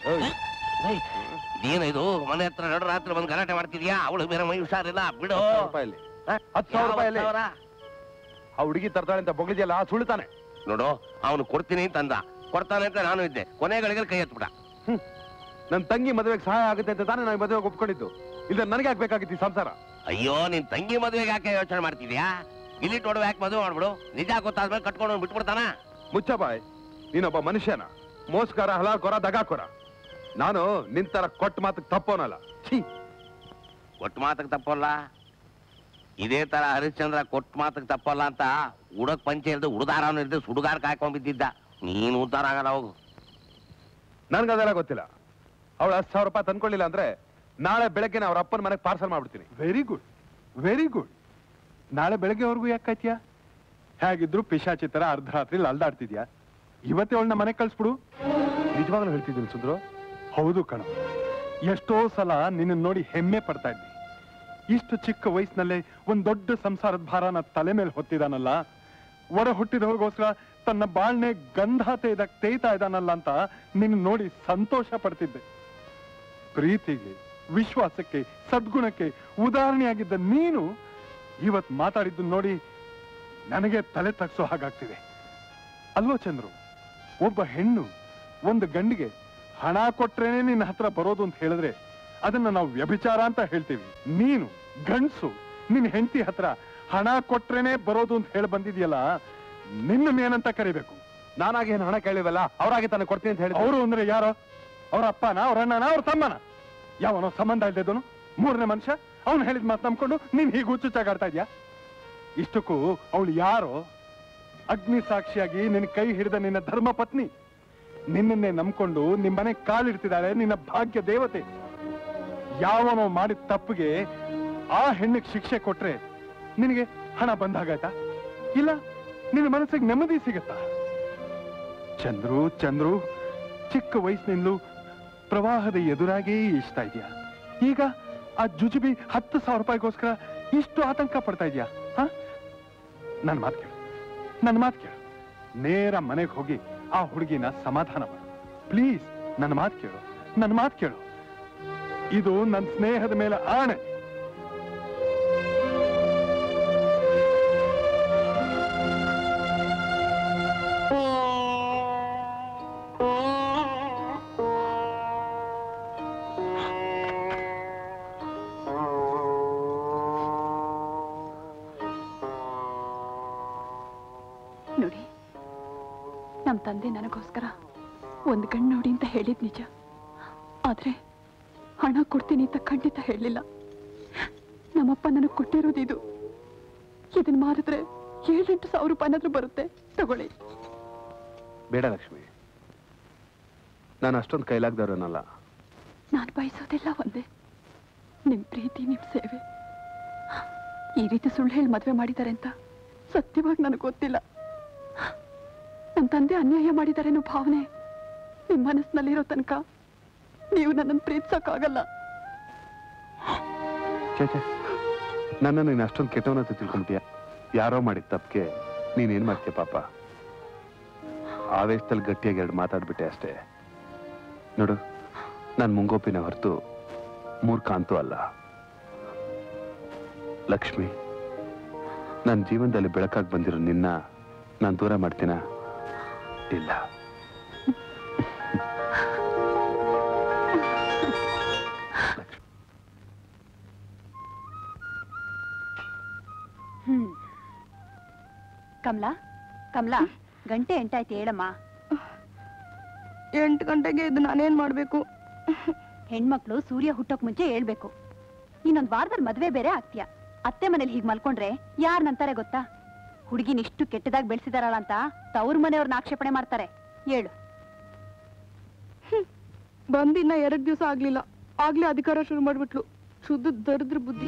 ಇದೇನಿದು ಮನೆ ಹತ್ರ ನಡು ರಾತ್ರಿ ಬಂದು ಗಲಾಟೆ ಮಾಡ್ತಿದ್ಯಾ ಅವಳು ಬೇರೆ ಮೈ ಹುಷಾರಿಲ್ಲ ಬಿಡು ರೂಪಾಯಲ್ಲಿ ಹತ್ತು ಸಾವಿರ ರೂಪಾಯಲ್ಲಿ ಯಾವ ಸಾವಿರ? ಆ ಹುಡುಗಿ ತರ್ತಾಳೆ ಅಂತ ಬೊಗಳಿದೆಯಲ್ಲ ಸುಳ್ತಾನೆ ನೋಡು ಅವನು ಕೊಡ್ತೀನಿ ಅಂತಂದ ಕೊಡ್ತಾನೆ ಅಂತ ನಾನು ಇದ್ದೆ ಕೊನೆಗಳಿಗೆ ಕೈ ಎತ್ಬಿಡ ನನ್ನ ತಂಗಿ ಮದುವೆಗೆ ಸಹಾಯ ಆಗುತ್ತೆ ಅಂತ ತಾನೇ ನಾನು ಮದುವೆಗೆ ಒಪ್ಕೊಂಡಿದ್ದು ಇಲ್ಲ ನನಗೆ ಆಗ್ಬೇಕಾಗಿತ್ತು ಈ ಸಂಸಾರ ಅಯ್ಯೋ ನಿನ್ ತಂಗಿ ಮದುವೆಗೆ ಯಾಕೆ ಯೋಚನೆ ಮಾಡ್ತಿದ್ಯಾ ಇಲ್ಲಿ ನೋಡುವ ಯಾಕೆ ಮದುವೆ ಮಾಡ್ಬಿಡು ನಿಜ ಗೊತ್ತಾದ್ಮೇಲೆ ಕಟ್ಕೊಂಡು ಬಿಟ್ಬಿಡ್ತಾನ ಮುಚ್ಚ ಬಾಯ್ ನೀನೊಬ್ಬ ಮನುಷ್ಯನ ಮೋಸ್ಕರ ಹಲಾಕೋರ ದಗಾಕೋರ ನಾನು ನಿಂತರ ಕೊಟ್ಟ ಮಾತಿಗೆ ತಪ್ಪೋನಲ್ಲ ಛೀ ಕೊಟ್ಟ ಮಾತಕ್ ತಪ್ಪಲ್ಲ ಇದೇ ತರ ಹರಿಶ್ಚಂದ್ರ ಕೊಟ್ಟ ಮಾತಕ್ ತಪ್ಪಲ್ಲ ಅಂತ ಉಡಕ್ ಪಂಚೆ ಇಲ್ದು ಉಡ್ದಾರವನು ಇಲ್ದು ಸುಡುಗಾರ ಕಾಯ್ಕೊಂಡ್ ಬಿದ್ದಿದ್ದ ನೀನು ಉದ್ದಾರ ಆಗಲ್ಲ ಹೋಗು ನನ್ಗದೆಲ್ಲ ಗೊತ್ತಿಲ್ಲ ಅವಳು ಹತ್ತು ಸಾವಿರ ರೂಪಾಯಿ ತಂದ್ಕೊಳ್ಳಿಲ್ಲ ಅಂದ್ರೆ ನಾಳೆ ಬೆಳಗ್ಗೆ ಅವ್ರ ಅಪ್ಪನ ಮನೆಗೆ ಪಾರ್ಸಲ್ ಮಾಡ್ಬಿಡ್ತೀನಿ ವೆರಿ ಗುಡ್ ವೆರಿ ಗುಡ್ ನಾಳೆ ಬೆಳಗ್ಗೆವರೆಗೂ ಯಾಕೆ ಕಾಯ್ತೀಯಾ ಹೇಗಿದ್ರು ಪಿಶಾಚಿ ತರ ಅರ್ಧ ರಾತ್ರಿ ಅಲ್ದಾಡ್ತಿದ್ಯಾ ಇವತ್ತೇ ಅವಳನ್ನ ಮನೆಗೆ ಕಳ್ಸ್ಬಿಡು ನಿಜವಾಗ್ಲೂ ಹೇಳ್ತಿದ್ದೀನಿ ಸುಂದ್ರು ಹೌದು ಕಣ ಎಷ್ಟೋ ಸಲ ನಿನ್ನ ನೋಡಿ ಹೆಮ್ಮೆ ಪಡ್ತಾ ಇದ್ದಿ ಇಷ್ಟು ಚಿಕ್ಕ ವಯಸ್ಸಿನಲ್ಲೇ ಒಂದ್ ದೊಡ್ಡ ಸಂಸಾರದ ಭಾರನ ತಲೆ ಮೇಲೆ ಹೊತ್ತಿದಾನಲ್ಲ ಒಡ ಹುಟ್ಟಿದವ್ರಿಗೋಸ್ಕರ ತನ್ನ ಬಾಳ್ನೆ ಗಂಧ ತೇದ ತೇಯ್ತಾ ಇದ್ದಾನಲ್ಲ ಅಂತ ನಿನ್ನ ನೋಡಿ ಸಂತೋಷ ಪಡ್ತಿದ್ದೆ ಪ್ರೀತಿಗೆ ವಿಶ್ವಾಸಕ್ಕೆ ಸದ್ಗುಣಕ್ಕೆ ಉದಾಹರಣೆಯಾಗಿದ್ದ ನೀನು ಇವತ್ ಮಾತಾಡಿದ್ದು ನೋಡಿ ನನಗೆ ತಲೆ ತಗ್ಸೋ ಹಾಗಾಗ್ತಿದೆ ಅಲ್ವೋ ಚಂದ್ರು ಒಬ್ಬ ಹೆಣ್ಣು ಒಂದು ಗಂಡಿಗೆ ಹಣ ಕೊಟ್ರೇನೆ ನಿನ್ನ ಹತ್ರ ಬರೋದು ಅಂತ ಹೇಳಿದ್ರೆ ಅದನ್ನ ನಾವು ವ್ಯಭಿಚಾರ ಅಂತ ಹೇಳ್ತೀವಿ ನೀನು ಗಂಡ್ಸು ನಿನ್ನ ಹೆಂಡತಿ ಹತ್ರ ಹಣ ಕೊಟ್ರೇನೆ ಬರೋದು ಅಂತ ಹೇಳಿ ಬಂದಿದ್ಯಲ್ಲ ನಿನ್ನನ್ನೇನಂತ ಕರಿಬೇಕು ನಾನಾಗಿ ಏನು ಹಣ ಕೇಳಿವಲ್ಲ ಅವರಾಗಿ ತಾನೇ ಕೊಡ್ತೀನಿ ಅಂತ ಹೇಳಿ ಅವರು ಅಂದ್ರೆ ಯಾರು ಅವ್ರ ಅಪ್ಪನ ಅವ್ರ ಅಣ್ಣನ ಅವ್ರ ತಮ್ಮನ ಯಾವನೋ ಸಂಬಂಧ ಇಲ್ದಿದ್ದನು ಮೂರನೇ ಮನುಷ್ಯ ಅವನು ಹೇಳಿದ ಮಾತು ನಂಬ್ಕೊಂಡು ನೀನ್ ಹೀಗೆ ಹುಚ್ಚುಚ್ಚಾಗಾಡ್ತಾ ಇದ್ಯಾ ಇಷ್ಟಕ್ಕೂ ಅವಳು ಯಾರೋ ಅಗ್ನಿ ಸಾಕ್ಷಿಯಾಗಿ ನಿನ್ನ ಕೈ ಹಿಡಿದ ನಿನ್ನ ಧರ್ಮ ಪತ್ನಿ ನಿನ್ನನ್ನೇ ನಂಬ್ಕೊಂಡು ನಿಮ್ಮನೆ ಕಾಲಿಡ್ತಿದ್ದಾಳೆ ನಿನ್ನ ಭಾಗ್ಯ ದೇವತೆ ಯಾವನೋ ಮಾಡಿದ ತಪ್ಪಿಗೆ ಆ ಹೆಣ್ಣಿಗೆ ಶಿಕ್ಷೆ ಕೊಟ್ರೆ ನಿನಗೆ ಹಣ ಬಂದಾಗಾಯ್ತಾ ಇಲ್ಲ ನಿನ್ನ ಮನಸ್ಸಿಗೆ ನೆಮ್ಮದಿ ಸಿಗತ್ತಾ ಚಂದ್ರು ಚಂದ್ರು ಚಿಕ್ಕ ವಯಸ್ಸಿನಿಂದಲೂ ಪ್ರವಾಹದ ಎದುರಾಗೇ ಇಷ್ಟ ಇದೆಯಾ ಈಗ ಆ ಜುಜುಬಿ ಹತ್ತು ಸಾವಿರ ರೂಪಾಯಿಗೋಸ್ಕರ ಇಷ್ಟು ಆತಂಕ ಪಡ್ತಾ ಇದೆಯಾ ಹ ನನ್ನ ಮಾತು ಕೇಳು ನನ್ನ ಮಾತು ಕೇಳು ನೇರ ಮನೆಗೆ ಹೋಗಿ ಆ ಹುಡುಗಿನ ಸಮಾಧಾನ ಮಾಡು ಪ್ಲೀಸ್ ನನ್ನ ಮಾತು ಕೇಳು ನನ್ನ ಮಾತು ಕೇಳು ಇದು ನನ್ನ ಸ್ನೇಹದ ಮೇಲೆ ಆಣೆ ನೋಡಿ ನಮ್ಮ ತಂದೆ ನನಗೋಸ್ಕರ ಒಂದು ಕಣ್ಣು ನೋಡಿ ಅಂತ ಹೇಳಿದ್ ನಿಜ ಆದ್ರೆ ಹಣ ಕೊಡ್ತೀನಿ ಅಂತ ಖಂಡಿತ ಹೇಳಲಿಲ್ಲ ನಮ್ಮಪ್ಪ ನನಗೆ ಕೊಟ್ಟಿರೋದು ಇದು ಇದನ್ನ ಮಾರಿದ್ರೆ ಏಳೆಂಟು ಸಾವಿರ ರೂಪಾಯಿನಾದ್ರೂ ಬರುತ್ತೆ ತಗೊಳ್ಳಿ ಬೇಡ ಲಕ್ಷ್ಮಿ ನಾನು ಅಷ್ಟೊಂದು ಕೈಲಾಗ್ದವ್ರನ್ನಲ್ಲ ನಾನು ಬಯಸೋದೆಲ್ಲ ಒಂದೇ ನಿಮ್ ಪ್ರೀತಿ ನಿಮ್ ಸೇವೆ ಈ ರೀತಿ ಸುಳ್ಳು ಹೇಳಿ ಮದುವೆ ಮಾಡಿದ್ದಾರೆ ಅಂತ ಸತ್ಯವಾಗಿ ನನಗೆ ಗೊತ್ತಿಲ್ಲ ನಮ್ಮ ತಂದೆ ಅನ್ಯಾಯ ಮಾಡಿದ್ದಾರೆ ಅನ್ನೋ ಭಾವನೆ ನಿಮ್ ಮನಸ್ಸಿನಲ್ಲಿರೋ ತನಕ ನೀವು ನನ್ನನ್ನು ಪ್ರೀತಿಸೋಕ್ಕಾಗಲ್ಲ ಛೇ ಛೇ ನನ್ನ ನೀನು ಅಷ್ಟೊಂದು ಕೆಟ್ಟವನಂತ ತಿಳ್ಕೊಂತೀಯ ಯಾರೋ ಮಾಡಿದ ತಪ್ಪಿಗೆ ನೀನೇನ್ ಮಾಡ್ತೀಯ ಪಾಪ ಆವೇಶದಲ್ಲಿ ಗಟ್ಟಿಯಾಗಿ ಎರಡು ಮಾತಾಡ್ಬಿಟ್ಟೆ ಅಷ್ಟೇ ನೋಡು ನಾನು ಮುಂಗೋಪಿನ ಹೊರತು ಮೂರ್ಖ ಅಂತೂ ಅಲ್ಲ ಲಕ್ಷ್ಮಿ ನನ್ನ ಜೀವನದಲ್ಲಿ ಬೆಳಕಾಗಿ ಬಂದಿರೋ ನಿನ್ನ ನಾನು ದೂರ ಮಾಡ್ತೀನ ಇಲ್ಲ ಹ್ಮ್ ಕಮಲಾ ಕಮಲಾ ಗಂಟೆ ಎಂಟಾಯ್ತು ಹೇಳಮ್ಮ ಎಂಟು ಗಂಟೆಗೆ ಇದು ನಾನೇನ್ ಮಾಡ್ಬೇಕು ಹೆಣ್ಮಕ್ಳು ಸೂರ್ಯ ಹುಟ್ಟೋಕ್ ಮುಂಚೆ ಹೇಳ್ಬೇಕು ಇನ್ನೊಂದ್ ವಾರದಲ್ಲಿ ಮದ್ವೆ ಬೇರೆ ಆಗ್ತೀಯ ಅತ್ತೆ ಮನೇಲಿ ಹೀಗ್ ಮಲ್ಕೊಂಡ್ರೆ ಯಾರ್ ನಂತಾರೆ ಗೊತ್ತಾ ಹುಡುಗಿನ ಇಷ್ಟು ಕೆಟ್ಟದಾಗಿ ಬೆಳೆಸಿದಾರಲ್ಲ ಅಂತ ತವ್ರ ಮನೆಯವ್ರನ್ನ ಆಕ್ಷೇಪಣೆ ಮಾಡ್ತಾರೆ ಹೇಳು ಬಂದಿನ್ನ ಎರಡ್ ದಿವಸ ಆಗ್ಲಿಲ್ಲ ಆಗ್ಲೇ ಅಧಿಕಾರ ಶುರು ಮಾಡ್ಬಿಟ್ಲು ಶುದ್ಧ ದರಿದ್ರ ಬುದ್ಧಿ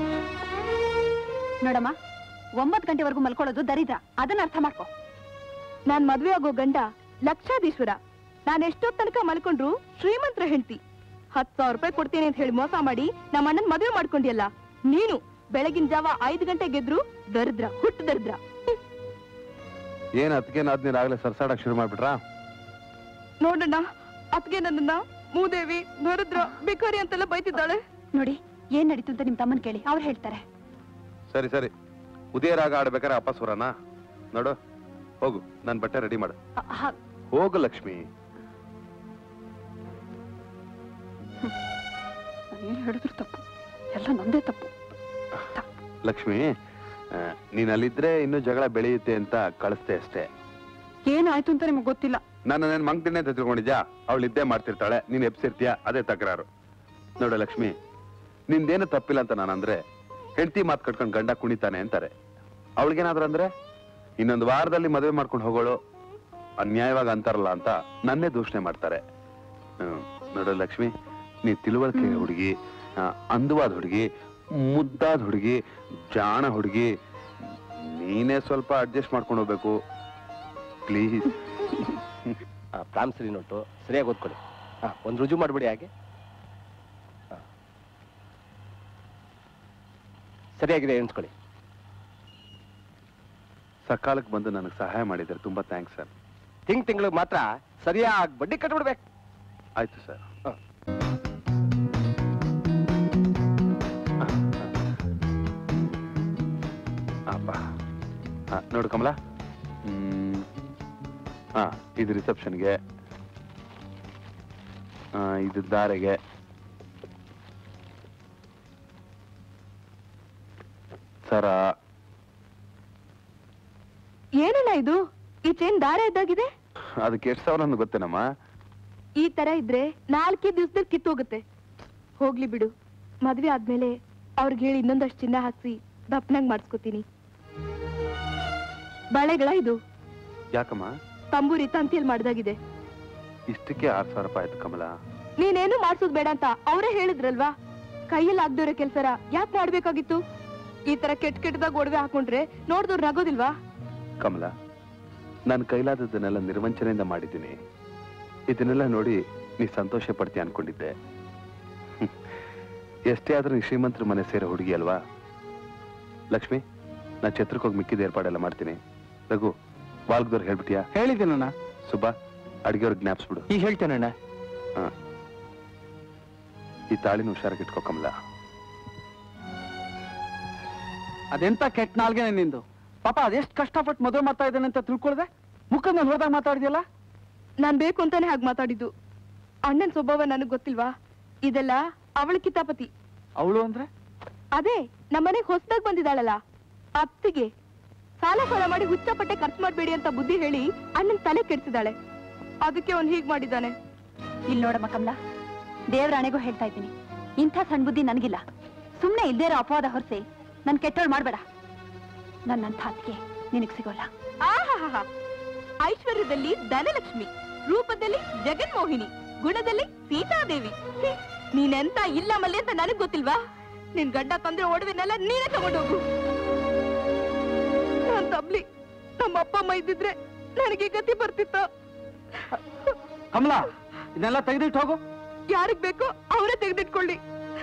ನೋಡಮ್ಮ ಒಂಬತ್ ಗಂಟೆವರೆಗೂ ಮಲ್ಕೊಳ್ಳೋದು ದರಿದ್ರ ಅದನ್ನ ಅರ್ಥ ಮಾಡ್ಕೊ ನಾನ್ ಮದ್ವೆ ಆಗೋ ಗಂಡ ಲಕ್ಷಾಧೀಶ್ವರ ನಾನ್ ಎಷ್ಟೊತ್ ತನಕ ಮಲ್ಕೊಂಡ್ರು ಶ್ರೀಮಂತರ ಹೆಂಡತಿ ಹತ್ ಸಾವಿರ ರೂಪಾಯಿ ಕೊಡ್ತೇನೆ ಅಂತ ಹೇಳಿ ಮೋಸ ಮಾಡಿ ನಮ್ಮ ಅಣ್ಣನ್ ಮದ್ವೆ ಮಾಡ್ಕೊಂಡಿಯಲ್ಲ ನೀನು ಬೆಳಗಿನ ಜಾವ ಐದು ಗಂಟೆ ಗೆದ್ರು ದರಿದ್ರ ಹುಟ್ಟು ದರಿದ್ರ ಏನ್ ಅದಕ್ಕೆ ನಾದ್ನೀರ್ ಆಗ್ಲೇ ಸರ್ಸಾಡಕ್ ಶುರು ಮಾಡ್ಬಿಟ್ರಾ ನೋಡಣ್ಣ ಅತ್ಗೆ ನನ್ನನ್ನ ಮೂದೇವಿ ದರಿದ್ರ ಬಿಕಾರಿ ಅಂತೆಲ್ಲ ಬೈತಿದ್ದಾಳೆ ನೋಡಿ ಏನ್ ನಡೀತು ಅಂತ ನಿಮ್ ತಮ್ಮನ್ ಕೇಳಿ ಅವ್ರು ಹೇಳ್ತಾರೆ ಸರಿ ಸರಿ ಉದಯ ರಾಗ ಆಡ್ಬೇಕಾರೆ ಅಪ್ಪ ಸ್ವರನಾ ನೋಡು ಹೋಗು ನನ್ ಬಟ್ಟೆ ರೆಡಿ ಮಾಡು ಅ- ಹ- ಹೋಗು ಲಕ್ಷ್ಮಿ ಏನ್ ಹೇಳಿದ್ರು ತಪ್ಪು ಎಲ್ಲ ನಂದೇ ತಪ್ಪು ಲಕ್ಷ್ಮಿ ಆ, ನೀನ್ ಅಲ್ಲಿದ್ರೆ ಇನ್ನೂ ಜಗಳ ಬೆಳೆಯುತ್ತೆ ಅಂತ ಕಳಿಸ್ದೆ ಅಷ್ಟೇ ಏನಾಯ್ತು ಅಂತ ನಿಮ್ಗೆ ಗೊತ್ತಿಲ್ಲ ನಾನು ನಾನು ಮಂಗ್ತಿನೇ ಅಂತ ತಿಳ್ಕೊಂಡಿದ್ಯಾ ಅವಳು ಇದ್ದೇ ಮಾಡ್ತಿರ್ತಾಳೆ ನೀನ್ ಎಪ್ಸಿರ್ತೀಯ ಅದೇ ತಕರಾರು ನೋಡು ಲಕ್ಷ್ಮಿ ನಿಂದೇನು ತಪ್ಪಿಲ್ಲ ಅಂತ ನಾನಂದ್ರೆ ಹೆಂಡತಿ ಮಾತು ಕಟ್ಕೊಂಡು ಗಂಡ ಕುಣಿತಾನೆ ಅಂತಾರೆ ಅವಳಿಗೇನಾದ್ರು ಅಂದ್ರೆ ಇನ್ನೊಂದು ವಾರದಲ್ಲಿ ಮದುವೆ ಮಾಡ್ಕೊಂಡು ಹೋಗೋಳು ಅನ್ಯಾಯವಾಗಿ ಅಂತಾರಲ್ಲ ಅಂತ ನನ್ನೇ ದೂಷಣೆ ಮಾಡ್ತಾರೆ ಹ್ಮ್. ನೋಡು ಲಕ್ಷ್ಮಿ ನೀ ತಿಳುವಳಿಕೆ ಹುಡುಗಿ ಆ, ಅಂದವಾದ ಹುಡುಗಿ ಮುದ್ದಾದ ಹುಡುಗಿ ಜಾಣ ಹುಡುಗಿ ನೀನೇ ಸ್ವಲ್ಪ ಅಡ್ಜಸ್ಟ್ ಮಾಡ್ಕೊಂಡು ಹೋಗ್ಬೇಕು ಪ್ಲೀಸ್ ಪ್ರಾಮ್ಸರಿ ನೋಟು ಸರಿಯಾಗಿ ಓದ್ಕೊಳ್ಳಿ ಹಾ ಒಂದು ರುಜು ಮಾಡ್ಬಿಡಿ ಹಾಗೆ ಹಾ. ಸರಿಯಾಗಿದೆ ಎಣಿಸ್ಕೊಳ್ಳಿ ಸಕಾಲಕ್ಕೆ ಬಂದು ನನಗೆ ಸಹಾಯ ಮಾಡಿದ್ದಾರೆ ತುಂಬಾ ಥ್ಯಾಂಕ್ಸ್ ಸರ್ ತಿಂಗ್ ತಿಂಗಳಿಗೆ ಮಾತ್ರ ಸರಿಯಾಗಿ ಬಡ್ಡಿ ಕಟ್ಬಿಡ್ಬೇಕು ಆಯ್ತು ಸರ್ ಅಪ್ಪ ಹಾ, ನೋಡು ಕಮಲ ಹ್ಮ್. ಹಾ ಇದು ರಿಸೆಪ್ಷನ್ಗೆ ಇದು ದಾರೆಗೆ ಸರ ಇದು ಈ ಚೈನ್ ದಾರ ಇದ್ದಾಗಿದೆ ಅದಕ್ಕೆ ಎಷ್ಟು ಸಾವಿರ ಅನ್ನೋ ಗೊತ್ತೇನಮ್ಮ ಈ ತರ ಇದ್ರೆ ನಾಲ್ಕೇ ದಿವಸದಲ್ಲಿ ಕಿತ್ತೋಗುತ್ತೆ ಹೋಗ್ಲಿ ಬಿಡು ಮದ್ವೆ ಆದ್ಮೇಲೆ ಅವ್ರಿಗೆ ಹೇಳಿ ಇನ್ನೊಂದಷ್ಟು ಚಿನ್ನ ಹಾಕ್ಸಿ ದಪ್ಪನಾಗ್ ಮಾಡಿಸ್ಕೊತೀನಿ ಬಳೆಗಳ ಇದು ಯಾಕಮ್ಮ ತಂಬೂರಿ ತಂತಿಯಲ್ಲಿ ಮಾಡ್ದಾಗಿದೆ ಇಷ್ಟಕ್ಕೆ ಆರು ಸಾವಿರ ರೂಪಾಯಿ ಆಯ್ತು ಕಮಲ ನೀನೇನು ಮಾಡ್ಸೋದ್ ಬೇಡ ಅಂತ ಅವರೇ ಹೇಳಿದ್ರಲ್ವಾ ಕೈಯಲ್ಲಿ ಆಗ್ದಿರೋ ಕೆಲ್ಸರ ಯಾಕೆ ಮಾಡ್ಬೇಕಾಗಿತ್ತು ಈ ತರ ಕೆಟ್ಟ ಕೆಟ್ಟದಾಗ ಒಡವೆ ಹಾಕೊಂಡ್ರೆ ನೋಡ್ದವ್ರು ನಗೋದಿಲ್ವಾ ಕಮಲ ನಾನು ಕೈಲಾದದ್ದನ್ನೆಲ್ಲ ನಿರ್ವಂಚನೆಯಿಂದ ಮಾಡಿದ್ದೀನಿ ಇದನ್ನೆಲ್ಲ ನೋಡಿ ನೀ ಸಂತೋಷ ಪಡ್ತೀಯ ಅನ್ಕೊಂಡಿದ್ದೆ ಹ್ಮ್. ಎಷ್ಟೇ ಆದ್ರೂ ನೀ ಶ್ರೀಮಂತರ ಮನೆ ಸೇರೋ ಹುಡುಗಿ ಅಲ್ವಾ ಲಕ್ಷ್ಮಿ ನಾ ಛತ್ರಕ್ಕೆ ಹೋಗಿ ಮಿಕ್ಕಿದ ಏರ್ಪಾಡೆಲ್ಲ ಮಾಡ್ತೀನಿ ರಘು ವಾಲ್ಗದವ್ರು ಹೇಳ್ಬಿಟ್ಟಿಯಾ ಹೇಳಿದ್ದೀನಣ್ಣ ಸುಬ್ಬಾ ಅಡಿಗೆಯವ್ರಿಗೆ ಜ್ಞಾಪಿಸ್ಬಿಡು ಈಗ ಹೇಳ್ತೇನಣ್ಣ ಹಾ ಈ ತಾಳಿನ ಹುಷಾರಾಗಿ ಇಟ್ಕೋ ಕಮಲ ಅದೆಂತ ಕೆಟ್ಟ ನಾಲ್ಗೆನೆ ನಿಂದು ಪಾಪ ಅದೆಷ್ಟು ಕಷ್ಟಪಟ್ಟು ಮದುವೆ ಮಾಡ್ತಾ ಇದ್ದಾನೆ ಅಂತ ತಿಳ್ಕೊಳ್ದೆ ಮುಖದ ಮೇಲೆ ಹೋದಾಗ ಮಾತಾಡಿದ್ಯಲ್ಲ ನಾನ್ ಬೇಕು ಅಂತಾನೆ ಹಾಗೆ ಮಾತಾಡಿದ್ದು ಅಣ್ಣನ್ ಸ್ವಭಾವ ನನಗ್ ಗೊತ್ತಿಲ್ವಾ ಇದೆಲ್ಲ ಅವಳ ಕಿತಾಪತಿ ಅವಳು ಅಂದ್ರೆ ಅದೇ ನಮ್ಮನೆಗ್ ಹೊಸದಾಗ್ ಬಂದಿದ್ದಾಳಲ್ಲ ಅತ್ತಿಗೆ ಸಾಲ ಸಾಲ ಮಾಡಿ ಹುಚ್ಚಪಟ್ಟೆ ಖರ್ಚು ಮಾಡ್ಬೇಡಿ ಅಂತ ಬುದ್ಧಿ ಹೇಳಿ ಅಣ್ಣನ್ ತಲೆ ಕೆಡ್ಸಿದಾಳೆ ಅದಕ್ಕೆ ಅವ್ನ್ ಹೀಗ್ ಮಾಡಿದ್ದಾನೆ ಇಲ್ಲಿ ನೋಡಮ್ಮ ಕಮಲ ದೇವರಾಣೆಗೂ ಹೇಳ್ತಾ ಇದ್ದೀನಿ ಇಂಥ ಸಣ್ಣ ಬುದ್ಧಿ ನನಗಿಲ್ಲ ಸುಮ್ಮನೆ ಇಲ್ದೇ ಇರೋ ಅಪವಾದ ಹೊರಸಿ ನನ್ ಕೆಟ್ಟೋಳ್ ಮಾಡ್ಬೇಡ ನನ್ನಂಥ ಅತ್ತಿಗೆ ನಿನಗ್ ಸಿಗೋಲ್ಲ ಆಹಾಹಾ ಐಶ್ವರ್ಯದಲ್ಲಿ ಧನಲಕ್ಷ್ಮಿ ರೂಪದಲ್ಲಿ ಜಗನ್ಮೋಹಿನಿ ಗುಣದಲ್ಲಿ ಸೀತಾದೇವಿ ಹ್ಮ್. ನೀನೆಂತ ಇಲ್ಲ ಮಲ್ಲಿ ಅಂತ ನನಗ್ ಗೊತ್ತಿಲ್ವಾ ನಿನ್ ಗಂಡ ತಂದ್ರೆ ಒಡವೆನೆಲ್ಲ ನೀನೇ ತಗೊಂಡೋಗು ನಾನ್ ತಬ್ಲಿ ನಮ್ಮ ಅಪ್ಪ ಅಮ್ಮ ಇದ್ದಿದ್ರೆ ನನಗೆ ಈ ಗತಿ ಬರ್ತಿತ್ತ ಕಮಲಾ ಇದನ್ನೆಲ್ಲ ತೆಗೆದಿಟ್ಟು ಹೋಗು ಯಾರಿಗ್ ಬೇಕೋ ಅವರೇ ತೆಗೆದಿಟ್ಕೊಳ್ಳಿ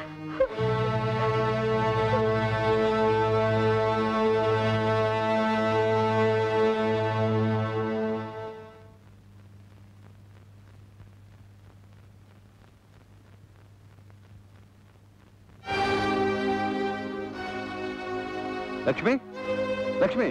ಲಕ್ಷ್ಮಿ ಲಕ್ಷ್ಮಿ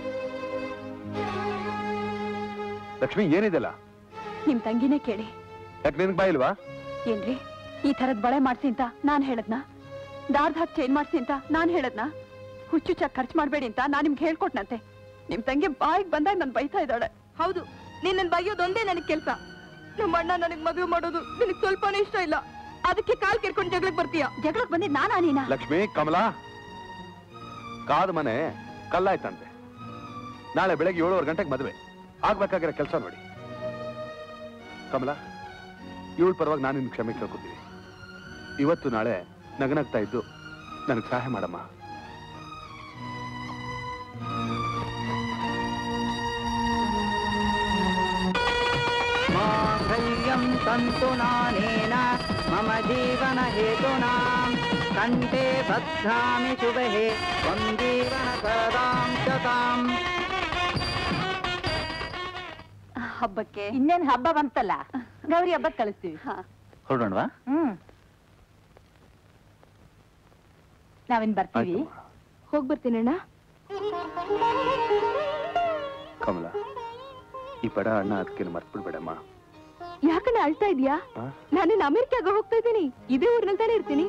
ಲಕ್ಷ್ಮಿ ಏನಿದೆಲ್ಲ ನಿಮ್ ತಂಗಿನೇ ಕೇಳಿ ಯಾಕೆ ನಿನ್ಗೆ ಬಾಯಿಲ್ವಾ ಏನ್ರಿ ಈ ತರದ್ ಬಳೆ ಮಾಡ್ಸಿ ಅಂತ ನಾನ್ ಹೇಳದ್ನ ದಾರ್ದ್ ಹಾಕಿ ಚೇಂಜ್ ಮಾಡ್ಸಿ ಅಂತ ನಾನ್ ಹೇಳದ್ನ ಹುಚ್ಚುಚ್ಚ ಖರ್ಚು ಮಾಡ್ಬೇಡಿ ಅಂತ ನಾನ್ ನಿಮ್ಗೆ ಹೇಳ್ಕೊಟ್ನಂತೆ ನಿಮ್ ತಂಗಿ ಬಾಯಿಗೆ ಬಂದಾಗ ನನ್ ಬೈತಾ ಇದ್ದಾಳೆ ಹೌದು ನಿನ್ನ ಬೈಯೋದೊಂದೇ ನನಗ್ ಕೆಲ್ಸ ನಮ್ಮ ಅಣ್ಣ ನನಗ್ ಮದುವೆ ಮಾಡೋದು ನಿನಗ್ ಸ್ವಲ್ಪನೂ ಇಷ್ಟ ಇಲ್ಲ ಅದಕ್ಕೆ ಕಾಲ್ ಕೆರ್ಕೊಂಡು ಜಗಳಕ್ ಬರ್ತೀಯ ಜಗಳಕ್ ಬಂದಿದ್ ನಾನಾ ನೀನಾ ಲಕ್ಷ್ಮಿ ಕಮಲಾ ಕಾದ ಮನೆ ಕಲ್ಲಾಯ್ತಂತೆ ನಾಳೆ ಬೆಳಗ್ಗೆ ಏಳುವರೆ ಗಂಟೆಗೆ ಮದುವೆ ಆಗ್ಬೇಕಾಗಿರೋ ಕೆಲಸ ನೋಡಿ ಕಮಲಾ ಇವಳ ಪರವಾಗಿ ನಾನು ನಿನ್ ಕ್ಷಮೆ ಕೇಳ್ಕೊತೀನಿ ಇವತ್ತು ನಾಳೆ ನಗನಗ್ತಾ ಇದ್ದು ನನಗೆ ಸಹಾಯ ಮಾಡಮ್ಮ माङ्गल्यं तन्तु नानेन मम जीवन हेतूनां कण्ठे बध्नामि शुभे त्वं जीवन सदां शताम् ಹಬ್ಬಕ್ಕೆ ಇನ್ನೇನ್ ಹಬ್ಬ ಬಂತಲ್ಲ ಗೌರಿ ಹಬ್ಬ ಕಳಿಸ್ತೀವಿ ಹೊರಡೋಣವಾ ಹ್ಮ್ ನಾವಿನ್ ಬರ್ತೀವಿ ಹೋಗ್ ಬರ್ತೀನಣ್ಣ ಕಮಲಾ ಈ ಬಡ ಅಣ್ಣ ಅದಕ್ಕೆ ಮರ್ತ್ಬಿಡ್ಬೇಡಮ್ಮ ಯಾಕಣ್ಣ ಅಳ್ತಾ ಇದೀಯಾ ಆ? ನಾನೇನ್ ಅಮೆರಿಕಾಗ ಹೋಗ್ತಾ ಇದ್ದೀನಿ ಇದೇ ಊರ್ನಲ್ಲಿ ತಾನೇ ಇರ್ತೀನಿ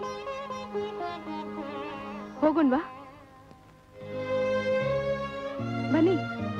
ಹೋಗೋಣ್ವಾ ಬನ್ನಿ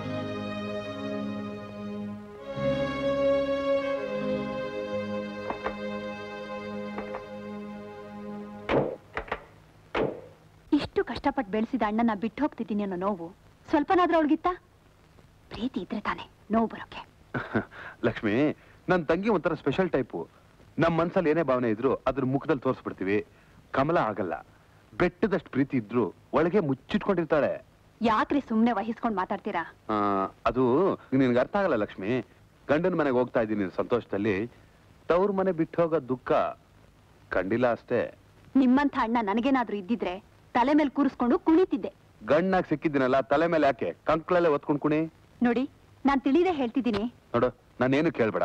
ಇಷ್ಟು ಕಷ್ಟಪಟ್ಟು ಬೆಳೆಸಿದ ಅಣ್ಣನ ಬಿಟ್ಟು ಹೋಗ್ತಿದ್ದೀನಿ ಅನ್ನೋ ನೋವು ಸ್ವಲ್ಪನಾದ್ರೂ ಅವಳಿಗಿತ್ತ ಪ್ರೀತಿ ಇದ್ರೆ ತಾನೆ ನೋವು ಬರೋಕೆ ಲಕ್ಷ್ಮಿ ನನ್ನ ತಂಗಿ ಒಂಥರ ಸ್ಪೆಷಲ್ ಟೈಪು ನಮ್ಮ ಮನ್ಸಲ್ಲಿ ಏನೇ ಭಾವನೆ ಇದ್ರು ಅದ್ರ ಮುಖದಲ್ಲಿ ತೋರಿಸ್ಬಿಡ್ತೀವಿ ಕಮಲ ಆಗಲ್ಲ ಬೆಟ್ಟದಷ್ಟು ಪ್ರೀತಿ ಇದ್ರು ಒಳಗೆ ಮುಚ್ಚಿಟ್ಕೊಂಡಿರ್ತಾಳೆ ಯಾಕ್ರಿ ಸುಮ್ನೆ ವಹಿಸ್ಕೊಂಡ್ ಮಾತಾಡ್ತೀರಾ ಆ, ಅದು ನಿನ್ಗೆ ಅರ್ಥ ಆಗಲ್ಲ ಲಕ್ಷ್ಮಿ ಗಂಡನ ಮನೆಗೆ ಹೋಗ್ತಾ ಇದ್ದೀನಿ ಸಂತೋಷದಲ್ಲಿ ತವ್ರ ಮನೆ ಬಿಟ್ಟು ಹೋಗೋ ದುಃಖ ಕಂಡಿಲ್ಲ ಅಷ್ಟೇ ನಿಮ್ಮಂಥ ಅಣ್ಣ ನನಗೇನಾದ್ರೂ ಇದ್ದಿದ್ರೆ ತಲೆ ಮೇಲೆ ಕೂರಿಸ್ಕೊಂಡು ಕುಣಿತಿದ್ದೆ ಗಂಡಾಗ್ ಸಿಕ್ಕಿದ್ದೀನಲ್ಲ ತಲೆ ಮೇಲೆ ಯಾಕೆ ಕಂಕ್ಳಲ್ಲೇ ಒತ್ಕೊಂಡ್ ಕುಣಿ ನೋಡಿ ನಾನ್ ತಿಳಿದೇ ಹೇಳ್ತಿದ್ದೀನಿ ನೋಡು ನಾನೇನು ಕೇಳ್ಬೇಡ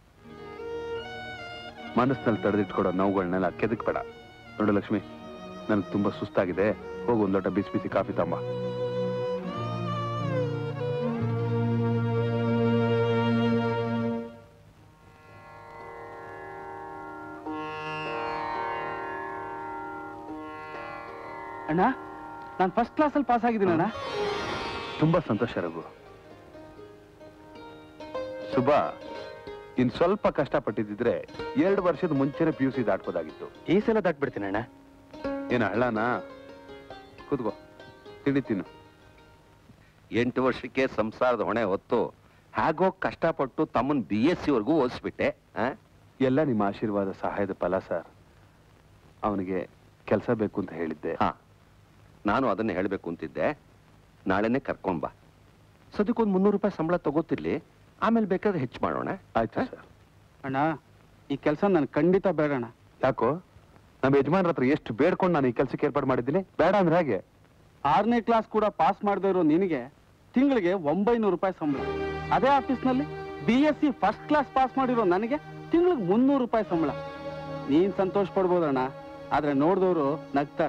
ಮನಸ್ಸಿನಲ್ಲಿ ತಡೆದಿಟ್ಕೊಡೋ ನೋವುಗಳನ್ನೆಲ್ಲ ಕೆದಕ್ಬೇಡ ನೋಡು ಲಕ್ಷ್ಮಿ ನನಗೆ ತುಂಬಾ ಸುಸ್ತಾಗಿದೆ ಹೋಗು ಒಂದ್ ಲೋಟ ಬಿಸಿ ಬಿಸಿ ಕಾಫಿ ತಮ್ಮ ಅಣ್ಣ ನಾನು ಫಸ್ಟ್ ಕ್ಲಾಸಲ್ಲಿ ಪಾಸ್ ಆಗಿದ್ದೀನಿ ಅಣ್ಣ ತುಂಬಾ ಸಂತೋಷ ರಘು ಸುಬಾ ಇನ್ ಸ್ವಲ್ಪ ಕಷ್ಟಪಟ್ಟಿದ್ರೆ ಎರಡು ವರ್ಷದ ಮುಂಚೆನೆ ಪಿ ಯು ಸಿ ದಾಟ್ಬೋದಾಗಿತ್ತು ಈ ಸಲ ದಾಟ್ಬಿಡ್ತೀನಿ ಅಣ್ಣ ಏನ ಹಳ್ಳನಾ ಕೂತ್ಕೋ ತಿಂಡಿ ತಿನ್ನು ಎಂಟು ವರ್ಷಕ್ಕೆ ಸಂಸಾರದ ಹೊಣೆ ಹೊತ್ತು ಹಾಗೋ ಕಷ್ಟಪಟ್ಟು ತಮ್ಮನ್ ಬಿ ಎಸ್ ಸಿ ವರ್ಗೂ ಓದಿಸ್ಬಿಟ್ಟೆ ಆ? ಎಲ್ಲ ನಿಮ್ಮ ಆಶೀರ್ವಾದ ಸಹಾಯದ ಫಲ ಸರ್ ಅವನಿಗೆ ಕೆಲಸ ಬೇಕು ಅಂತ ಹೇಳಿದ್ದೆ ಹಾ ನಾನು ಅದನ್ನ ಹೇಳ್ಬೇಕು ಅಂತಿದ್ದೆ ನಾಳೆನೆ ಕರ್ಕೊಂಡ್ ಬಾ ಸದ್ಯಕ್ಕೊಂದು ಮುನ್ನೂರು ರೂಪಾಯಿ ಸಂಬಳ ತಗೋತಿರ್ಲಿ ಆಮೇಲೆ ಬೇಕಾದ್ರೆ ಹೆಚ್ಚು ಮಾಡೋಣ ಆಯ್ತು ಸರ್ ಅಣ್ಣ ಈ ಕೆಲಸ ನನ್ ಖಂಡಿತ ಬೇಡಣ್ಣ ಯಾಕೋ ನಮ್ಮ ಯಜಮಾನ್ರ ಹತ್ರ ಎಷ್ಟು ಬೇಡ್ಕೊಂಡು ನಾನು ಈ ಕೆಲಸಕ್ಕೆ ಏರ್ಪಾಡು ಮಾಡಿದ್ದೀನಿ ಬೇಡ ಅಂದ್ರೆ ಹೇಗೆ ಆರನೇ ಕ್ಲಾಸ್ ಕೂಡ ಪಾಸ್ ಮಾಡದೇ ಇರೋ ನಿನಗೆ ತಿಂಗಳಿಗೆ ಒಂಬೈನೂರು ರೂಪಾಯಿ ಸಂಬಳ ಅದೇ ಆಫೀಸ್ನಲ್ಲಿ B S C first class pass ಮಾಡಿರೋ ನನಗೆ ತಿಂಗಳಿಗೆ ಮುನ್ನೂರು ರೂಪಾಯಿ ಸಂಬಳ ನೀನ್ ಸಂತೋಷ ಪಡ್ಬೋದಣ್ಣ ಆದ್ರೆ ನೋಡಿದವರು ನಗ್ತಾರೆ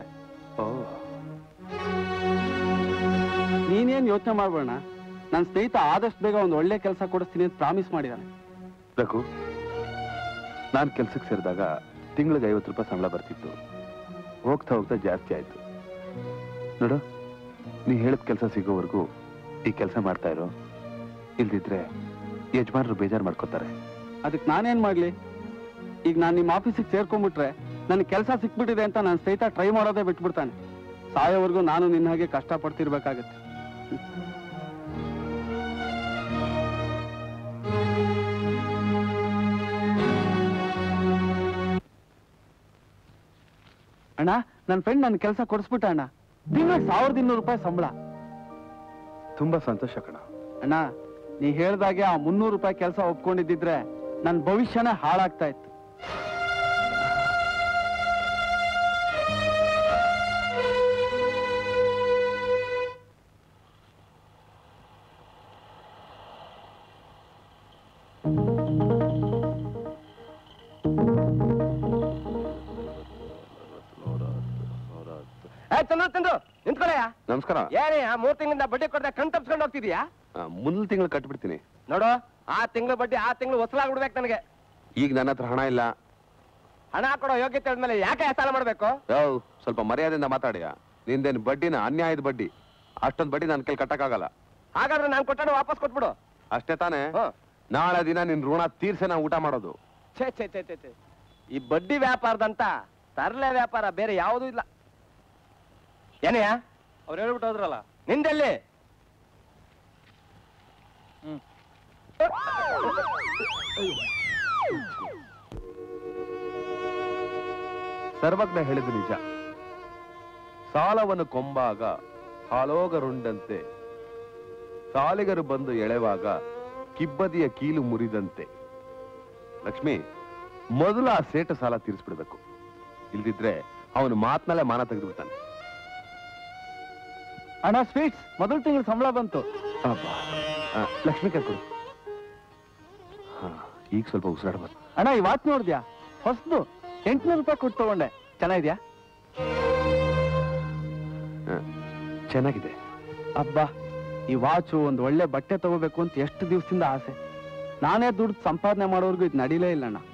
ನೀನೇನ್ ಯೋಚನೆ ಮಾಡ್ಬೇಡ ನನ್ನ ಸ್ನೇಹಿತ ಆದಷ್ಟು ಬೇಗ ಒಂದು ಒಳ್ಳೆ ಕೆಲಸ ಕೊಡಿಸ್ತೀನಿ ಅಂತ ಪ್ರಾಮಿಸ್ ಮಾಡಿದಾನೆ ರಘು ನಾನು ಕೆಲ್ಸಕ್ಕೆ ಸೇರಿದಾಗ ತಿಂಗಳಿಗೆ ಐವತ್ತು ರೂಪಾಯಿ ಸಂಬಳ ಬರ್ತಿತ್ತು ಹೋಗ್ತಾ ಹೋಗ್ತಾ ಜಾಸ್ತಿ ಆಯ್ತು ನೋಡು ನೀ ಹೇಳಿದ ಕೆಲಸ ಸಿಗೋವರೆಗೂ ಈ ಕೆಲಸ ಮಾಡ್ತಾ ಇರೋ ಇಲ್ದಿದ್ರೆ ಯಜಮಾನರು ಬೇಜಾರು ಮಾಡ್ಕೋತಾರೆ ಅದಕ್ಕೆ ನಾನೇನ್ ಮಾಡ್ಲಿ ಈಗ ನಾನು ನಿಮ್ಮ ಆಫೀಸಿಗೆ ಸೇರ್ಕೊಂಡ್ಬಿಟ್ರೆ ನನ್ ಕೆಲಸ ಸಿಕ್ಬಿಟ್ಟಿದೆ ಅಂತ ನನ್ನ ಸ್ನೇಹಿತ ಟ್ರೈ ಮಾಡೋದೇ ಬಿಟ್ಬಿಡ್ತಾನೆ ಸಾಯೋವರೆಗೂ ನಾನು ನಿನ್ನ ಹಾಗೆ ಕಷ್ಟ ಪಡ್ತಿರ್ಬೇಕಾಗತ್ತೆ ಅಣ್ಣ ನನ್ನ ಫ್ರೆಂಡ್ ನನ್ನ ಕೆಲಸ ಕೊಡಿಸ್ಬಿಟ್ಟ ಅಣ್ಣ ತಿಂಗಳಿಗೆ ಸಾವಿರದ ಇನ್ನೂರು ರೂಪಾಯಿ ಸಂಬಳ ತುಂಬಾ ಸಂತೋಷ ಕಣ ಅಣ್ಣ ನೀ ಹೇಳ್ದಾಗೆ ಆ ಮುನ್ನೂರು ರೂಪಾಯಿ ಕೆಲಸ ಒಪ್ಕೊಂಡಿದ್ದಿದ್ರೆ ನನ್ನ ಭವಿಷ್ಯನೇ ಹಾಳಾಗ್ತಾ ಇತ್ತು ಏ ಚಂದ್ರ ಚಂದ್ರು ನಿಂತ್ಕೊಳಯ್ಯ ನಮಸ್ಕಾರ ಏನೇ ಮೂರ್ ತಿಂಗಳಿಂದ ಬಡ್ಡಿ ಕೊಡ್ದೆ ಕಣ್ ತಪ್ಸ್ಕೊಂಡು ಹೋಗ್ತಿದ್ಯಾ ಆ, ಮುಂದಿನ ತಿಂಗಳು ಕಟ್ಬಿಡ್ತೀನಿ ನೋಡು ಆ ತಿಂಗಳು ಬಡ್ಡಿ ಆ ತಿಂಗಳು ಹೊಸಲಾಗ್ಬಿಡ್ಬೇಕು ನನಗೆ ಈಗ ನನ್ನ ಹತ್ರ ಹಣ ಇಲ್ಲ ಹಣ ಕೊಡೋ ಯೋಗ್ಯತೆ ಆದ್ಮೇಲೆ ಯಾಕೆ ಸಾಲ ಮಾಡ್ಬೇಕು ಯೋ ಸ್ವಲ್ಪ ಮರ್ಯಾದೆಯಿಂದ ಮಾತಾಡಿಯ ನಿಂದೇನು ಬಡ್ಡಿನ ಅನ್ಯಾಯದ ಬಡ್ಡಿ ಅಷ್ಟೊಂದು ಬಡ್ಡಿ ನನ್ನ ಕೈಲಿ ಕಟ್ಟಕ್ಕಾಗಲ್ಲ ಹಾಗಾದ್ರೆ ನಾನು ಕೊಟ್ಟಣ ವಾಪಸ್ ಕೊಟ್ಬಿಡು ಅಷ್ಟೇ ತಾನೇ ನಾಳೆ ದಿನ ನಿನ್ ಋಣ ತೀರ್ಸೆ ನಾ ಊಟ ಮಾಡೋದು ಛೇ ಛೇ ಛೇ ಛೇ ಛೇ ಈ ಬಡ್ಡಿ ವ್ಯಾಪಾರದಂತ ತರಲೆ ವ್ಯಾಪಾರ ಬೇರೆ ಯಾವುದೂ ಇಲ್ಲ ಏನೆಯಾ ಅವ್ರು ಹೇಳ್ಬಿಟ್ಟು ಹೋದ್ರಲ್ಲ ನಿಂದೆಲ್ಲಿ ಸರ್ವಜ್ಞ ಹೇಳಿದ ನಿಜ ಸಾಲವನ್ನು ಕೊಂಬಾಗ ಹಾಲೋಗರುಂಡಂತೆ ಸಾಲಿಗರು ಬಂದು ಎಳೆವಾಗ ಕಿಬ್ಬದಿಯ ಕೀಲು ಮುರಿದಂತೆ ಲಕ್ಷ್ಮಿ ಮೊದಲು ಆ ಸೇಟ ಸಾಲ ತೀರಿಸ್ಬಿಡ್ಬೇಕು ಇಲ್ದಿದ್ರೆ ಅವನು ಮಾತ್ನಲ್ಲೇ ಮಾನ ತೆಗೆದುಬಿಡ್ತಾನೆ ಅಣ್ಣ ಸ್ವೀಟ್ಸ್ ಮೊದಲ ತಿಂಗಳು ಸಂಬಳ ಬಂತು ಅಬ್ಬಾ. ಆ, ಲಕ್ಷ್ಮಿ ಕರ್ಕೊಡು ಹಾ ಈಗ ಸ್ವಲ್ಪ ಉಸಿರಾಡ ಬಂತು ಅಣ್ಣ ಈ ವಾಚ್ ನೋಡಿದ್ಯಾ ಹೊಸದು ಎಂಟ್ನೂರು ರೂಪಾಯಿ ಕೊಟ್ಟು ತಗೊಂಡೆ ಚೆನ್ನಾಗಿದ್ಯಾ ಚೆನ್ನಾಗಿದೆ ಅಬ್ಬಾ ಈ ವಾಚು ಒಂದು ಒಳ್ಳೆ ಬಟ್ಟೆ ತಗೋಬೇಕು ಅಂತ ಎಷ್ಟು ದಿವಸದಿಂದ ಆಸೆ ನಾನೇ ದುಡ್ಡು ಸಂಪಾದನೆ ಮಾಡೋರ್ಗು ಇದು ನಡೀಲೇ ಇಲ್ಲ ಅಣ್ಣ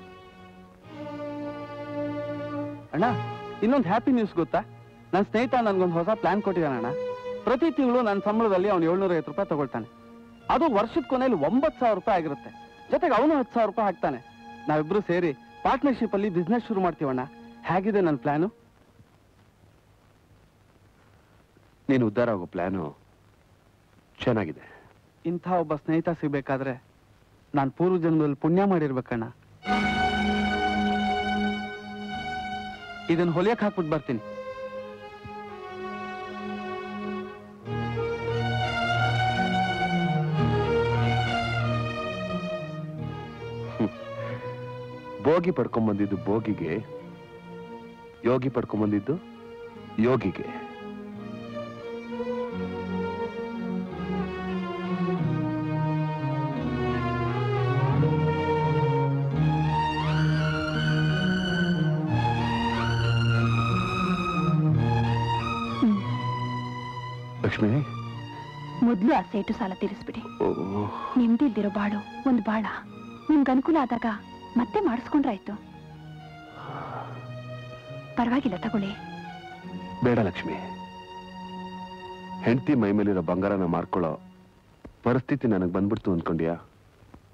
ಅಣ್ಣ ಇನ್ನೊಂದು ಹ್ಯಾಪಿ ನ್ಯೂಸ್ ಗೊತ್ತಾ ನನ್ನ ಸ್ನೇಹಿತ ನನ್ಗೊಂದು ಹೊಸ ಪ್ಲಾನ್ ಕೊಟ್ಟಿದ್ದಾನೆ ಅಣ್ಣ ಪ್ರತಿ ತಿಂಗಳು ನನ್ನ ಸಂಬಳದಲ್ಲಿ ಅವ್ನು ಏಳ್ನೂರ ಐವತ್ತು ರೂಪಾಯಿ ತಗೊಳ್ತಾನೆ ಅದು ವರ್ಷದ ಕೊನೆಯಲ್ಲಿ ಒಂಬತ್ತು ಸಾವಿರ ರೂಪಾಯಿ ಆಗಿರುತ್ತೆ ಜೊತೆಗೆ ಅವನು ಹತ್ತು ಸಾವಿರ ರೂಪಾಯಿ ಹಾಕ್ತಾನೆ ನಾವಿಬ್ರು ಸೇರಿ ಪಾರ್ಟ್ನರ್ಶಿಪ್ ಅಲ್ಲಿ ಬಿಸ್ನೆಸ್ ಶುರು ಮಾಡ್ತೀವಣ್ಣ ಹೇಗಿದೆ ನನ್ನ ಪ್ಲಾನು ನೀನು ಉದ್ಧಾರ ಆಗೋ ಪ್ಲಾನು ಚೆನ್ನಾಗಿದೆ ಇಂಥ ಒಬ್ಬ ಸ್ನೇಹಿತ ಸಿಗ್ಬೇಕಾದ್ರೆ ನಾನು ಪೂರ್ವ ಜನ್ಮದಲ್ಲಿ ಪುಣ್ಯ ಮಾಡಿರ್ಬೇಕಣ್ಣ ಇದನ್ನ ಹೊಲಿಯಕ್ ಹಾಕ್ಬಿಟ್ಟು ಬರ್ತೀನಿ ಭೋಗಿ ಪಡ್ಕೊಂಬಂದಿದ್ದು ಭೋಗಿಗೆ ಯೋಗಿ ಪಡ್ಕೊಂಬಂದಿದ್ದು ಯೋಗಿಗೆ ಲಕ್ಷ್ಮಿ ಮೊದ್ಲು ಆ ಸೇಟು ಸಾಲ ತೀರಿಸ್ಬಿಡಿ ಓ ನಿಮ್ದಿಲ್ದಿರೋ ಬಾಳು ಒಂದು ಬಾಳ ನಿಮ್ಗೆ ಅನುಕೂಲ ಆದಾಗ ಮತ್ತೆ ಮಾಡಿಸ್ಕೊಂಡ್ರಾಯ್ತು ಪರವಾಗಿಲ್ಲ ತಗೊಳ್ಳಿ ಬೇಡ ಲಕ್ಷ್ಮಿ ಹೆಂಡತಿ ಮೈ ಮೇಲಿರೋ ಬಂಗಾರನ ಮಾರ್ಕೊಳ್ಳೋ ಪರಿಸ್ಥಿತಿ ನನಗೆ ಬಂದ್ಬಿಡ್ತು ಅಂದ್ಕೊಂಡ್ಯಾ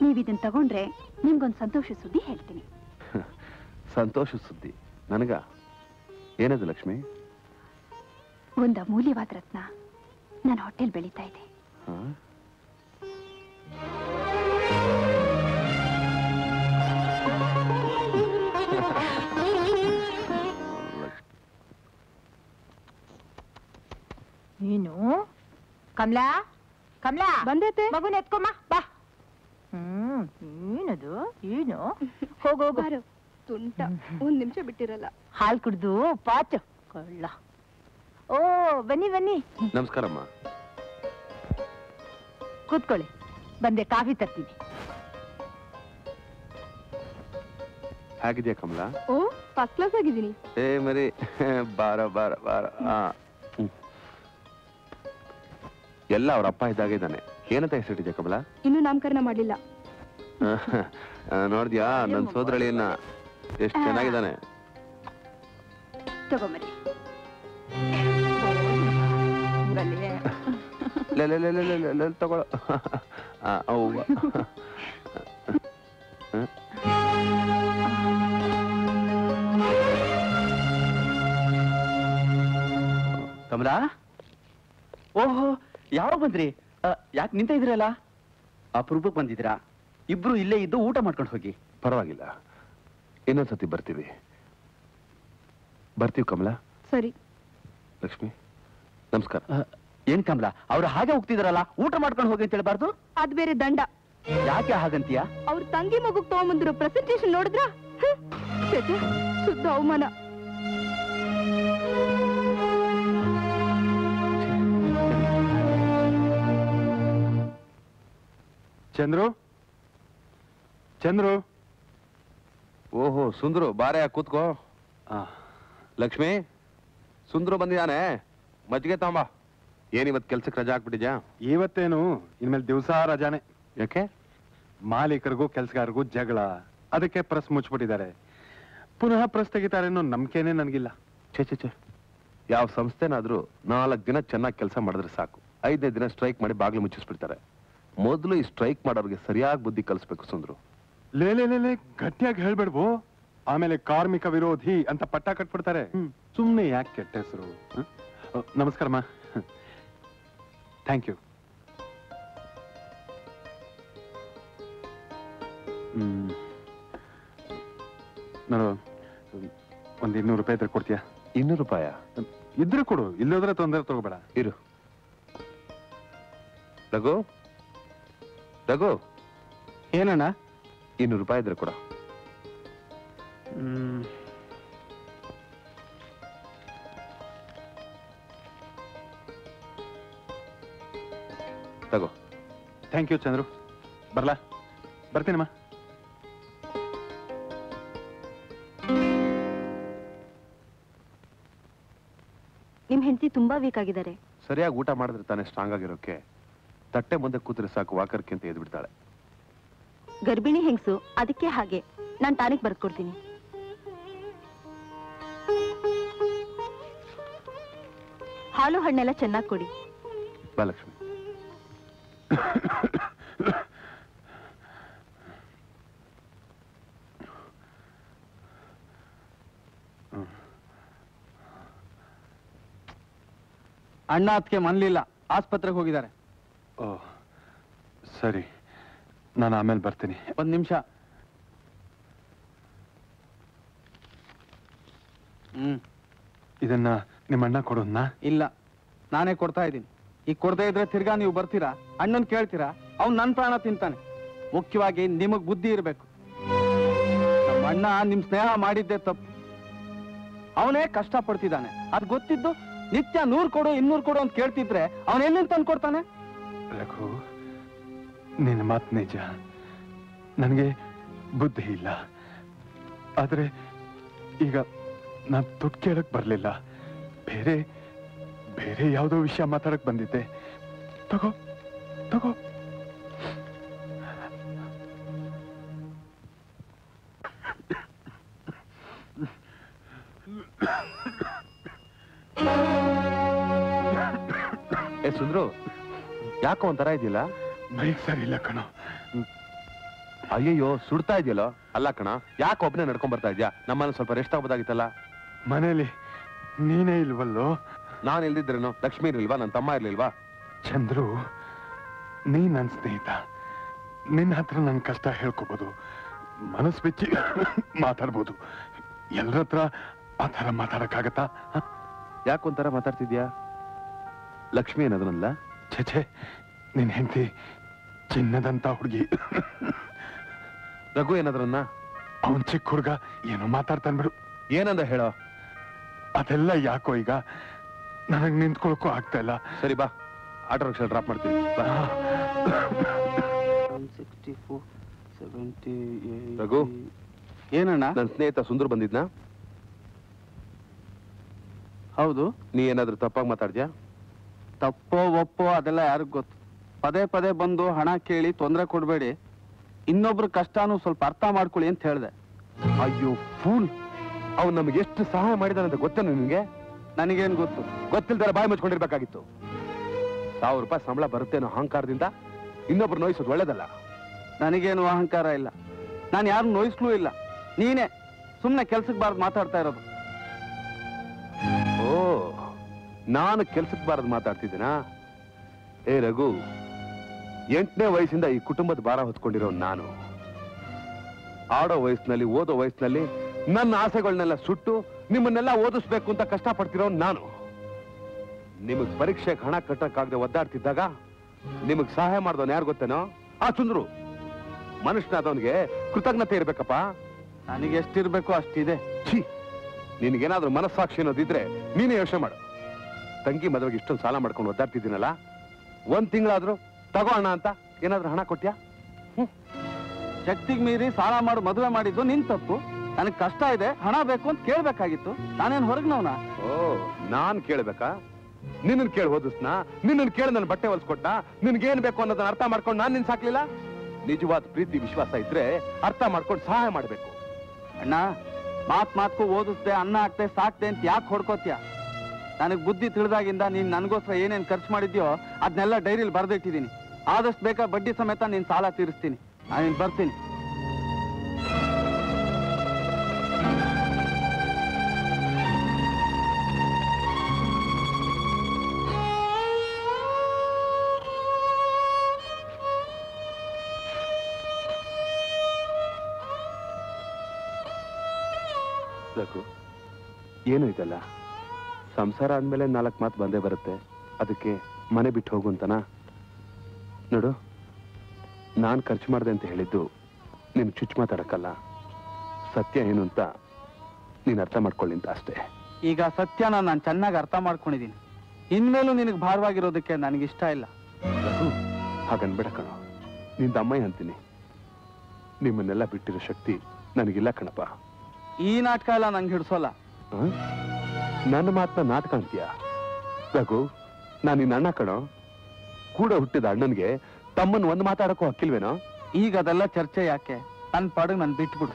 ನೀವು ಇದನ್ನ ತಗೊಂಡ್ರೆ ನಿಮ್ಗೊಂದು ಸಂತೋಷ ಸುದ್ದಿ ಹೇಳ್ತೀನಿ ಸಂತೋಷ ಸುದ್ದಿ ನನಗ ಏನದು ಲಕ್ಷ್ಮಿ ಒಂದು ಅಮೂಲ್ಯವಾದ ರತ್ನ ನನ್ನ ಹೊಟ್ಟೆಲ್ ಬೆಳೀತಾ ಇದೆ ಹಾ? ನೀನು ಕಮಲಾ ಕಮಲಾ ಬಂದೈತೆ ಮಗುನ ಎತ್ಕೊಮ್ಮ ಬಾ ಹ್ಮ್ ಏನದು ಏನು ಹೋಗೋಗು ತುಂಟ ಒಂದ್ ನಿಮಿಷ ಬಿಟ್ಟಿರಲ್ಲ ಹಾಲ್ ಕುಡ್ದು ಪಾಚು ಕೊಳ್ಳ ಓ ಬನ್ನಿ ಬನ್ನಿ ನಮಸ್ಕಾರಮ್ಮ ಕೂತ್ಕೊಳ್ಳಿ ಬಂದೆ ಕಾಫಿ ತರ್ತೀನಿ ಹೇಗಿದ್ಯಾ ಕಮಲಾ ಓ ಫಸ್ಟ್ ಕ್ಲಾಸ್ ಆಗಿದ್ದೀನಿ ಏ ಮರಿ ಬಾರ ಬಾರ ಬಾರ ಆ ಹ್ಮ್. ಎಲ್ಲ ಅವ್ರ ಅಪ್ಪ ಇದ್ದಾಗೆ ಇದ್ದಾನೆ ಏನಂತ ಹೆಸರಿಟ್ಟಿದ್ಯಾ ಕಮಲಾ ಇನ್ನೂ ನಾಮಕರಣ ಮಾಡ್ಲಿಲ್ಲ ಆ, ನೋಡ್ದ್ಯಾ ನನ್ ಸೋದರಳಿಯನ್ನ ಎಷ್ಟು ಚೆನ್ನಾಗಿದ್ದಾನೆ ತಗೊಂಬರಿ ಲೇ ಲೇ ಲೇ ಲೇ ಲೇ ಲೇ, ಲೇ, ತಗೊಳ್ಳೋ ಆ, ಅವ್ವ. ಹ? ಕಮಲಾ ಓಹೋ ಯಾವಾಗ ಬಂದ್ರಿ ಯಾಕೆ ನಿಂತ ಇದ್ರಲ್ಲ ಅಪರೂಪಕ್ಕೆ ಬಂದಿದ್ದೀರಾ ಇಬ್ರು ಇಲ್ಲೇ ಇದ್ದು ಊಟ ಮಾಡ್ಕೊಂಡು ಹೋಗಿ ಪರವಾಗಿಲ್ಲ ಇನ್ನೊಂದ್ಸತಿ ಬರ್ತೀವಿ ಬರ್ತೀವಿ ಕಮಲಾ ಸರಿ ಲಕ್ಷ್ಮಿ ನಮಸ್ಕಾರ ಏನ್ ಕಮಲಾ ಅವ್ರು ಹಾಗೆ ಹೋಗ್ತಿದಾರಲ್ಲ ಊಟ ಮಾಡ್ಕೊಂಡು ಹೋಗಿ ಅಂತ ಹೇಳ್ಬಾರ್ದು ಅದ್ ಬೇರೆ ದಂಡ ಯಾಕೆ ಹಾಗಂತೀಯ ಅವ್ರ ತಂಗಿ ಮಗುಗ್ ತಗೊಂಬಂದಿರೋ ಪ್ರೆಸೆಂಟೇಶನ್ ನೋಡಿದ್ರ ಶುದ್ಧ ಅವಮಾನ ಚಂದ್ರು ಚಂದ್ರು ಓಹೋ ಸುಂದ್ರು ಬಾರೆ ಕೂತ್ಕೋ ಲಕ್ಷ್ಮಿ ಸುಂದ್ರು ಬಂದಿದ್ದಾನೆ ಮಜ್ಜಿಗೆ ತಗೊಂಬ ಏನಿವತ್ ಕೆಲ್ಸಕ್ಕೆ ರಜಾ ಹಾಕ್ಬಿಟ್ಟಿದ್ಯಾ ಇವತ್ತೇನು ಇನ್ಮೇಲೆ ದಿವಸ ರಜಾನೆ ಯಾಕೆ ಮಾಲೀಕರಿಗೂ ಕೆಲ್ಸಗಾರರಿಗೂ ಜಗಳ ಅದಕ್ಕೆ ಪ್ರೆಸ್ ಮುಚ್ಚಿಬಿಟ್ಟಿದ್ದಾರೆ ಪುನಃ ಪ್ರೆಸ್ ತೆಗಿತಾರೆ ಅನ್ನೋ ನಂಬಿಕೆನೇ ನನಗಿಲ್ಲ ಛೇ ಛೇ ಛೇ ಯಾವ ಸಂಸ್ಥೆನಾದ್ರೂ ನಾಲ್ಕು ದಿನ ಚೆನ್ನಾಗಿ ಕೆಲಸ ಮಾಡಿದ್ರೆ ಸಾಕು ಐದನೇ ದಿನ ಸ್ಟ್ರೈಕ್ ಮಾಡಿ ಬಾಗಿಲು ಮುಚ್ಚಿಸ್ಬಿಡ್ತಾರೆ ಮೊದಲು ಈ ಸ್ಟ್ರೈಕ್ ಮಾಡೋರಿಗೆ ಸರಿಯಾಗಿ ಬುದ್ಧಿ ಕಲಿಸ್ಬೇಕು ಸುಂದ್ರು ಲೇ ಲೇ ಲೇ ಲೇ ಗಟ್ಟಿಯಾಗಿ ಹೇಳ್ಬೇಡ್ವು ಆಮೇಲೆ ಕಾರ್ಮಿಕ ವಿರೋಧಿ ಅಂತ ಪಟ್ಟ ಕಟ್ಬಿಡ್ತಾರೆ ಸುಮ್ನೆ ಯಾಕೆ ಕೆಟ್ಟ ಹೆಸರು ನಮಸ್ಕಾರಮ್ಮ ಥ್ಯಾಂಕ್ ಯು ಹ್ಮ್ ನೋಡು ಒಂದ್ ಇನ್ನೂರು ರೂಪಾಯಿ ಇದ್ರೆ ಕೊಡ್ತೀಯಾ ಇನ್ನೂರು ರೂಪಾಯ ಇದ್ರೆ ಕೊಡು ಇಲ್ಲೋದ್ರೆ ತೊಂದರೆ ತಗೋಬೇಡ ಇರು ರಘು ರಘು ಏನಣ್ಣ ಇನ್ನೂರು ರೂಪಾಯಿ ಇದ್ರೆ ಕೊಡ ಹ್ಮ್ ತಗೋ ಥ್ಯಾಂಕ್ ಯು ಚಂದ್ರು ಬರ್ಲಾ ಬರ್ತೀನಮ್ಮ ನಿಮ್ ಹೆಂಡತಿ ತುಂಬಾ ವೀಕ್ ಆಗಿದ್ದಾರೆ ಸರಿಯಾಗಿ ಊಟ ಮಾಡಿದ್ರೆ ತಾನೇ ಸ್ಟ್ರಾಂಗ್ ಆಗಿರೋಕೆ ತಟ್ಟೆ ಮುಂದೆ ಕೂತ್ರೆ ಸಾಕು ವಾಕರ್ಕೆ ಅಂತ ಎದ್ದು ಬಿಡ್ತಾಳೆ ಗರ್ಭಿಣಿ ಹೆಂಗಸು ಅದಕ್ಕೆ ಹಾಗೆ ನಾನ್ ಟಾನಿಕ್ ಬರ್ಕೊಡ್ತೀನಿ ಹಾಲು ಹಣ್ಣೆಲ್ಲ ಚೆನ್ನಾಗಿ ಕೊಡಿ ಬಾ ಲಕ್ಷ್ಮಿ ಅಣ್ಣ ಅದಕ್ಕೆ ಮನ್ಲಿಲ್ಲ ಆಸ್ಪತ್ರೆಗೆ ಹೋಗಿದ್ದಾರೆ ಓ ಸರಿ ನಾನು ಆಮೇಲೆ ಬರ್ತೀನಿ ಒಂದ್ ನಿಮಿಷ ಹ್ಮ್ ಇದನ್ನ ನಿಮ್ಮ ಅಣ್ಣ ಕೊಡೋಣ ಇಲ್ಲ ನಾನೇ ಕೊಡ್ತಾ ಇದ್ದೀನಿ ಈಗ ಕೊಡದೇ ಇದ್ರೆ ತಿರ್ಗಾ ನೀವು ಬರ್ತೀರಾ ಅಣ್ಣನ್ ಕೇಳ್ತೀರಾ ಅವ್ನ್ ನನ್ ಪ್ರಾಣ ತಿಂತಾನೆ ಮುಖ್ಯವಾಗಿ ನಿಮಗ್ ಬುದ್ಧಿ ಇರ್ಬೇಕು ನಮ್ಮ ಅಣ್ಣ ನಿಮ್ ಸ್ನೇಹ ಮಾಡಿದ್ದೆ ತಪ್ಪು ಅವನೇ ಕಷ್ಟ ಪಡ್ತಿದ್ದಾನೆ ಅದ್ ಗೊತ್ತಿದ್ದು ನಿತ್ಯ ನೂರ್ ಕೊಡು ಇನ್ನೂರ್ ಕೊಡು ಅಂತ ಕೇಳ್ತಿದ್ರೆ ಅವನ್ ಎಲ್ಲಿಂದ ತಂದು ಕೊಡ್ತಾನೆ ರಘು ನಿನ್ನ ಮಾತು ನಿಜ ನನಗೆ ಬುದ್ಧಿ ಇಲ್ಲ ಆದ್ರೆ ಈಗ ನಾನು ದುಡ್ಡು ಕೇಳಕ್ ಬರ್ಲಿಲ್ಲ ಬೇರೆ ಬೇರೆ ಯಾವುದೋ ವಿಷಯ ಮಾತಾಡಕ್ ಬಂದಿದ್ದೆ ತಗೋ ತಗೋ ಏ ಸುಂದ್ರು ಯಾಕೋ ಒಂಥರ ಇದೆಯಲ್ಲ ಮೈಕ್ ಸರಿ ಇಲ್ಲ ಕಣೋ ಅಯ್ಯಯ್ಯೋ ಸುಡ್ತಾ ಇದೆಯಲ್ಲೋ ಅಲ್ಲ ಕಣ ಯಾಕೆ ಒಬ್ಬನೇ ನಡ್ಕೊಂಡ್ ಬರ್ತಾ ಇದ್ಯಾ ನಮ್ಮನ್ನ ಸ್ವಲ್ಪ ರೆಸ್ಟ್ ಆಗ್ಬೋದಾಗಿತ್ತಲ್ಲ ಮನೇಲಿ ನೀನೇ ಇಲ್ವಲ್ಲೋ ನಾನು ಇಲ್ದಿದ್ರೇನು ಲಕ್ಷ್ಮೀ ಇರ್ಲಿಲ್ವಾ ನನ್ನ ತಮ್ಮ ಇರ್ಲಿಲ್ವಾ ಚಂದ್ರು ನೀ ನನ್ನ ಸ್ನೇಹಿತ ನಿನ್ನ ಹತ್ರ ನನ್ನ ಕಷ್ಟ ಹೇಳ್ಕೋಬೋದು ಮನಸ್ಸು ಬಿಚ್ಚಿ ಮಾತಾಡ್ಬೋದು ಎಲ್ಲರ ಹತ್ರ ಆ ಥರ ಮಾತಾಡಕ್ಕಾಗತ್ತಾ ಯಾಕೊಂಥರ ಮಾತಾಡ್ತಿದ್ಯಾ ಲಕ್ಷ್ಮಿ ಏನದನಲ್ಲ ಛೇ ಛೇ ನಿನ್ ಹೆಂಡತಿ ಚಿನ್ನದಂತ ಹುಡುಗಿ ರಘು ಏನಾದ್ರನ್ನ ಅವನ್ ಚಿಕ್ಕ ಹುಡುಗ ಏನೋ ಮಾತಾಡ್ತಾನೆ ಬಿಡು ಏನಂದ ಹೇಳೋ ಅದೆಲ್ಲ ಯಾಕೋ ಈಗ ನನಗ್ ನಿಂತ್ಕೊಳಕ್ಕೂ ಆಗ್ತಾ ಇಲ್ಲ ಸರಿ ಬಾ ಆಟೋ ರಿಕ್ಷಾ ಡ್ರಾಪ್ ಮಾಡ್ತೀನಿ ಬಾ. ರಘು ಏನಣ್ಣ ನನ್ನ ಸ್ನೇಹಿತ ಸುಂದರ್ ಬಂದಿದ್ನಾ ಹೌದು ನೀ ಏನಾದ್ರೂ ತಪ್ಪಾಗಿ ಮಾತಾಡ್ದ್ಯಾ ತಪ್ಪೋ ಒಪ್ಪೋ ಅದೆಲ್ಲ ಯಾರಿಗ್ ಗೊತ್ತು ಪದೇ ಪದೇ ಬಂದು ಹಣ ಕೇಳಿ ತೊಂದರೆ ಕೊಡಬೇಡಿ ಇನ್ನೊಬ್ರ ಕಷ್ಟನೂ ಸ್ವಲ್ಪ ಅರ್ಥ ಮಾಡ್ಕೊಳ್ಳಿ ಅಂತ ಹೇಳ್ದೆ ಅಯ್ಯೋ ಫೂಲ್ ಅವ್ನು ನಮ್ಗೆ ಎಷ್ಟು ಸಹಾಯ ಮಾಡಿದಾನಂತ ಗೊತ್ತೇನು ನಿನ್ಗೆ ನನಗೇನ್ ಗೊತ್ತು ಗೊತ್ತಿಲ್ದಾರ ಬಾಯಿ ಮುಚ್ಕೊಂಡಿರ್ಬೇಕಾಗಿತ್ತು ಸಾವಿರ ರೂಪಾಯಿ ಸಂಬಳ ಬರುತ್ತೇನೋ ಅಹಂಕಾರದಿಂದ ಇನ್ನೊಬ್ರು ನೋಯಿಸೋದು ಒಳ್ಳೇದಲ್ಲ ನನಗೇನು ಅಹಂಕಾರ ಇಲ್ಲ ನಾನು ಯಾರು ನೋಯಿಸ್ಲೂ ಇಲ್ಲ ನೀನೇ ಸುಮ್ಮನೆ ಕೆಲ್ಸಕ್ಕೆ ಬಾರ್ದು ಮಾತಾಡ್ತಾ ಇರೋದು ಓ ನಾನು ಕೆಲ್ಸಕ್ಕೆ ಬಾರದು ಮಾತಾಡ್ತಿದ್ದೀನಾ ಏ ರಘು ಎಂಟನೇ ವಯಸ್ಸಿಂದ ಈ ಕುಟುಂಬದ ಭಾರ ಹೊತ್ಕೊಂಡಿರೋ ನಾನು ಆಡೋ ವಯಸ್ಸಿನಲ್ಲಿ ಓದೋ ವಯಸ್ಸಿನಲ್ಲಿ ನನ್ನ ಆಸೆಗಳನ್ನೆಲ್ಲ ಸುಟ್ಟು ನಿಮ್ಮನ್ನೆಲ್ಲ ಓದಿಸ್ಬೇಕು ಅಂತ ಕಷ್ಟಪಡ್ತಿರೋ ನಾನು ನಿಮಗ್ ಪರೀಕ್ಷೆಗೆ ಹಣ ಕಟ್ಟಕ್ಕಾಗದೆ ಒದ್ದಾಡ್ತಿದ್ದಾಗ ನಿಮಗ್ ಸಹಾಯ ಮಾಡ್ದವನ್ ಯಾರು ಗೊತ್ತೇನೋ ಆ ಚಂದ್ರು ಮನುಷ್ಯನಾದವನಿಗೆ ಕೃತಜ್ಞತೆ ಇರ್ಬೇಕಪ್ಪ ನನಗೆ ಎಷ್ಟಿರ್ಬೇಕು ಅಷ್ಟಿದೆ ಛೀ ನಿನಗೇನಾದ್ರೂ ಮನಸ್ಸಾಕ್ಷಿ ಅನ್ನೋದಿದ್ರೆ ನೀನೇ ಯೋಚನೆ ಮಾಡು ತಂಗಿ ಮದುವೆಗೆ ಇಷ್ಟೊಂದು ಸಾಲ ಮಾಡ್ಕೊಂಡು ಒದ್ದಾಡ್ತಿದ್ದೀನಲ್ಲ ಒಂದ್ ತಿಂಗಳಾದ್ರೂ ತಗೋ ಅಣ್ಣ ಅಂತ ಏನಾದ್ರೂ ಹಣ ಕೊಟ್ಯಾ ಶಕ್ತಿಗೆ ಮೀರಿ ಸಾಲ ಮಾಡಿ ಮದುವೆ ಮಾಡಿದ್ದು ನಿನ್ ತಪ್ಪು ನನಗೆ ಕಷ್ಟ ಇದೆ ಹಣ ಬೇಕು ಅಂತ ಕೇಳ್ಬೇಕಾಗಿತ್ತು ನಾನೇನ್ ಹೊರಗ್ನವ್ನ ಓ ನಾನ್ ಕೇಳ್ಬೇಕಾ ನಿನ್ನನ್ ಕೇಳಿ ಓದಿಸ್ನಾ ನಿನ್ನನ್ ಕೇಳಿ ನನ್ನ ಬಟ್ಟೆ ಹೊಲ್ಸ್ಕೊಟ್ಟ ನಿನ್ಗೇನ್ ಬೇಕು ಅನ್ನೋದನ್ನ ಅರ್ಥ ಮಾಡ್ಕೊಂಡು ನಾನ್ ನಿನ್ ಸಾಕ್ಲಿಲ್ಲ ನಿಜವಾದ ಪ್ರೀತಿ ವಿಶ್ವಾಸ ಇದ್ರೆ ಅರ್ಥ ಮಾಡ್ಕೊಂಡು ಸಹಾಯ ಮಾಡ್ಬೇಕು ಅಣ್ಣ ಮಾತ್ ಮಾತ್ಕು ಓದಿಸ್ದೆ ಅನ್ನ ಹಾಕ್ದೆ ಸಾಕ್ದೆ ಅಂತ ಯಾಕೆ ಹೊಡ್ಕೋತ್ಯ ನನಗ್ ಬುದ್ಧಿ ತಿಳಿದಾಗಿಂದ ನೀನ್ ನನಗೋಸ್ಕರ ಏನೇನ್ ಖರ್ಚು ಮಾಡಿದ್ಯೋ ಅದನ್ನೆಲ್ಲ ಡೈರಿಲಿ ಬರ್ದಿಟ್ಟಿದ್ದೀನಿ ಆದಷ್ಟು ಬೇಕಾ ಬಡ್ಡಿ ಸಮೇತ ನೀನ್ ಸಾಲ ತೀರಿಸ್ತೀನಿ ನಾನಿನ್ ಬರ್ತೀನಿ ರಘು ಏನು ಇದಲ್ಲ ಸಂಸಾರ ಆದ್ಮೇಲೆ ನಾಲ್ಕು ಮಾತು ಬಂದೇ ಬರುತ್ತೆ ಅದಕ್ಕೆ ಮನೆ ಬಿಟ್ಟು ಹೋಗು ಅಂತನಾ ನೋಡು ನಾನು ಖರ್ಚು ಮಾಡಿದೆ ಅಂತ ಹೇಳಿದ್ದು ನೀನು ಚುಚ್ಚು ಮಾತಾಡಕ್ಕಲ್ಲ ಸತ್ಯ ಏನು ಅಂತ ನೀನು ಅರ್ಥ ಮಾಡ್ಕೊಳ್ಳಿ ಅಂತ ಅಷ್ಟೇ ಈಗ ಸತ್ಯನ ನಾನು ಚೆನ್ನಾಗಿ ಅರ್ಥ ಮಾಡ್ಕೊಂಡಿದ್ದೀನಿ ಇನ್ಮೇಲೂ ನಿನಗೆ ಭಾರವಾಗಿರೋದಕ್ಕೆ ನನಗಿಷ್ಟ ಇಲ್ಲ ರಘು ಹಾಗನ್ಬೇಡ ಕಣೋ ನಿಂದ ಅಮ್ಮಯ್ಯ ಅಂತೀನಿ ನಿಮ್ಮನ್ನೆಲ್ಲ ಬಿಟ್ಟಿರೋ ಶಕ್ತಿ ನನಗಿಲ್ಲ ಕಣಪ್ಪ ಈ ನಾಟಕ ಎಲ್ಲ ನಂಗೆ ಹಿಡ್ಸೋಲ್ಲ ಆ? ನನ್ನ ಮಾತನ್ನ ನಾಟಕ ಅಂತೀಯ ರಘು ನಾನು ನಿನ್ನ ಅಣ್ಣ ಕಣೋ ಕೂಡ ಹುಟ್ಟಿದ ಅಣ್ಣನ್ಗೆ ತಮ್ಮನ್ ಒಂದು ಮಾತಾಡಕ್ಕೂ ಹಕ್ಕಿಲ್ವೇನೋ ಈಗ ಅದೆಲ್ಲ ಚರ್ಚೆ ಯಾಕೆ ನನ್ನ ಪಾಡಿಗೆ ನಾನು ಬಿಟ್ಬಿಡು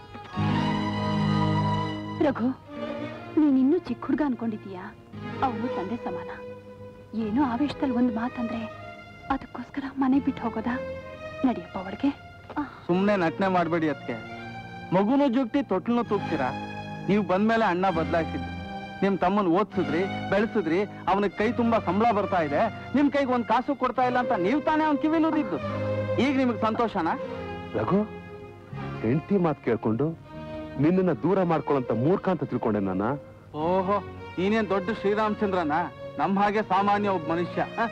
ರಘು ನೀನಿನ್ನೂ ಚಿಕ್ಕ ಹುಡುಗ ಅನ್ಕೊಂಡಿದೀಯಾ ಅವನು ತಂದೆ ಸಮಾನ ಏನೋ ಆವೇಶದಲ್ಲಿ ಒಂದು ಮಾತಂದ್ರೆ ಅದಕ್ಕೋಸ್ಕರ ಮನೆ ಬಿಟ್ಟು ಹೋಗೋದಾ ನಡಿಯಪ್ಪ ಒಳಗೆ ಸುಮ್ಮನೆ ನಟನೆ ಮಾಡಬೇಡಿ ಅದಕ್ಕೆ ಮಗುನು ಜುಗ್ಟಿ ತೊಟ್ಲನ್ನು ತೂಗ್ತೀರಾ ನೀವು ಬಂದ್ಮೇಲೆ ಅಣ್ಣ ಬದಲಾಯಿಸಿದ್ದು ನಿಮ್ ತಮ್ಮನ್ ಓದ್ಸಿದ್ರಿ ಬೆಳೆಸಿದ್ರಿ ಅವನಿಗೆ ಕೈ ತುಂಬಾ ಸಂಬಳ ಬರ್ತಾ ಇದೆ ನಿಮ್ ಕೈಗೆ ಒಂದ್ ಕಾಸು ಕೊಡ್ತಾ ಇಲ್ಲ ಅಂತ ನೀವು ತಾನೇ ಅವ್ನ ಕಿವಿಲೂದಿದ್ದು ಈಗ ನಿಮಗೆ ಸಂತೋಷನಾ ರಘು ಹೆಂಡತಿ ಮಾತು ಕೇಳ್ಕೊಂಡು ನಿನ್ನನ್ನ ದೂರ ಮಾಡ್ಕೊಳ್ಳೋಂತ ಮೂರ್ಖ ಅಂತ ತಿಳ್ಕೊಂಡೆ ನಾನ ಓಹೋ ನೀನೇನ್ ದೊಡ್ಡ ಶ್ರೀರಾಮಚಂದ್ರನ ನಮ್ ಹಾಗೆ ಸಾಮಾನ್ಯ ಒಬ್ಬ ಮನುಷ್ಯ ಹ?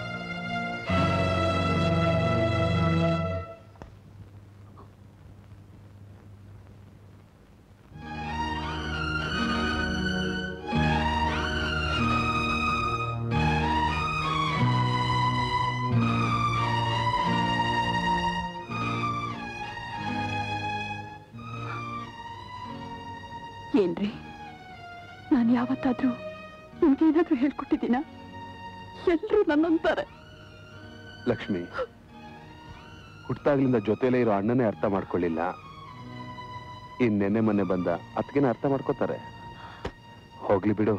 ಏನ್ರಿ ನಾನು ಯಾವತ್ತಾದ್ರೂ ನಿಮ್ಗೇನಾದ್ರೂ ಹೇಳ್ಕೊಟ್ಟಿದ್ದೀನ ಎಲ್ರೂ ನನ್ನಂತಾರೆ ಲಕ್ಷ್ಮಿ ಹುಟ್ಟಾಗ್ಲಿಂದ ಜೊತೆಲೇ ಇರೋ ಅಣ್ಣನೇ ಅರ್ಥ ಮಾಡ್ಕೊಳ್ಳಿಲ್ಲ ಇನ್ ನೆನ್ನೆ ಮೊನ್ನೆ ಬಂದ ಅತ್ಗೆನ ಅರ್ಥ ಮಾಡ್ಕೋತಾರೆ ಹೋಗ್ಲಿ ಬಿಡು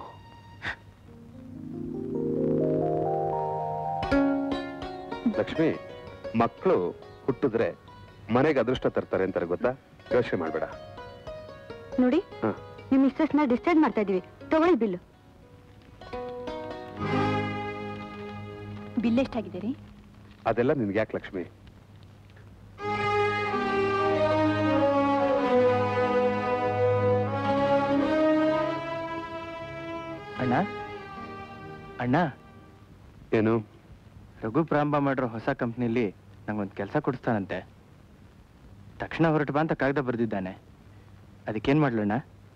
ಲಕ್ಷ್ಮಿ ಮಕ್ಕಳು ಹುಟ್ಟಿದ್ರೆ ಮನೆಗೆ ಅದೃಷ್ಟ ತರ್ತಾರೆ ಅಂತಾರೆ ಗೊತ್ತಾ ಯೋಚನೆ ಮಾಡ್ಬೇಡ ನೋಡಿ ಹ. ನಿಮ್ ಮಿಸ್ಸಸ್ನ ಡಿಸ್ಟರ್ಬ್ ಮಾಡ್ತಾ ಇದೀವಿ ತಗೊಳ್ಳಿ ಬಿಲ್ಲು ಬಿಲ್ ಎಷ್ಟಾಗಿದೆ ರೀ ಅದೆಲ್ಲ ನಿನ್ಗೆ ಯಾಕೆ ಲಕ್ಷ್ಮಿ ಅಣ್ಣ ಅಣ್ಣ ಏನು ರಘು ಪ್ರಾರಂಭ ಮಾಡಿರೋ ಹೊಸ ಕಂಪ್ನಿಲಿ ನಂಗೊಂದು ಕೆಲಸ ಕೊಡಿಸ್ತಾನಂತೆ ತಕ್ಷಣ ಹೊರಟು ಬಾ ಅಂತ ಕಾಗದ ಬರೆದಿದ್ದಾನೆ ಅದಕ್ಕೇನ್ ಮಾಡ್ಲಣ್ಣ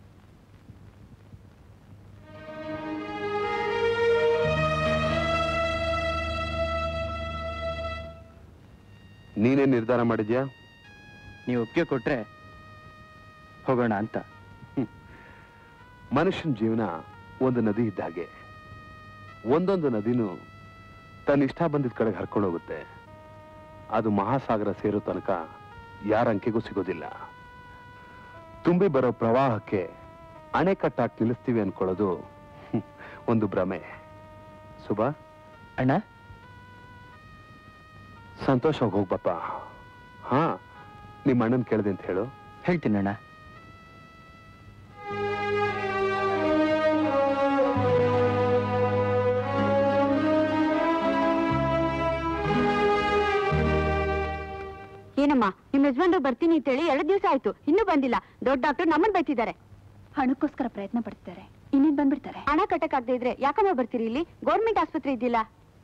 ನೀನೇನ್ ನಿರ್ಧಾರ ಮಾಡಿದ್ಯಾ ನೀವು ಒಪ್ಪಿಗೆ ಕೊಟ್ರೆ ಹೋಗೋಣ ಅಂತ ಮನುಷ್ಯನ ಜೀವನ ಒಂದು ನದಿ ಇದ್ದ ಹಾಗೆ ಒಂದೊಂದು ನದಿನೂ ತನ್ನ ಇಷ್ಟ ಬಂದಿದ್ದ ಕಡೆಗೆ ಹರ್ಕೊಂಡು ಹೋಗುತ್ತೆ ಅದು ಮಹಾಸಾಗರ ಸೇರೋ ತನಕ ಯಾರ ಅಂಕೆಗೂ ಸಿಗೋದಿಲ್ಲ ತುಂಬಿ ಬರೋ ಪ್ರವಾಹಕ್ಕೆ ಅಣೆಕಟ್ಟಾಗಿ ನಿಲ್ಲಿಸ್ತೀವಿ ಅನ್ಕೊಳ್ಳೋದು ಹ್ಮ್, ಒಂದು ಭ್ರಮೆ ಸುಬಾ ಅಣ್ಣ ಸಂತೋಷವಾಗಿ ಹೋಗ್ಬಪ್ಪ ಹಾ ನಿಮ್ಮ ಅಣ್ಣನ್ ಕೇಳಿದೆ ಅಂತ ಹೇಳು ಹೇಳ್ತೀನಿ ಅಣ್ಣ ಏನಮ್ಮ ನಿಮ್ ಯಜಮಾನ್ರು ಬರ್ತೀನಿ ಅಂತೇಳಿ ಎರಡು ದಿವಸ ಆಯ್ತು ಇನ್ನೂ ಬಂದಿಲ್ಲ ದೊಡ್ಡ ಡಾಕ್ಟರ್ ನಮ್ಮನ್ ಬೈತಿದ್ದಾರೆ ಹಣಕ್ಕೋಸ್ಕರ ಪ್ರಯತ್ನ ಪಡ್ತಿದ್ದಾರೆ ಇನ್ನೇನ್ ಬಂದ್ಬಿಡ್ತಾರೆ ಹಣ ಕಟ್ಟಕ್ಕಾಗದೇ ಇದ್ರೆ ಯಾಕಮ್ಮ ಬರ್ತೀರಿ ಇಲ್ಲಿ ಗೌರ್ಮೆಂಟ್ ಆಸ್ಪತ್ರೆ ಇದ್ದಿಲ್ಲ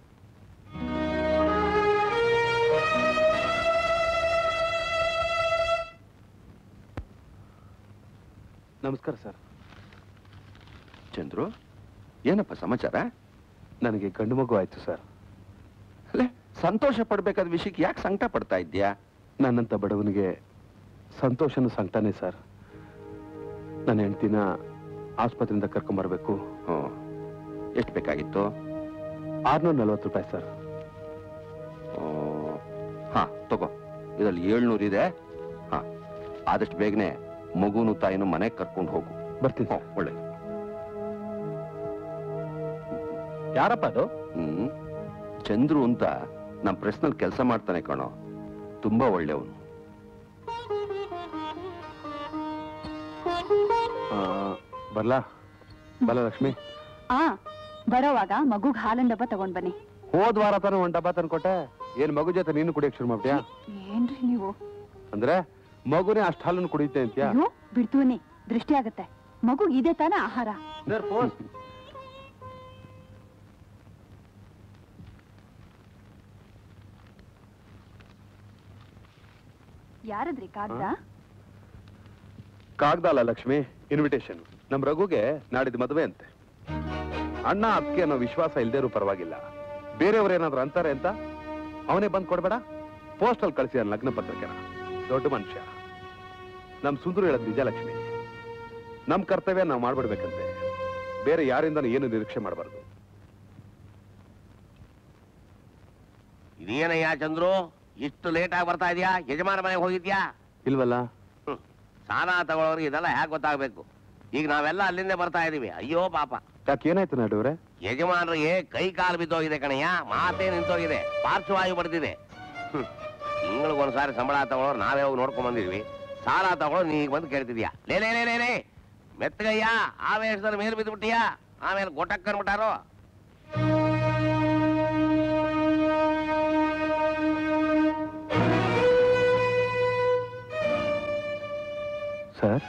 ನಮಸ್ಕಾರ ಸರ್ ಚಂದ್ರು ಏನಪ್ಪ ಸಮಾಚಾರ ನನಗೆ ಗಂಡು ಮಗು ಆಯ್ತು ಸರ್ ಅಲ್ಲೇ ಸಂತೋಷ ಪಡ್ಬೇಕಾದ ವಿಷಯಕ್ಕೆ ಯಾಕೆ ಸಂಕಟ ಪಡ್ತಾ ಇದ್ಯಾ ನನ್ನಂತ ಬಡವನಿಗೆ ಸಂತೋಷನೂ ಸಂಕಟನೇ ಸರ್ ನನ್ನ ಹೆಂಡ್ತಿನ ಆಸ್ಪತ್ರೆಯಿಂದ ಕರ್ಕೊಂಬರ್ಬೇಕು ಹ್ಞೂ ಎಷ್ಟು ಬೇಕಾಗಿತ್ತು ಆರ್ನೂರ ನಲ್ವತ್ತು ರೂಪಾಯಿ ಸರ್ ಹಾ ತಗೋ ಇದರಲ್ಲಿ ಏಳ್ನೂರು ಇದೆ ಹಾ ಆದಷ್ಟು ಬೇಗನೆ ಮಗುನು ತಾಯಿನೂ ಮನೆಗೆ ಕರ್ಕೊಂಡು ಹೋಗು ಬರ್ತೀನಿ ಹ್ಞೂ ಒಳ್ಳೆ ಯಾರಪ್ಪ ಅದು ಹ್ಮ್ ಚಂದ್ರು ಅಂತ ನಮ್ಮ ಪ್ರೆಸ್ನಲ್ಲಿ ಕೆಲಸ ಮಾಡ್ತಾನೆ ಕಣೋ ತುಂಬಾ ಒಳ್ಳೆಯವನು ಆ, ಬರ್ಲಾ ಬಲ್ಲ ಲಕ್ಷ್ಮಿ ಆ ಬರೋವಾಗ ಮಗುಗ್ ಹಾಲಿನ ಡಬ್ಬ ತಗೊಂಡ್ ಬನ್ನಿ ಹೋದ್ ವಾರ ತಾನು ಒಂದ್ ಡಬ್ಬ ತಂದ್ಕೊಟ್ಟೆ ಏನ್ ಮಗು ಜೊತೆ ನೀನು ಕುಡಿಯಕ್ ಶುರು ಮಾಡ್ಬಿಟ್ಯಾ ಏನ್ರಿ ನೀವು ಅಂದ್ರೆ ಮಗುನೇ ಅಷ್ಟ್ ಹಾಲನ್ನು ಕುಡಿಯುತ್ತೆ ಅಂತ್ಯಾ ಅಯ್ಯೋ ಬಿಡ್ತೂನಿ ದೃಷ್ಟಿ ಆಗತ್ತೆ ಮಗುಗ್ ಇದೆ ತಾನೇ ಆಹಾರ ಯಾರದ್ರಿ ಕಾಗ್ದ ಕಾಗ್ದ ಅಲ್ಲ ಲಕ್ಷ್ಮಿ ಇನ್ವಿಟೇಷನ್ ನಮ್ ರಘುಗೆ ನಾಡಿದ್ದು ಮದುವೆ ಅಂತೆ ಅಣ್ಣ ಅದಕ್ಕೆ ಅನ್ನೋ ವಿಶ್ವಾಸ ಇಲ್ದೇ ಇರೋ ಪರವಾಗಿಲ್ಲ ಬೇರೆಯವ್ರೇನಾದ್ರು ಅಂತಾರೆ ಅಂತ ಅವನೇ ಬಂದ್ ಕೊಡ್ಬೇಡ ಪೋಸ್ಟಲ್ ಕಳಿಸಿ ನನ್ನ ಲಗ್ನ ಪತ್ರಿಕೆನ ದೊಡ್ಡ ಮನುಷ್ಯ ನಮ್ ಸುಂದರು ಹೇಳದ್ ನಿಜ ಲಕ್ಷ್ಮಿ ನಮ್ ಕರ್ತವ್ಯ ನಾವು ಮಾಡ್ಬಿಡ್ಬೇಕಂತೆ ಬೇರೆ ಯಾರಿಂದನೂ ಏನು ನಿರೀಕ್ಷೆ ಮಾಡಬಾರ್ದು ಇದೇನಯ್ಯ ಚಂದ್ರು ಇಷ್ಟು ಲೇಟ್ ಆಗಿ ಬರ್ತಾ ಇದೆಯಾ ಯಜಮಾನ ಮನೆಗೆ ಹೋಗಿದ್ಯಾ ಇಲ್ವಲ್ಲ ಸಾಲ ತಗೊಳ್ಳೋರಿಗೆ ಇದೆಲ್ಲ ಹೇಗೆ ಗೊತ್ತಾಗಬೇಕು ಈಗ ನಾವೆಲ್ಲ ಅಲ್ಲಿಂದ ಬರ್ತಾ ಇದೀವಿ ಅಯ್ಯೋ ಪಾಪ ಯಾಕೆ ಏನಾಯ್ತು ನಡುವ್ರೆ ಯಜಮಾನರಿಗೆ ಕೈ ಕಾಲು ಬಿದ್ದೋಗಿದೆ ಕಣಯ್ಯ ಮಾತೇ ನಿಂತೋಗಿದೆ ಪಾರ್ಶ್ವವಾಯು ಬಡ್ದಿದೆ ತಿಂಗಳಿಗೊಂದ್ಸಾರಿ ಸಂಬಳ ತಗೊಳ್ಳೋರು ನಾವೇ ಹೋಗಿ ನೋಡ್ಕೊಂಡ್ ಬಂದಿದ್ವಿ ಸಾಲ ತಗೊಳ್ಳೋ ನೀ ಈಗ ಬಂದು ಕೇಳ್ತಿದ್ಯಾ ಲೇ ಲೇ ಲೇ ಲೇ ಲೇ ಮೆತ್ತಗಯ್ಯ ಆವೇಶದಲ್ಲಿ ಮೇಲೆ ಬಿದ್ದುಬಿಟ್ಟಿಯಾ ಆಮೇಲೆ ಗೊಟ್ಟಕ್ ಅನ್ಬಿಟ್ಟಾರೋ ಸರ್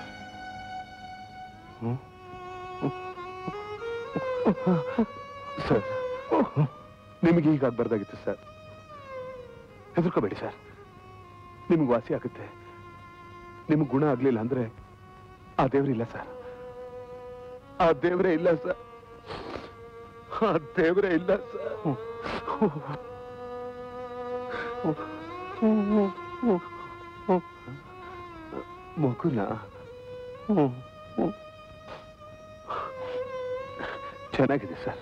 ಸರ್ ನಿಮಗೆ ಈಗ ಆಗ್ಬಾರ್ದಾಗಿತ್ತು ಸರ್ ಹೆದರ್ಕೋಬೇಡಿ ಸರ್ ನಿಮ್ಗೆ ವಾಸಿ ಆಗುತ್ತೆ ನಿಮ್ಗೆ ಗುಣ ಆಗ್ಲಿಲ್ಲ ಅಂದ್ರೆ ಆ ದೇವ್ರಿಲ್ಲ ಸರ್ ಆ ದೇವ್ರೇ ಇಲ್ಲ ಸರ್ ಆ ದೇವ್ರೇ ಇಲ್ಲ ಸರ್ ಮಗುನ ಚೆನ್ನಾಗಿದೆ ಸರ್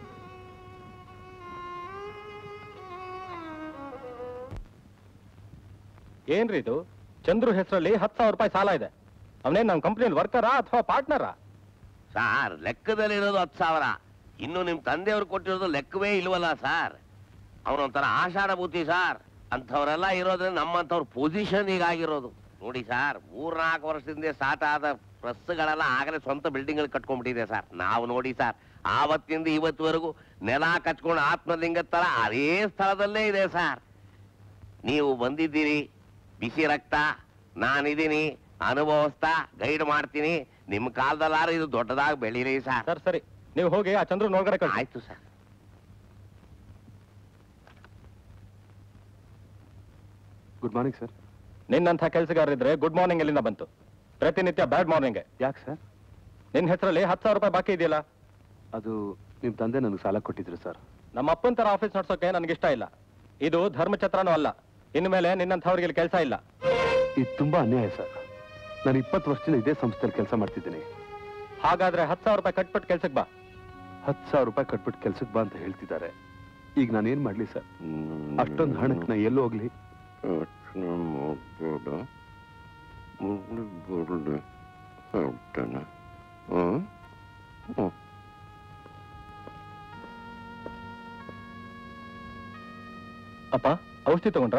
ಏನ್ರಿ ಇದು ಚಂದ್ರು ಹೆಸರಲ್ಲಿ ಹತ್ತು ಸಾವಿರ ರೂಪಾಯಿ ಸಾಲ ಇದೆ ಅವನೇನ್ ನಮ್ಮ ಕಂಪ್ನಿಯಲ್ಲಿ ವರ್ಕರಾ ಅಥವಾ ಪಾರ್ಟ್ನರಾ ಸಾರ್ ಲೆಕ್ಕದಲ್ಲಿ ಇರೋದು ಹತ್ತು ಸಾವಿರ ಇನ್ನು ನಿಮ್ ತಂದೆಯವರು ಕೊಟ್ಟಿರೋದು ಲೆಕ್ಕವೇ ಇಲ್ವಲ್ಲ ಸಾರ್ ಅವನೊಂಥರ ಆಷಾಢ ಬೂತಿ ಸಾರ್ ಅಂಥವ್ರೆಲ್ಲ ಇರೋದ್ರಿಂದ ನಮ್ಮಂಥವ್ರ ಪೊಸಿಷನ್ ಹೀಗಾಗಿರೋದು ನೋಡಿ ಸರ್ ಮೂರ್ನಾಲ್ಕು ವರ್ಷದಿಂದ ಸ್ಟಾರ್ಟ್ ಆದ ಪ್ರೆಸ್ಗಳೆಲ್ಲ ಆಗಲೇ ಸ್ವಂತ ಬಿಲ್ಡಿಂಗ್ಗಳು ಕಟ್ಕೊಂಡ್ಬಿಟ್ಟಿದೆ ಸರ್ ನಾವು ನೋಡಿ ಸರ್ ಆವತ್ತಿಂದ ಇವತ್ತುವರೆಗೂ ನೆಲ ಕಚ್ಕೊಂಡು ಆತ್ಮಲಿಂಗ ತರ ಅದೇ ಸ್ಥಳದಲ್ಲೇ ಇದೆ ಸರ್ ನೀವು ಬಂದಿದ್ದೀರಿ ಬಿಸಿ ರಕ್ತ ನಾನಿದ್ದೀನಿ ಅನುಭವಿಸ್ತಾ ಗೈಡ್ ಮಾಡ್ತೀನಿ ನಿಮ್ಮ ಕಾಲದಲ್ಲಾರು ಇದು ದೊಡ್ಡದಾಗಿ ಬೆಳೀರಿ ಸರ್ ಸರ್ ಸರಿ ನೀವು ಹೋಗಿ ಆ ಚಂದ್ರ ನೋಡ್ಗಡೆ ಕಳ್ಸಿ ಆಯ್ತು ಸರ್ ಗುಡ್ ಮಾರ್ನಿಂಗ್ ಸರ್ ನಿನ್ನಂಥ ಕೆಲಸಗಾರರಿದ್ರೆ ಗುಡ್ ಮಾರ್ನಿಂಗ್ ಎಲ್ಲಿಂದ ಬಂತು ಪ್ರತಿನಿತ್ಯ ಬ್ಯಾಡ್ ಮಾರ್ನಿಂಗ್ ಯಾಕೆ ಸರ್ ನಿನ್ನ ಹೆಸರಲ್ಲಿ ಹತ್ತು ಸಾವಿರ ರೂಪಾಯಿ ಬಾಕಿ ಇದೆಯಲ್ಲ ಅದು ನಿಮ್ಮ ತಂದೆ ನನಗೆ ಸಾಲ ಕೊಟ್ಟಿದ್ರು ಸರ್ ನಮ್ಮ ಅಪ್ಪನ ತರ ಆಫೀಸ್ ನಡ್ಸೋಕೆ ನನಗೆ ಇಷ್ಟ ಇಲ್ಲ ಇದು ಧರ್ಮಛತ್ರನೂ ಅಲ್ಲ ಇನ್ಮೇಲೆ ನಿನ್ನಂಥವ್ರಿಗೆ ಇಲ್ಲಿ ಕೆಲಸ ಇಲ್ಲ ಇದು ತುಂಬಾ ಅನ್ಯಾಯ ಸರ್ ನಾನು ಇಪ್ಪತ್ತು ವರ್ಷದಿಂದ ಇದೇ ಸಂಸ್ಥೆಯಲ್ಲಿ ಕೆಲಸ ಮಾಡ್ತಿದ್ದೀನಿ ಹಾಗಾದ್ರೆ ಹತ್ತು ಸಾವಿರ ರೂಪಾಯಿ ಕಟ್ಬಿಟ್ಟು ಕೆಲ್ಸಕ್ಕೆ ಬಾ ಹತ್ತು ಸಾವಿರ ರೂಪಾಯಿ ಕಟ್ಬಿಟ್ಟು ಕೆಲ್ಸಕ್ಕೆ ಬಾ ಅಂತ ಹೇಳ್ತಿದ್ದಾರೆ ಈಗ ನಾನೇನ್ ಮಾಡ್ಲಿ ಸರ್ ಅಷ್ಟೊಂದು ಹಣಕ್ಕೆ ನಾ ಎಲ್ಲಿ ಹೋಗ್ಲಿ ಅಪ್ಪ ಔಷಧಿ ತಗೊಂಡ್ರಾ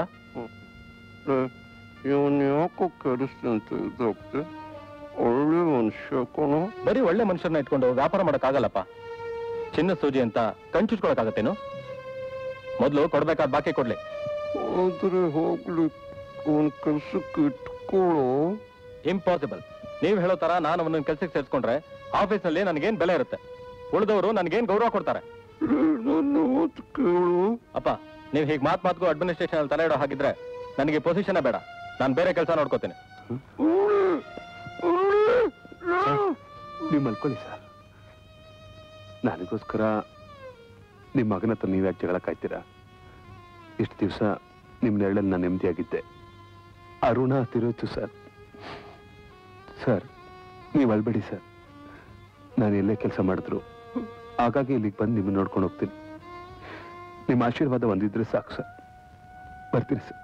ಇವನ್ ಯಾಕೋ ಕರೆಸ್ತಂತ ಇದಾಗ್ತೆ ಒಳ್ಳೆ ಮನುಷ್ಯ ಕಣೋ ಬರೀ ಒಳ್ಳೆ ಮನುಷ್ಯರನ್ನ ಇಟ್ಕೊಂಡು ವ್ಯಾಪಾರ ಮಾಡಕ್ಕಾಗಲ್ಲಪ್ಪ ಚಿನ್ನ ಸೂಜಿ ಅಂತ ಕಣ್ಚುಚ್ಕೊಳಕ್ಕಾಗತ್ತೇನು ಮೊದಲು ಕೊಡ್ಬೇಕಾದ ಬಾಕಿ ಕೊಡ್ಲಿ ಆದ್ರೆ ಹೋಗ್ಲಿ ಅವನ್ ಕೆಲ್ಸಕ್ಕೆ ಇಟ್ಕೊಳ್ಳೋ ಇಂಪಾಸಿಬಲ್ ನೀವ್ ಹೇಳೋ ತರ ನಾನು ಅವನ ಕೆಲ್ಸಕ್ಕೆ ಸೇರಿಸ್ಕೊಂಡ್ರೆ ಆಫೀಸ್ನಲ್ಲಿ ನನಗೇನ್ ಬೆಲೆ ಇರುತ್ತೆ ಉಳಿದವರು ನನಗೇನ್ ಗೌರವ ಕೊಡ್ತಾರೆ ನನ್ನ ಮಾತು ಕೇಳು ಅಪ್ಪ ನೀವ್ ಹೀಗ್ ಮಾತ್ ಮಾತ್ಗೂ ಅಡ್ಮಿನಿಸ್ಟ್ರೇಷನ್ ಅಲ್ಲಿ ತಲೆ ಇಡೋ ಹಾಗಿದ್ರೆ ನನಗೆ ಪೊಸಿಷನ್ ಬೇಡ ನಾನು ಬೇರೆ ಕೆಲಸ ನೋಡ್ಕೋತೀನಿ ನೀವು ಮಲ್ಕೊಳ್ಳಿ ಸರ್ ನನಗೋಸ್ಕರ ನಿಮ್ಮ ಮಗನ ಹತ್ರ ನೀವು ಯಾಕೆ ಜಗಳ ಕಾಯ್ತೀರಾ ಇಷ್ಟು ದಿವಸ ನಿಮ್ಮ ನೆರಳಲ್ಲಿ ನಾನು ನೆಮ್ಮದಿಯಾಗಿದ್ದೆ ಅರುಣ ತಿರೋಯ್ತು ಸರ್ ಸರ್ ನೀವು ಅಳ್ಬೇಡಿ ಸರ್ ನಾನು ಎಲ್ಲೇ ಕೆಲಸ ಮಾಡಿದ್ರು ಹಾಗಾಗಿ ಇಲ್ಲಿಗೆ ಬಂದು ನಿಮ್ಮನ್ನ ನೋಡ್ಕೊಂಡು ಹೋಗ್ತೀನಿ ನಿಮ್ಮ ಆಶೀರ್ವಾದ ಒಂದಿದ್ರೆ ಸಾಕು ಸರ್ ಬರ್ತೀನಿ ಸರ್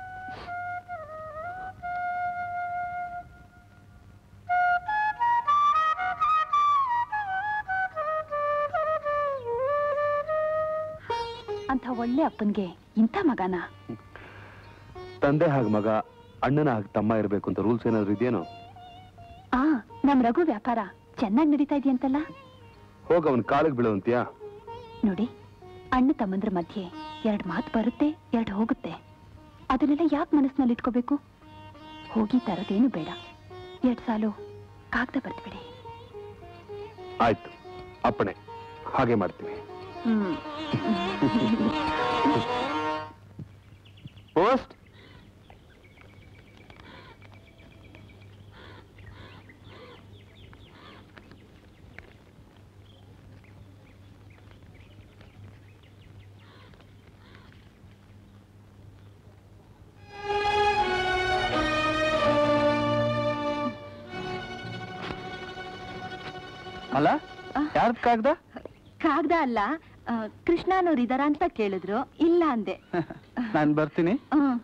ಅಂತ ಒಳ್ಳೆ ಅಪ್ಪನ್ಗೆ ಇಂಥ ಮಗನ ತಂದೆ ಹಾಗೆ ಮಗ ಅಣ್ಣನ ಹಾಗೆ ತಮ್ಮ ಇರಬೇಕು ಅಂತ ರೂಲ್ಸ್ ಏನಾದ್ರು ಇದೆಯೇನೋ ಆ ನಮ್ ರಘು ವ್ಯಾಪಾರ ಚೆನ್ನಾಗಿ ನಡೀತಾ ಇದೆಯಂತಲ್ಲ ಹೋಗ ಅವನ ಕಾಲಿಗೆ ಬೀಳುವಂತ್ಯಾ ನೋಡಿ ಅಣ್ಣ ತಮ್ಮಂದ್ರ ಮಧ್ಯೆ ಎರಡ್ ಮಾತು ಬರುತ್ತೆ ಎರಡ್ ಹೋಗುತ್ತೆ ಅದನ್ನೆಲ್ಲ ಯಾಕೆ ಮನಸ್ಸಿನಲ್ಲಿ ಇಟ್ಕೋಬೇಕು ಹೋಗಿ ತರದೇನು ಬೇಡ ಎರಡ್ ಸಾಲು ಕಾಗ್ದ ಬರ್ದ್ಬಿಡಿ ಆಯ್ತು ಅಪ್ಪಣೆ ಹಾಗೆ ಮಾಡ್ತೀನಿ ಪೋಸ್ಟ್ ಅಲ್ಲ ಯಾರ್ದ್ ಕಾಗ್ದ ಕಾಗ್ದ ಅಲ್ಲ ಆ, ಕೃಷ್ಣನವ್ರು ಇದಾರ ಅಂತ ಕೇಳಿದ್ರು ಇಲ್ಲ ಅಂದೆ ನಾನು ಬರ್ತೀನಿ ಹ್ಮ್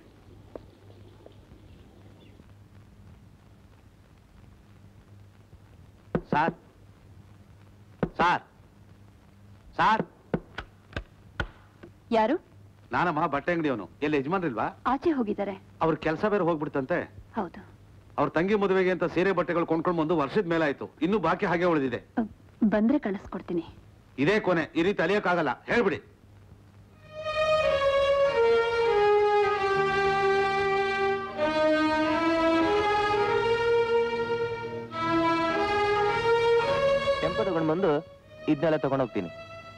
ಸಾರ್ ಸಾರ್ ಸಾರ್ ಯಾರು ನಾನಮ್ಮ ಬಟ್ಟೆ ಅಂಗಡಿಯವನು ಎಲ್ಲಿ ಯಜಮಾನ್ರಿಲ್ವಾ ಆಚೆ ಹೋಗಿದ್ದಾರೆ ಅವ್ರ ಕೆಲಸ ಬೇರೆ ಹೋಗ್ಬಿಡ್ತಂತೆ ಹೌದು ಅವ್ರ ತಂಗಿ ಮದುವೆಗೆ ಅಂತ ಸೀರೆ ಬಟ್ಟೆಗಳು ಕೊಂಡ್ಕೊಂಡು ಬಂದು ವರ್ಷದ ಮೇಲೆ ಆಯ್ತು ಇನ್ನೂ ಬಾಕಿ ಹಾಗೆ ಉಳಿದಿದೆ ಬಂದ್ರೆ ಕಳಿಸ್ಕೊಡ್ತೀನಿ ಇದೇ ಕೊನೆ ಈ ರೀತಿ ಅಲಿಯಕ್ಕಾಗಲ್ಲ ಹೇಳ್ಬಿಡಿ ಟೆಂಪೋ ತಗೊಂಡು ಬಂದು ಇದನ್ನೆಲ್ಲ ತಗೊಂಡು ಹೋಗ್ತೀನಿ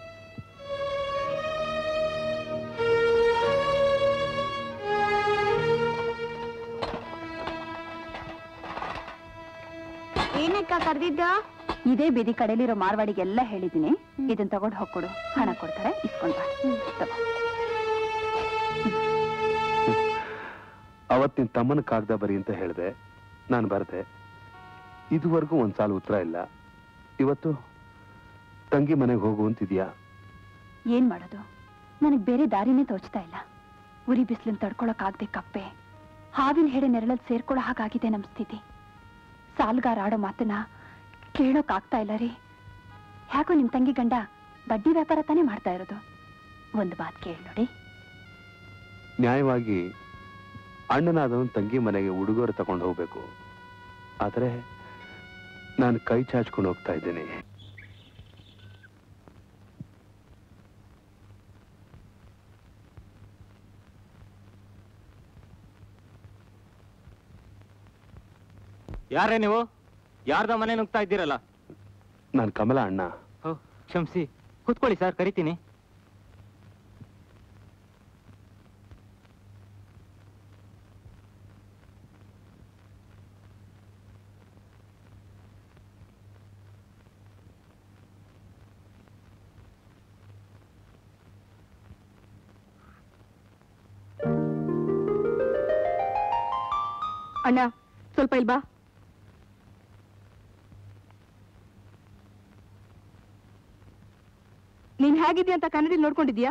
ಏನಕ್ಕ ಕರೆದಿದ್ದ ಇದೇ ಬೀದಿ ಕಡೆಯಲ್ಲಿರೋ ಮಾರ್ವಾಡಿಗೆಲ್ಲ ಹೇಳಿದ್ದೀನಿ ಇದನ್ನ ತಗೊಂಡು ಹೋಗ್ಕೊಡು ಹಣ ಕೊಡ್ತಾರೆ ಇಸ್ಕೊಂಡ್ ಬಾ ತಗೋ. ಅವತ್ ನಿನ್ ತಮ್ಮನ ಕಾಗ್ದ ಬರಿ ಅಂತ ಹೇಳಿದೆ ನಾನು ಬರ್ದೆ ಇದುವರೆಗೂ ಒಂದ್ಸಾಲ ಉತ್ತರ ಇಲ್ಲ ಇವತ್ತು ತಂಗಿ ಮನೆಗೆ ಹೋಗು ಅಂತಿದ್ಯಾ ಏನ್ ಮಾಡೋದು ನನಗ್ ಬೇರೆ ದಾರಿನೇ ತೋಚ್ತಾ ಇಲ್ಲ ಉರಿ ಬಿಸಿಲನ್ನ ತಡ್ಕೊಳಕ್ಕಾಗ್ದೆ ಕಪ್ಪೆ ಹಾವಿನ ಹೆಡೆ ನೆರಳಲ್ಲಿ ಸೇರ್ಕೊಳ್ಳೋ ಹಾಗಾಗಿದೆ ನಮ್ ಸ್ಥಿತಿ ಸಾಲ್ಗಾರ ಆಡೋ ಮಾತನ್ನ ಕೇಳೋಕ್ ಆಗ್ತಾ ಇಲ್ಲ ರೀ ಯಾಕೋ ನಿಮ್ ತಂಗಿ ಗಂಡ ಬಡ್ಡಿ ವ್ಯಾಪಾರ ತಾನೇ ಮಾಡ್ತಾ ಇರೋದು ಒಂದು ಮಾತು ಕೇಳಿ ನೋಡಿ ನ್ಯಾಯವಾಗಿ ಅಣ್ಣನಾದವನ್ ತಂಗಿ ಮನೆಗೆ ಉಡುಗೊರೆ ತಗೊಂಡು ಹೋಗ್ಬೇಕು ಆದರೆ ನಾನು ಕೈ ಚಾಚ್ಕೊಂಡು ಹೋಗ್ತಾ ಇದ್ದೀನಿ ಯಾರೇ ನೀವು ಯಾರ್ದ ಮನೆ ನುಗ್ತಾ ಇದ್ದೀರಲ್ಲ ನಾನು ಕಮಲ ಅಣ್ಣ ಓ ಕ್ಷಮಿಸಿ ಕೂತ್ಕೊಳ್ಳಿ ಸರ್ ಕರಿತೀನಿ ಅಣ್ಣ ಸ್ವಲ್ಪ ಇಲ್ ಬಾ ನೀನ್ ಹೇಗಿದ್ಯಾ ಅಂತ ಕನ್ನಡಿ ನೋಡ್ಕೊಂಡಿದ್ಯಾ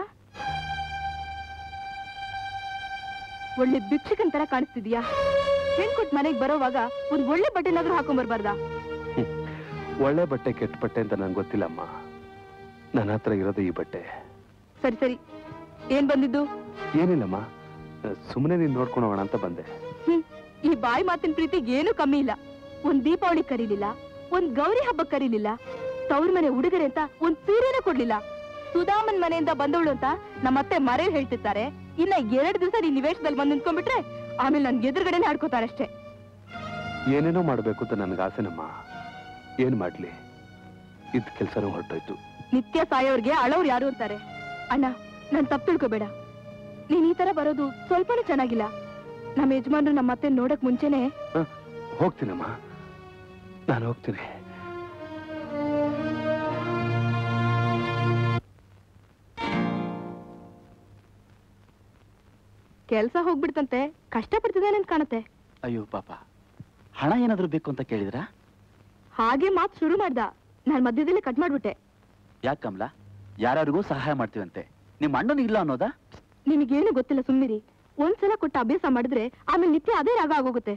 ಒಳ್ಳೆ ಭಿಕ್ಷಕನ್ ತರ ಕಾಣಿಸ್ತಿದ್ಯಾ ಹೆಣ್ ಕೊಟ್ ಮನೆಗ್ ಬರೋವಾಗ ಒಂದ್ ಒಳ್ಳೆ ಬಟ್ಟೆನಾದ್ರೂ ಹಾಕೊಂಡ್ ಬರ್ಬಾರ್ದಾ ಒಳ್ಳೆ ಬಟ್ಟೆ ಕೆಟ್ಟ ಬಟ್ಟೆ ಅಂತ ನಂಗೆ ಗೊತ್ತಿಲ್ಲಮ್ಮ ನನ್ನ ಹತ್ರ ಇರೋದು ಈ ಬಟ್ಟೆ ಸರಿ ಸರಿ ಏನ್ ಬಂದಿದ್ದು ಏನಿಲ್ಲಮ್ಮ ಸುಮ್ಮನೆ ನೀನು ನೋಡ್ಕೊಂಡು ಹೋಗೋಣ ಅಂತ ಬಂದೆ ಹ್ಮ್ ಈ ಬಾಯಿ ಮಾತಿನ ಪ್ರೀತಿಗೆ ಏನೂ ಕಮ್ಮಿ ಇಲ್ಲ ಒಂದ್ ದೀಪಾವಳಿ ಕರೀಲಿಲ್ಲ ಒಂದ್ ಗೌರಿ ಹಬ್ಬ ಕರೀಲಿಲ್ಲ ತವ್ರ ಮನೆ ಉಡುಗೊರೆ ಅಂತ ಒಂದ್ ಸೀರೆನೂ ಕೊಡ್ಲಿಲ್ಲ ಸುಧಾಮನ್ ಮನೆಯಿಂದ ಬಂದವಳು ಅಂತ ನಮ್ಮತ್ತೆ ಮರೆ ಹೇಳ್ತಿರ್ತಾರೆ ಇನ್ನ ಎರಡ್ ದಿವಸ ನೀನ್ ನಿವೇಶದಲ್ಲಿ ಬಂದ್ ನಿಂತ್ಕೊಂಡ್ಬಿಟ್ರೆ ಆಮೇಲೆ ನನ್ ಎದುರುಗಡೆನೆ ಆಡ್ಕೋತಾರೆ ಅಷ್ಟೇ ಏನೇನೋ ಮಾಡಬೇಕು ಅಂತ ನನಗೆ ಆಸೆನಮ್ಮ ಏನ್ ಮಾಡ್ಲಿ ಇದ್ ಕೆಲ್ಸನೂ ಹೊರಟೋಯ್ತು ನಿತ್ಯ ಸಾಯೋರ್ಗೆ ಅಳವ್ರು ಯಾರು ಅಂತಾರೆ ಅಣ್ಣ ನಾನ್ ತಪ್ಪು ತಿಳ್ಕೊಬೇಡ ನೀನ್ ಈ ತರ ಬರೋದು ಸ್ವಲ್ಪನೂ ಚೆನ್ನಾಗಿಲ್ಲ ನಮ್ಮ ಯಜಮಾನ್ರು ನಮ್ಮ ಅತ್ತೆ ನೋಡಕ್ ಮುಂಚೆನೆ ಹೋಗ್ತೀನಮ್ಮ ನಾನು ಹೋಗ್ತೀನಿ ಕೆಲ್ಸ ಹೋಗ್ಬಿಡ್ತಂತೆ ಕಷ್ಟಪಡ್ತಿದ್ದಾನೆ ಅಂತ ಕಾಣತ್ತೆ ಅಯ್ಯೋ ಪಾಪ ಹಣ ಏನಾದ್ರೂ ಬೇಕು ಅಂತ ಕೇಳಿದ್ರಾ ಹಾಗೆ ಮಾತು ಶುರು ಮಾಡ್ದ ನಾನ್ ಮಧ್ಯದಲ್ಲಿ ಕಟ್ ಮಾಡ್ಬಿಟ್ಟೆ ಯಾಕೆ ಕಮಲ ಯಾರ್ಯಾರಿಗೂ ಸಹಾಯ ಮಾಡ್ತೀವಂತೆ ನಿಮ್ಮ ಅಣ್ಣನ ಇಲ್ಲ ಅನ್ನೋದಾ ನಿಮಗೇನು ಗೊತ್ತಿಲ್ಲ ಸುಮ್ಮಿರಿ ಒಂದ್ಸಲ ಕೊಟ್ಟ ಅಭ್ಯಾಸ ಮಾಡಿದ್ರೆ ಆಮೇಲೆ ನಿತ್ಯ ಅದೇ ರಾಗ ಆಗೋಗುತ್ತೆ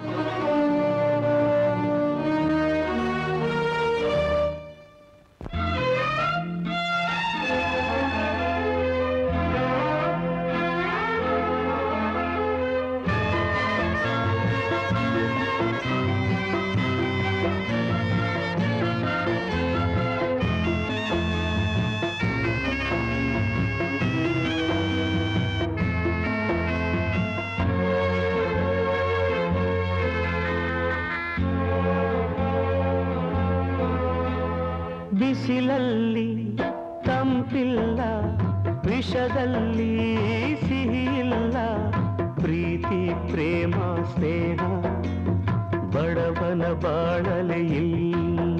ಬಿಸಿಲಲ್ಲಿ ತಂಪಿಲ್ಲ ವಿಷದಲ್ಲಿ ಸಿಹಿಯಿಲ್ಲ ಪ್ರೀತಿ ಪ್ರೇಮ ಸ್ನೇಹ ಬಡವನ ಬಾಳಲೆ ಇಲ್ಲ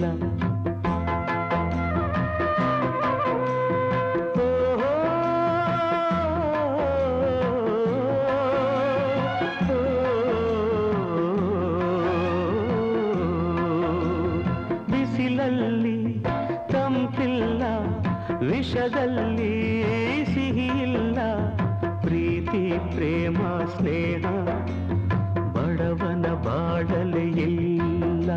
ಬಿಸಿಲಲ್ಲಿ ತಂಪಿಲ್ಲ ವಿಷದಲ್ಲಿ ಸಿಹಿಯಿಲ್ಲ ಪ್ರೀತಿ ಪ್ರೇಮ ಸ್ನೇಹ ಬಡವನ ಬಾಡಲೆ ಇಲ್ಲ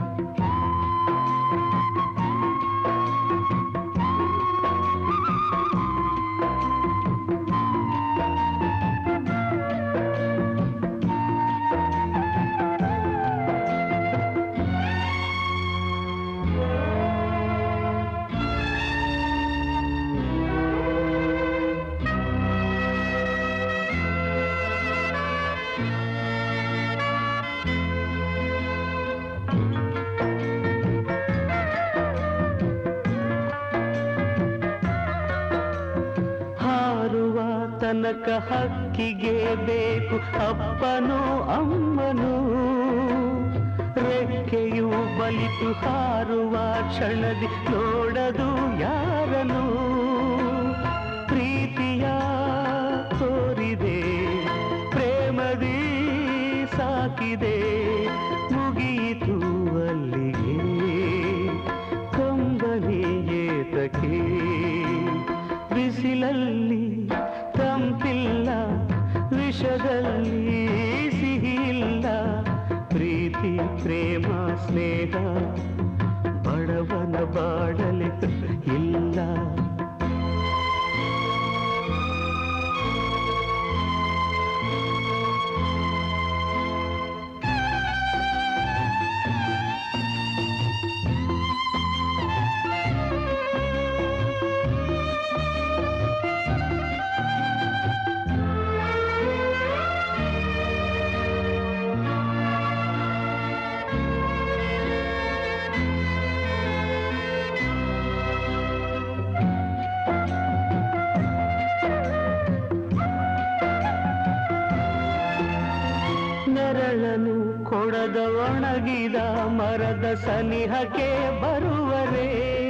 ಹಾರುವ ತನಕ ಹಕ್ಕಿಗೆ ಬೇಕು ಅಪ್ಪನೂ ಅಮ್ಮನೂ ರೆಕ್ಕೆಯು ಬಲಿತು ಹಾರುವ ಕ್ಷಣದಿ ನೋಡದು ಯಾರನು ಪ್ರೀತಿಯ ತೋರಿದೆ ಪ್ರೇಮದಿ ಸಾಕಿದೆ ಮುಗಿಯಿತು ಅಲ್ಲಿಗೆ ಕಂಬನಿ ಏತಕ್ಕೆ ಬಿಸಿಲಲ್ಲಿ ತಂಪಿಲ್ಲ ವಿಷದಲ್ಲಿ ಸಿಹಿಯಿಲ್ಲ ಪ್ರೀತಿ ಪ್ರೇಮ ಸ್ನೇಹ ಬಡವನ ಬಾಡಲೆ ಇಲ್ಲ ಒಣಗಿದ ಮರದ ಸನಿಹಕ್ಕೆ ಬರುವರೇ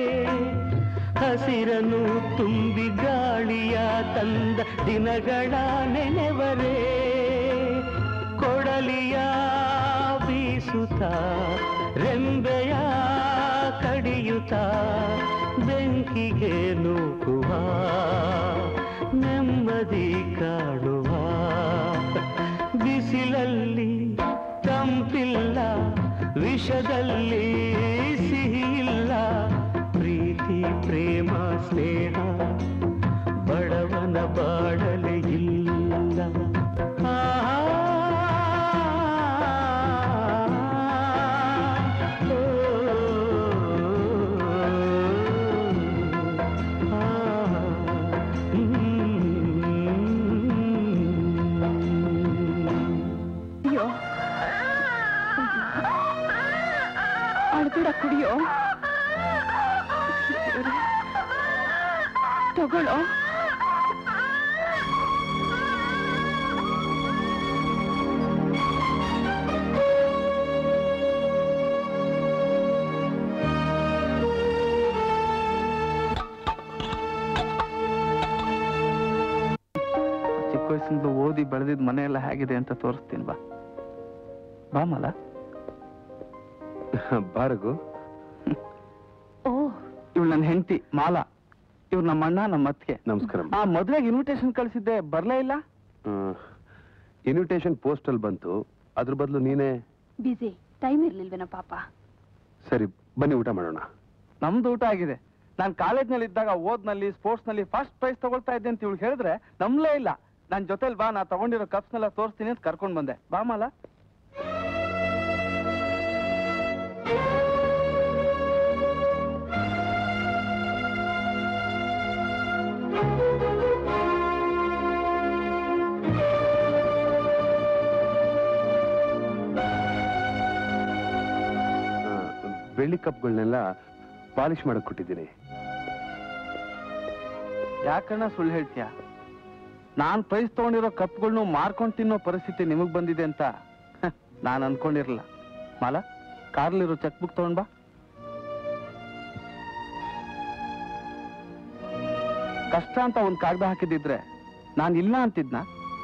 ಹಸಿರನು ತುಂಬಿ ಗಾಳಿಯ ತಂದ ದಿನಗಳ ನೆನೆವರೇ ಕೊಡಲಿಯ ಬೀಸುತ್ತ ರೆಂಬೆಯ ಕಡಿಯುತ್ತ ಬೆಂಕಿಗೆ ನೂಕುವ ನೆಮ್ಮದಿ ಕಾಣುವ ಬಿಸಿಲಲ್ಲಿ ತಂಪಿಲ್ಲ ವಿಷದಲ್ಲಿ ಸಿಹಿಯಿಲ್ಲ ಪ್ರೀತಿ ಪ್ರೇಮ ಸ್ನೇಹ ಬಡವನ ಬಾಡಲೆ ಇಲ್ಲ ಆಹಾ, ಓ, ಆಹಾ, ಅಯ್ಯೋ ಅಳ್ಬೇಡ ಕುಡಿಯೋ ದೇವ್ರೇ. ತಗೊಳ್ಳೋ ಚಿಕ್ಕ ವಯಸ್ಸಿಂದ ಓದಿ ಬೆಳೆದಿದ್ ಮನೆ ಎಲ್ಲ ಹೇಗಿದೆ ಅಂತ ತೋರಿಸ್ತೀನಿ ಬಾ ಬಾ ಮಲ ಬಾರಗು ಓ ಇವಳು ನನ್ನ ಹೆಂಡತಿ ಮಾಲಾ ಇವ್ರು ನಮ್ಮ ಅಣ್ಣ ನಮ್ಮ ಅತ್ತಿಗೆ ನಮಸ್ಕಾರ ಆ ಮದ್ವೆಗೆ ಇನ್ವಿಟೇಷನ್ ಕಳಿಸಿದ್ದೆ ಬರ್ಲೇ ಇಲ್ಲ ಇನ್ವಿಟೇಷನ್ ಪೋಸ್ಟಲ್ ಬಂತು ಅದ್ರ ಬದಲು ನೀನೇ ಬಿಸಿ ಟೈಮ್ ಇರ್ಲಿಲ್ವೇನೋ ಪಾಪ ಸರಿ ಬನ್ನಿ ಊಟ ಮಾಡೋಣ ನಮ್ದು ಊಟ ಆಗಿದೆ ನಾನು ಕಾಲೇಜ್ನಲ್ಲಿ ಇದ್ದಾಗ ಓದ್ನಲ್ಲಿ ಸ್ಪೋರ್ಟ್ಸ್ ನಲ್ಲಿ ಫಸ್ಟ್ ಪ್ರೈಸ್ ತಗೊಳ್ತಾ ಇದ್ದೆ ಅಂತ ಇವಳು ಹೇಳಿದ್ರೆ ನಂಬ್ಲೇ ಇಲ್ಲ ನನ್ನ ಜೊತೆಲಿ ಬಾ ನಾ ತಗೊಂಡಿರೋ ಕಪ್ಸ್ನೆಲ್ಲ ತೋರಿಸ್ತೀನಿ ಅಂತ ಕರ್ಕೊಂಡ್ ಬಂದೆ ಬಾ ಮಾಲಾ ಆ, ಬೆಳ್ಳಿ ಕಪ್ಗಳನ್ನೆಲ್ಲ ಪಾಲಿಶ್ ಮಾಡಕ್ ಕೊಟ್ಟಿದ್ದೀನಿ ಯಾಕಣ್ಣ ಸುಳ್ಳು ಹೇಳ್ತೀಯ ನಾನ್ ಪ್ರೈಸ್ ತಗೊಂಡಿರೋ ಕಪ್ಗಳ್ನು ಮಾರ್ಕೊಂಡ್ ತಿನ್ನೋ ಪರಿಸ್ಥಿತಿ ನಿಮಗ್ ಬಂದಿದೆ ಅಂತ ನಾನು ಅನ್ಕೊಂಡಿರಲ್ಲ ಮಾಲ ಕಾರ್ಲಿರೋ ಚೆಕ್ ಬುಕ್ ತಗೊಂಡ್ ಬಾ ಕಷ್ಟ ಅಂತ ಒಂದ್ ಕಾಗದ ಹಾಕಿದಿದ್ರೆ ನಾನ್ ಇಲ್ಲ ಅಂತಿದ್ನ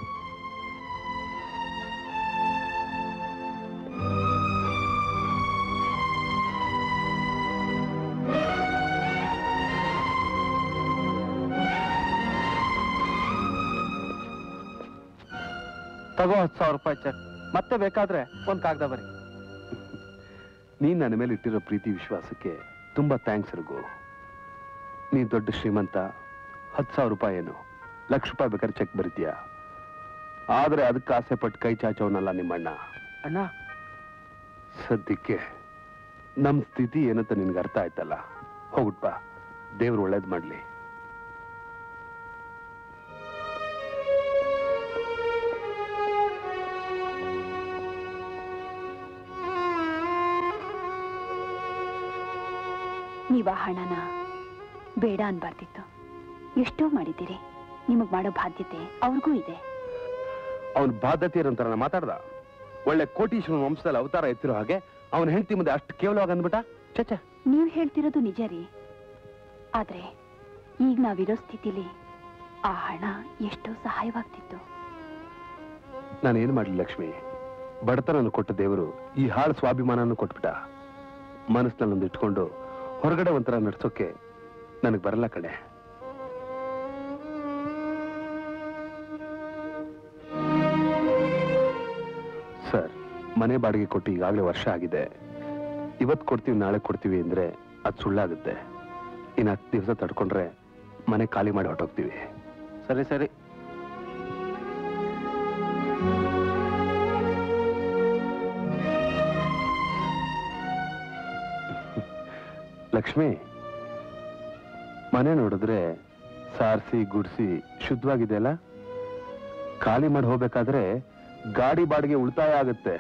ತಗೋ ಹತ್ತು ಸಾವಿರ ರೂಪಾಯಿ ಚೆಕ್ ಮತ್ತೆ ಬೇಕಾದ್ರೆ ಒಂದ್ ಕಾಗದ ಬರಿ ನೀನ್ ನನ್ನ ಮೇಲೆ ಇಟ್ಟಿರೋ ಪ್ರೀತಿ ವಿಶ್ವಾಸಕ್ಕೆ ತುಂಬಾ ಥ್ಯಾಂಕ್ಸ್ ರಘು ನೀ ದೊಡ್ಡ ಶ್ರೀಮಂತ ಹತ್ತು ಸಾವಿರ ರೂಪಾಯಿ ಏನು ಲಕ್ಷ ರೂಪಾಯಿ ಬೇಕಾದ್ರೆ ಚೆಕ್ ಬರಿತೀಯ ಆದ್ರೆ ಅದಕ್ಕೆ ಆಸೆ ಪಟ್ಟು ಕೈ ಚಾಚವನಲ್ಲ ನಿಮ್ಮಣ್ಣ ಅಣ್ಣ ಸದ್ಯಕ್ಕೆ ನಮ್ ಸ್ಥಿತಿ ಏನಂತ ನಿನ್ಗೆ ಅರ್ಥ ಆಯ್ತಲ್ಲ ಹೋಗುಟ್ ಬಾ ದೇವ್ರು ಒಳ್ಳೇದ್ ಮಾಡ್ಲಿ ನೀವ್ ಆ ಹಣನ ಬೇಡ ಅನ್ಬಾರ್ದಿತ್ತು ಎಷ್ಟೋ ಮಾಡಿದ್ದೀರಿ ನಿಮಗ್ ಮಾಡೋ ಬಾಧ್ಯತೆ ಅವ್ರಿಗೂ ಇದೆ ಅವನ್ ಬಾಧ್ಯತೆ ಇರೋಂತರ ಮಾತಾಡ್ದ ಒಳ್ಳೆ ಕೋಟೀಶ್ವರ ವಂಶದಲ್ಲಿ ಅವತಾರ ಎತ್ತಿರೋ ಹಾಗೆ ಅವನ ಹೆಂಡತಿ ಮುಂದೆ ಅಷ್ಟು ಕೇವಲವಾಗಿ ಅಂದ್ಬಿಟ್ಟ ಚಚ ನೀವ್ ಹೇಳ್ತಿರೋದು ನಿಜ ರೀ ಆದ್ರೆ ಈಗ ನಾವಿರೋ ಸ್ಥಿತಿಲಿ ಆ ಹಣ ಎಷ್ಟೋ ಸಹಾಯವಾಗ್ತಿತ್ತು ನಾನು ಏನ್ ಮಾಡ್ಲಿ ಲಕ್ಷ್ಮಿ ಬಡತನನ್ನು ಕೊಟ್ಟ ದೇವರು ಈ ಹಾಳು ಸ್ವಾಭಿಮಾನವನ್ನು ಕೊಟ್ಬಿಟ್ಟ ಮನಸ್ಸಿನಲ್ಲೊಂದು ಇಟ್ಕೊಂಡು ಹೊರಗಡೆ ಒಂಥರ ನಡ್ಸೋಕೆ ನನಗೆ ಬರಲ್ಲ ಕಣೆ ಸರ್ ಮನೆ ಬಾಡಿಗೆ ಕೊಟ್ಟು ಈಗಾಗಲೇ ವರ್ಷ ಆಗಿದೆ ಇವತ್ತು ಕೊಡ್ತೀವಿ ನಾಳೆ ಕೊಡ್ತೀವಿ ಅಂದ್ರೆ ಅದು ಸುಳ್ಳಾಗುತ್ತೆ ಇನ್ನು ಹತ್ತು ದಿವಸ ತಡ್ಕೊಂಡ್ರೆ ಮನೆ ಖಾಲಿ ಮಾಡಿ ಹೊರಟೋಗ್ತೀವಿ ಸರಿ ಸರಿ ಲಕ್ಷ್ಮಿ ಮನೆ ನೋಡಿದ್ರೆ ಸಾರಿಸಿ ಗುಡ್ಸಿ ಶುದ್ಧವಾಗಿದೆ ಅಲ್ಲ ಖಾಲಿ ಮಾಡಿ ಹೋಗ್ಬೇಕಾದ್ರೆ ಗಾಡಿ ಬಾಡಿಗೆ ಉಳಿತಾಯ ಆಗುತ್ತೆ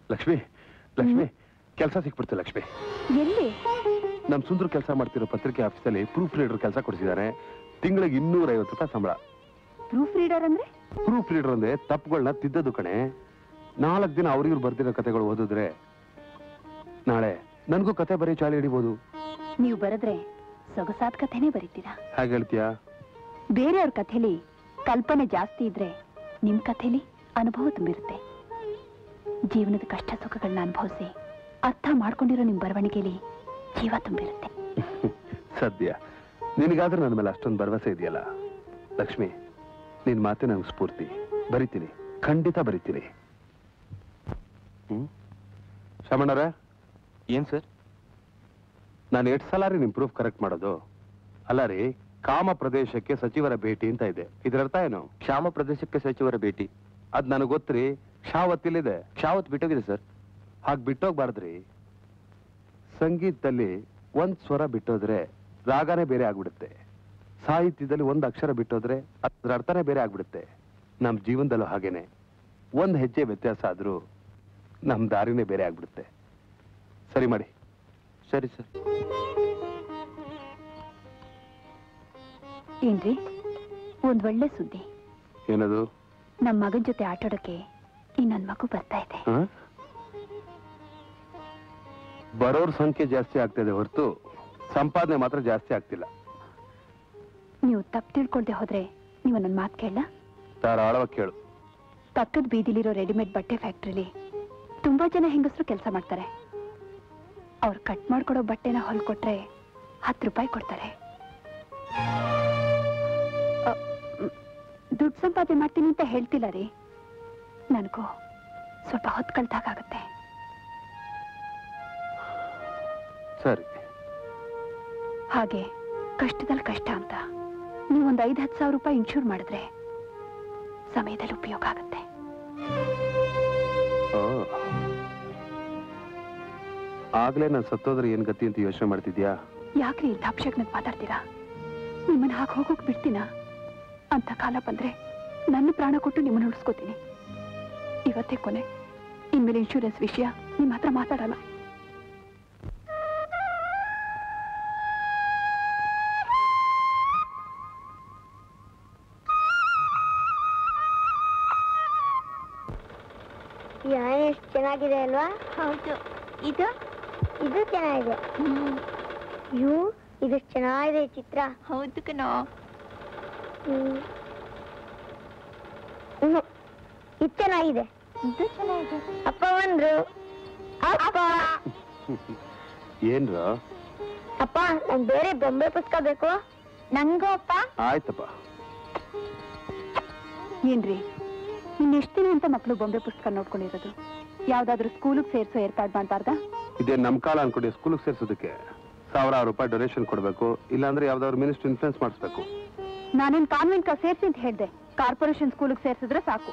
ಲಕ್ಷ್ಮಿ ಲಕ್ಷ್ಮಿ ಕೆಲಸ ಸಿಕ್ಬಿಡ್ತು ಲಕ್ಷ್ಮಿ ಎಲ್ಲಿ ನಮ್ ಸುಂದ್ರ ಕೆಲಸ ಮಾಡ್ತಿರೋ ಪತ್ರಿಕೆ ಆಫೀಸಲ್ಲಿ ಪ್ರೂಫ್ ರೀಡರ್ ಕೆಲಸ ಕೊಡಿಸಿದ್ದಾರೆ ತಿಂಗಳಿಗೆ ಇನ್ನೂರ ಐವತ್ತು ರೂಪಾಯಿ ಸಂಬಳ ಪ್ರೂಫ್ ರೀಡರ್ ಅಂದ್ರೆ ಪ್ರೂಫ್ ರೀಡರ್ ಅಂದ್ರೆ ತಪ್ಪುಗಳನ್ನ ತಿದ್ದದು ಕಣೆ ನಾಲ್ಕು ದಿನ ಅವ್ರಿವ್ರು ಬರ್ದಿರೋ ಕತೆಗಳು ಓದಿದ್ರೆ ನಾಳೆ ನನಗೂ ಕತೆ ಬರೀ ಚಾಳಿ ಹಿಡಿಬೋದು ನೀವು ಬರೆದ್ರೆ ಸೊಗಸಾದ ಕಥೆನೇ ಬರೀತೀರಾ ಹಾಗೆ ಹೇಳ್ತೀಯಾ ಬೇರೆಯವ್ರ ಕಥೆಲಿ ಕಲ್ಪನೆ ಜಾಸ್ತಿ ಇದ್ರೆ ನಿಮ್ ಕಥೆಲಿ ಅನುಭವ ತುಂಬಿರುತ್ತೆ ಜೀವನದ ಕಷ್ಟ ಸುಖಗಳನ್ನ ಅನುಭವಿಸಿ ಅರ್ಥ ಮಾಡ್ಕೊಂಡಿರೋ ನಿಮ್ ಬರವಣಿಗೆಲಿ ಜೀವ ತುಂಬಿರುತ್ತೆ ಸದ್ಯ ನಿನಗಾದ್ರೂ ನನ್ನ ಮೇಲೆ ಅಷ್ಟೊಂದು ಭರವಸೆ ಇದೆಯಲ್ಲ ಲಕ್ಷ್ಮಿ ನಿನ್ ಮಾತೆ ನನಗೆ ಸ್ಫೂರ್ತಿ ಬರಿತೀನಿ ಖಂಡಿತ ಬರಿತೀನಿ ಹ್ಮ್ ಶಮಣ್ಣರೇ ಏನ್ ಸರ್ ನಾನು ಎಷ್ಟು ಸಲ ರೀ ನಿಮ್ ಪ್ರೂಫ್ ಕರೆಕ್ಟ್ ಮಾಡೋದು ಅಲ್ಲ ರೀ ಕಾಮ ಪ್ರದೇಶಕ್ಕೆ ಸಚಿವರ ಭೇಟಿ ಅಂತ ಇದೆ ಇದ್ರ ಅರ್ಥ ಏನು ಕ್ಷಾಮ ಪ್ರದೇಶಕ್ಕೆ ಸಚಿವರ ಭೇಟಿ ಅದ್ ನನಗೆ ಗೊತ್ತ್ರಿ ಕ್ಷಾವತ್ತಿಲ್ಲಿದೆ ಕ್ಷಾವತ್ ಬಿಟ್ಟೋಗಿದೆ ಸರ್ ಹಾಗೆ ಬಿಟ್ಟೋಗ್ಬಾರ್ದ್ರಿ ಸಂಗೀತದಲ್ಲಿ ಒಂದ್ ಸ್ವರ ಬಿಟ್ಟೋದ್ರೆ ರಾಗನೇ ಬೇರೆ ಆಗ್ಬಿಡುತ್ತೆ ಸಾಹಿತ್ಯದಲ್ಲಿ ಒಂದ್ ಅಕ್ಷರ ಬಿಟ್ಟೋದ್ರೆ ಅದ್ರ ಅರ್ಥನೇ ಬೇರೆ ಆಗ್ಬಿಡುತ್ತೆ ನಮ್ ಜೀವನದಲ್ಲೂ ಹಾಗೇನೆ ಒಂದ್ ಹೆಜ್ಜೆ ವ್ಯತ್ಯಾಸ ಆದ್ರೂ ನಮ್ ದಾರಿನೇ ಬೇರೆ ಆಗ್ಬಿಡುತ್ತೆ ಸರಿ ಮಾಡಿ ಸರಿ ಸರ್ ಏನ್ರಿ ಒಂದ್ ಒಳ್ಳೆ ಸುದ್ದಿ ಏನದು ನಮ್ ಮಗನ್ ಜೊತೆ ಆಟಾಡೋಕೆ ಇನ್ನೊಂದ್ ಮಗು ಬರ್ತಾ ಇದೆ ಹ? ಬರೋರ್ ಸಂಖ್ಯೆ ಜಾಸ್ತಿ ಆಗ್ತಾ ಇದೆ ಹೊರತು ಸಂಪಾದನೆ ಮಾತ್ರ ಜಾಸ್ತಿ ಆಗ್ತಿಲ್ಲ ನೀವು ತಪ್ಪು ತಿಳ್ಕೊಳ್ದೆ ಹೋದ್ರೆ ನೀವು ನನ್ನ ಮಾತು ಕೇಳ ಧಾರಾಳವಾಗಿ ಕೇಳು ಪಕ್ಕದ ಬೀದಿಲಿರೋ ರೆಡಿಮೇಡ್ ಬಟ್ಟೆ ಫ್ಯಾಕ್ಟ್ರಿಲಿ ತುಂಬಾ ಜನ ಹೆಂಗಸರು ಕೆಲಸ ಮಾಡ್ತಾರೆ ಅವ್ರು ಕಟ್ ಮಾಡ್ಕೊಡೋ ಬಟ್ಟೆನ ಹೊಲ್ಕೊಟ್ರೆ ಹತ್ತು ರೂಪಾಯಿ ಕೊಡ್ತಾರೆ ಅ, ಮ್, ದುಡ್ಡು ಸಂಪಾದನೆ ಮಾಡ್ತೀನಿ ಅಂತ ಹೇಳ್ತಿಲ್ಲ ರೀ ನನಗೂ ಸ್ವಲ್ಪ ಹೊತ್ತು ಕಳ್ದಾಗುತ್ತೆ ಸರಿ ಹಾಗೆ ಕಷ್ಟದಲ್ಲಿ ಕಷ್ಟ ಅಂತ ನೀವೊಂದು ಐದು ಹತ್ತು ಸಾವಿರ ರೂಪಾಯಿ ಇನ್ಶೂರ್ ಮಾಡಿದ್ರೆ ಸಮಯದಲ್ಲಿ ಉಪಯೋಗ ಆಗುತ್ತೆ ಓ. ಆಗ್ಲೇ ನಾನು ಸತ್ತೋದ್ರೆ ಏನ್ ಗತಿ ಅಂತ ಯೋಚನೆ ಮಾಡ್ತಿದ್ಯಾ ಯಾಕ್ರಿ ಇಂಥ ಅಪಶಕ್ನಕ್ ಮಾತಾಡ್ತೀರಾ ನಿಮ್ಮನ್ನ ಹಾಗೆ ಹೋಗೋಕ್ ಬಿಡ್ತೀನಾ ಅಂತ ಕಾಲ ಬಂದ್ರೆ ನನ್ನ ಪ್ರಾಣ ಕೊಟ್ಟು ನಿಮ್ಮನ್ನ ಉಳಿಸ್ಕೋತೀನಿ ಇವತ್ತೇ ಕೊನೆ ಇನ್ಮೇಲೆ ಇನ್ಶೂರೆನ್ಸ್ ವಿಷಯ ನಿಮ್ಮ ಹತ್ರ ಮಾತಾಡಲ್ಲ ಎಷ್ಟು ಚೆನ್ನಾಗಿದೆ ಅಲ್ವಾ ಹೌದು ಇದು ಇದು ಚೆನ್ನಾಗಿದೆ ಯು ಇದು ಚೆನ್ನಾಗಿದೆ ಈ ಚಿತ್ರ ಹೌದು ಕಣೋ ಇದು ಚೆನ್ನಾಗಿದೆ ಇದು ಚೆನ್ನಾಗಿದೆ ಅಪ್ಪ ಬಂದ್ರು ಅಪ್ಪ ಏನ್ರ ಅಪ್ಪ ನಂಗೆ ಬೇರೆ ಬೊಂಬೆ ಪುಸ್ತಕ ಬೇಕು ನಂಗೂ ಅಪ್ಪ ಆಯ್ತಪ್ಪ ಏನ್ರಿ ಇನ್ನೆಷ್ಟು ದಿನ ಅಂತ ಮಕ್ಕಳು ಬೊಂಬೆ ಪುಸ್ತಕ ನೋಡ್ಕೊಂಡಿರೋದು ಯಾವ್ದಾದ್ರು ಸ್ಕೂಲಿಗೆ ಸೇರ್ಸೋ ಏರ್ಪಾಡು ಮಾಡ್ಬಾರ್ದಾ ಇದೇ ನಮ್ ಕಾಲ ಅನ್ಕೊಡಿ ಸ್ಕೂಲ್ಗೆ ಸೇರ್ಸೋದಕ್ಕೆ ಸಾವಿರಾರು ರೂಪಾಯಿ ಡೊನೇಷನ್ ಕೊಡ್ಬೇಕು ಇಲ್ಲಾಂದ್ರೆ ಯಾವ್ದಾದ್ರು ಮಿನಿಸ್ಟರ್ ಇನ್ಫ್ಲೂಯೆನ್ಸ್ ಮಾಡಿಸ್ಬೇಕು ನಾನೇನ್ ಕಾನ್ವೆಂಟ್ ಸೇರ್ಸಿ ಅಂತ ಹೇಳ್ದೆ ಕಾರ್ಪೊರೇಷನ್ ಸ್ಕೂಲಿಗೆ ಸೇರ್ಸಿದ್ರೆ ಸಾಕು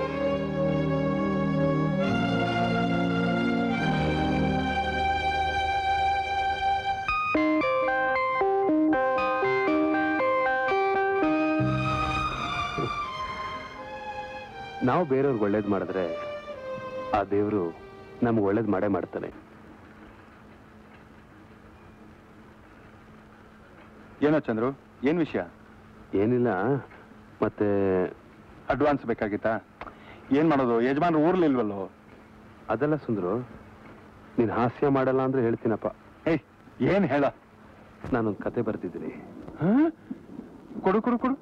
ನಾವು ಬೇರೆಯವ್ರಿಗೆ ಒಳ್ಳೇದ್ ಮಾಡಿದ್ರೆ ಆ ದೇವರು ನಮ್ಗೆ ಒಳ್ಳೇದ್ ಮಾಡೇ ಮಾಡ್ತಾನೆ ಏನೋ ಚಂದ್ರು ಏನ್ ವಿಷಯ ಏನಿಲ್ಲ ಮತ್ತೆ ಅಡ್ವಾನ್ಸ್ ಬೇಕಾಗಿತ್ತಾ ಏನ್ ಮಾಡೋದು ಯಜಮಾನ್ರು ಊರ್ಲಿಲ್ವಲ್ಲೋ ಅದೆಲ್ಲ ಸುಂದ್ರು ನೀನ್ ಹಾಸ್ಯ ಮಾಡಲ್ಲ ಅಂದ್ರೆ ಹೇಳ್ತೀನಪ್ಪ ಏಯ್ ಏನ್ ಹೇಳ ನಾನೊಂದು ಕತೆ ಬರ್ತಿದ್ದೀನಿ ಕೊಡು ಕೊಡು ಕೊಡು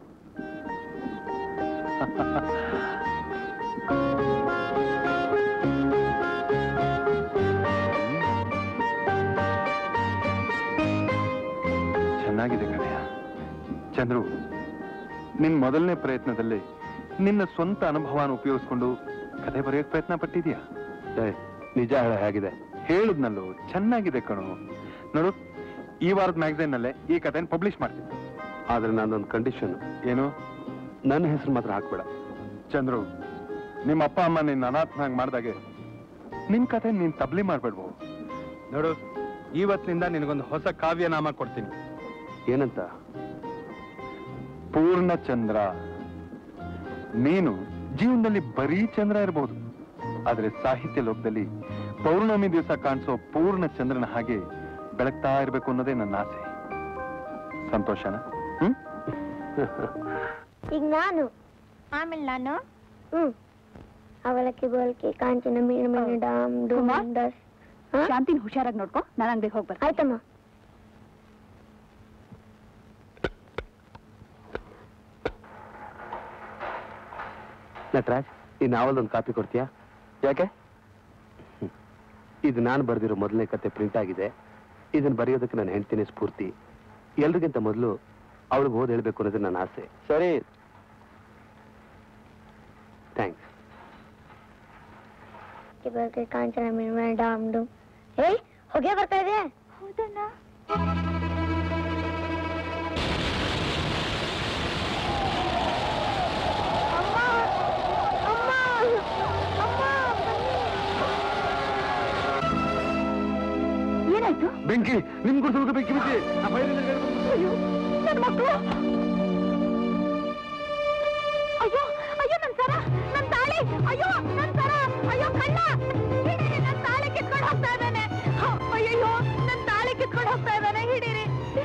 ಚೆನ್ನಾಗಿದೆ ಕಣಯ್ಯ ಚಂದ್ರು ನಿನ್ ಮೊದಲನೇ ಪ್ರಯತ್ನದಲ್ಲಿ ನಿನ್ನ ಸ್ವಂತ ಅನುಭವನ ಉಪಯೋಗಿಸ್ಕೊಂಡು ಕತೆ ಬರೆಯೋಕ್ ಪ್ರಯತ್ನ ಪಟ್ಟಿದ್ಯಾ ನಿಜ ಹೇಳ ಹೇಗಿದೆ ಹೇಳುದ್ನಲ್ಲೂ ಚೆನ್ನಾಗಿದೆ ಕಣು ನೋಡು ಈ ವಾರದ ಮ್ಯಾಗಝೈನ್ ನಲ್ಲೇ ಈ ಕಥೆನ ಪಬ್ಲಿಷ್ ಮಾಡ್ತೀನಿ ಆದ್ರೆ ನಂದೊಂದು ಕಂಡೀಷನ್ ಏನು ನನ್ನ ಹೆಸರು ಮಾತ್ರ ಹಾಕ್ಬೇಡ ಚಂದ್ರು ನಿಮ್ಮ ಅಪ್ಪ ಅಮ್ಮ ನಿನ್ನ ಅನಾಥನಾಗ್ ಮಾಡ್ದಾಗೆ ನಿನ್ ಕತೆ ನೀನ್ ತಬ್ಲಿ ಮಾಡ್ಬೇಡ್ವು ನೋಡು ಇವತ್ತಿನಿಂದ ನಿನಗೊಂದು ಹೊಸ ಕಾವ್ಯ ನಾಮ ಕೊಡ್ತೀನಿ ಏನಂತ ಪೂರ್ಣ ಚಂದ್ರ ನೀನು ಜೀವನದಲ್ಲಿ ಬರೀ ಚಂದ್ರ ಇರಬಹುದು ಆದ್ರೆ ಸಾಹಿತ್ಯ ಲೋಕದಲ್ಲಿ ಪೌರ್ಣಮಿ ದಿವಸ ಕಾಣಿಸೋ ಪೂರ್ಣ ಚಂದ್ರನ ಹಾಗೆ ಬೆಳಗ್ತಾ ಇರಬೇಕು ಅನ್ನೋದೇ ನನ್ನ ಆಸೆ ಸಂತೋಷನ ಹ್ಮ್ ಈಗ ನಾನು ಆಮೇಲೆ ನಾನು ಹ್ಮ್ ಅವಲಕ್ಕಿ ಬೋಲ್ಕಿ ಕಾಂಚನ ಮೀನು ಮೀನು ಡಾಮ್ ಡೂಮ್ ಡಸ್ ಶಾಂತಿನ ಹುಷಾರಾಗಿ ನೋಡ್ಕೊ ನಾನು ಅಂಗಡಿಗೆ ಹೋಗಿ ಬರ್ತೀನಿ ಆಯ್ತಮ್ಮ ನಟರಾಜ್ ಈ ನಾವಲ್ದೊಂದು ಕಾಪಿ ಕೊಡ್ತೀಯಾ ಯಾಕೆ ಇದು ನಾನು ಬರೆದಿರೋ ಮೊದಲನೇ ಕತೆ ಪ್ರಿಂಟ್ ಆಗಿದೆ ಇದನ್ನ ಬರೆಯೋದಕ್ಕೆ ನನ್ನ ಹೆಂಡ್ತಿನೇ ಸ್ಫೂರ್ತಿ ಎಲ್ರಿಗಿಂತ ಮೊದಲು ಅವಳಿಗೆ ಓದ್ ಹೇಳ್ಬೇಕು ಅನ್ನೋದು ನನ್ನ ಆಸೆ ಸರಿ ಥ್ಯಾಂಕ್ಸ್ ಬೋಲ್ಕಿ ಕಾಂಚನ ಮೀನು ಮೀನು ಡಾಮ್ ಡೂಮ್ ಏಯ್ ಹೊಗೆ ಬರ್ತಾ ಇದೆ ಹೌದಣ್ಣ ಏನಾಯ್ತು ಬೆಂಕಿ ನಿಮ್ ಗುಡಿಸಲು ಬೆಂಕಿ ಬಿಸಿ ಅಯ್ಯೋ ನನ್ನ ಮಕ್ಕಳು ಅಯ್ಯೋ ಅಯ್ಯೋ ನನ್ ಸರ ನನ್ ತಾಳಿ ಅಯ್ಯೋ ನನ್ ಸರ ಅಯ್ಯೋ ಕಳ್ಳ ಹಿಡೀರಿ ನನ್ ತಾಳಿ ಕಿತ್ಕೊಂಡು ಹೋಗ್ತಾ ಇದ್ದಾನೆ ಅಯ್ಯೋ ನನ್ ತಾಳಿ ಕಿತ್ಕೊಂಡು ಹೋಗ್ತಾ ಇದ್ದಾನೆ ಹಿಡೀರಿ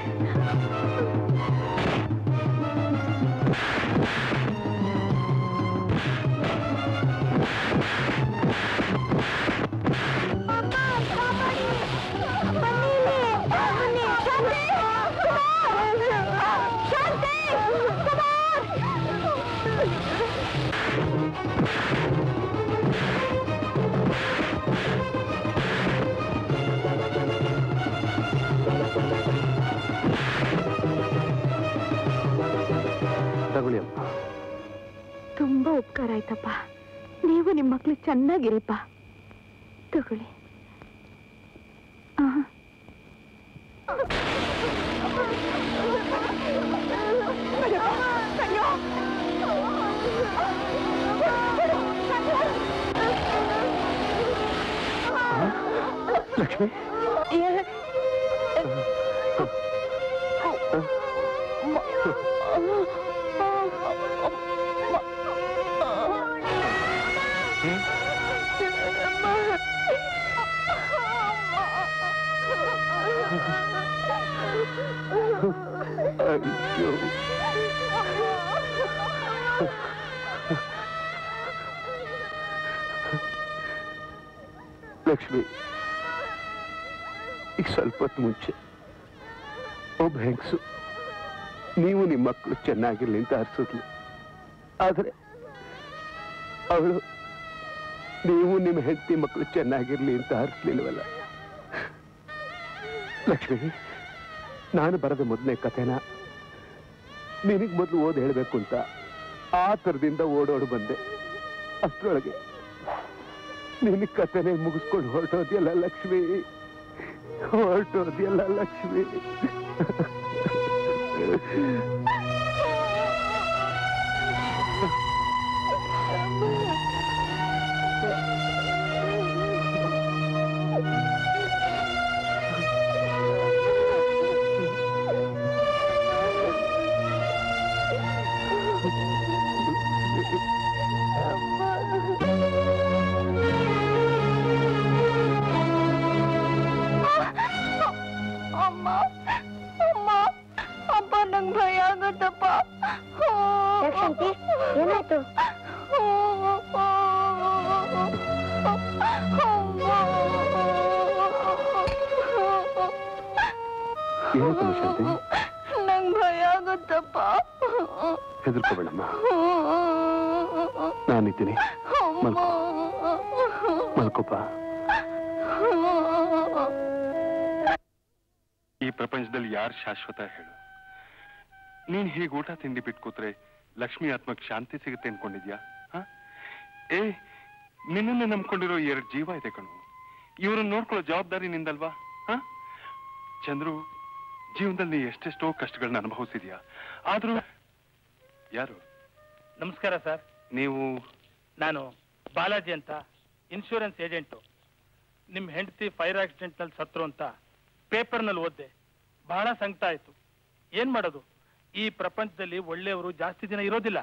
ತಗೊಳ್ಳಿ ಅಮ್ಮ ತುಂಬಾ ಉಪಕಾರ ಆಯ್ತಪ್ಪ ನೀವು ನಿಮ್ಮ ಮಕ್ಳು ಚೆನ್ನಾಗಿರಿಪ್ಪ ತಗೊಳ್ಳಿ ಆ. ಲಕ್ಷ್ಮಿ ಅಯ್ಯೋ ಲಕ್ಷ್ಮಿ ಈಗ ಸ್ವಲ್ಪ ಹೊತ್ತು ಮುಂಚೆ ಒಬ್ಬ ಹೆಂಗಸು ನೀವು ನಿಮ್ಮ ಮಕ್ಕಳು ಚೆನ್ನಾಗಿರ್ಲಿ ಅಂತ ಹರಿಸಿದ್ಲು ಆದ್ರೆ ಅವಳು ನೀವು ನಿಮ್ಮ ಹೆಂಡತಿ ಮಕ್ಕಳು ಚೆನ್ನಾಗಿರ್ಲಿ ಅಂತ ಹರಿಸ್ಲಿಲ್ವಲ್ಲ ಲಕ್ಷ್ಮಿ ನಾನು ಬರೆದ ಮೊದಲನೇ ಕಥೆನ ನಿನಗ್ ಮೊದಲು ಓದ್ ಹೇಳ್ಬೇಕು ಅಂತ ಆ ಥರದಿಂದ ಓಡೋಡು ಬಂದೆ ಅಷ್ಟರೊಳಗೆ ನಿನ್ನ ಕಥೆನೆ ಮುಗಿಸ್ಕೊಂಡು ಹೊರಟೋದ್ಯಲ್ಲ ಲಕ್ಷ್ಮಿ ಹೊರಟೋದ್ಯಲ್ಲ ಲಕ್ಷ್ಮಿ ಅಮ್ಮ ಅಮ್ಮ ಅಪ್ಪ ನಂಗ್ ಭಯ ಆಗುತ್ತಪ್ಪ ಶಾಂತಿ ಏನಾಯ್ತು ಏನಾಯ್ತಮ್ಮ ಶಾಂತಿ ನಂಗ್ ಭಯ ಆಗುತ್ತಪ್ಪ ಹೆದರ್ಕೋಬೇಡಮ್ಮ ನಾನಿದ್ದೀನಿ ಮಲ್ಕೋ ಮಲ್ಕೋಪ ಈ ಪ್ರಪಂಚದಲ್ಲಿ ಯಾರು ಶಾಶ್ವತ ಹೇಳು ನೀನ್ ಹೀಗೆ ಊಟ ತಿಂಡಿ ಬಿಟ್ಟು ಕೂತ್ರೆ ಲಕ್ಷ್ಮಿ ಆತ್ಮಕ್ ಶಾಂತಿ ಸಿಗುತ್ತೆ ಅನ್ಕೊಂಡಿದ್ಯಾ ಹ? ಏ ನಿನ್ನನ್ನೇ ನಂಬ್ಕೊಂಡಿರೋ ಎರಡು ಜೀವ ಇದೆ ಕಣು ಇವ್ರನ್ನ ನೋಡ್ಕೊಳ್ಳೋ ಜವಾಬ್ದಾರಿ ನಿಂದಲ್ವಾ ಹ? ಚಂದ್ರು ಜೀವನದಲ್ಲಿ ನೀ ಎಷ್ಟೆಷ್ಟೋ ಕಷ್ಟಗಳನ್ನ ಅನುಭವಿಸಿದ್ಯಾ ಆದ್ರೂ ಯಾರು ನಮಸ್ಕಾರ ಸರ್ ನೀವು ನಾನು ಬಾಲಾಜಿ ಅಂತ ಇನ್ಶೂರೆನ್ಸ್ ಏಜೆಂಟು ನಿಮ್ಮ ಹೆಂಡತಿ ಫೈರ್ ಆಕ್ಸಿಡೆಂಟ್ನಲ್ಲಿ ಸತ್ರು ಅಂತ ಪೇಪರ್ನಲ್ಲಿ ಓದ್ದೆ ಬಹಳ ಸಂಕಟ ಆಯ್ತು ಏನ್ ಮಾಡೋದು ಈ ಪ್ರಪಂಚದಲ್ಲಿ ಒಳ್ಳೆಯವರು ಜಾಸ್ತಿ ದಿನ ಇರೋದಿಲ್ಲ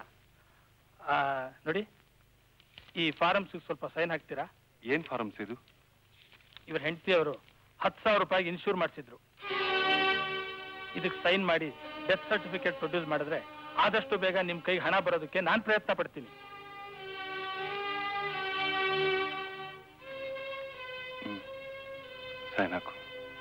ಆ, ನೋಡಿ ಈ ಫಾರಮ್ಸ್ ಸ್ವಲ್ಪ ಸೈನ್ ಹಾಕ್ತೀರಾ ಏನ್ ಫಾರಮ್ಸ್ ಇದು ಇವ್ರ ಹೆಂಡತಿಯವರು ಹತ್ತು ಸಾವಿರ ರೂಪಾಯಿಗೆ ಇನ್ಶೂರ್ ಮಾಡಿಸಿದ್ರು ಇದಕ್ಕೆ ಸೈನ್ ಮಾಡಿ ಡೆತ್ ಸರ್ಟಿಫಿಕೇಟ್ ಪ್ರೊಡ್ಯೂಸ್ ಮಾಡಿದ್ರೆ ಆದಷ್ಟು ಬೇಗ ನಿಮ್ ಕೈಗೆ ಹಣ ಬರೋದಕ್ಕೆ ನಾನು ಪ್ರಯತ್ನ ಪಡ್ತೀನಿ ಸೈನ್ ಹಾಕು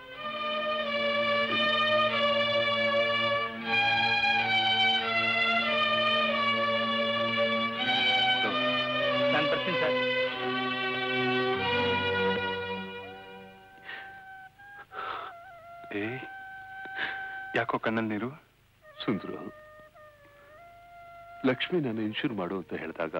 ನಾನು ಬರ್ತೀನಿ ಸರ್ ಏ ಯಾಕೋ ಕಣ್ಣಲ್ಲಿ ನೀರು ಸುಂದ್ರು ಲಕ್ಷ್ಮಿ ನಾನು ಇನ್ಶೂರ್ ಮಾಡು ಅಂತ ಹೇಳಿದಾಗ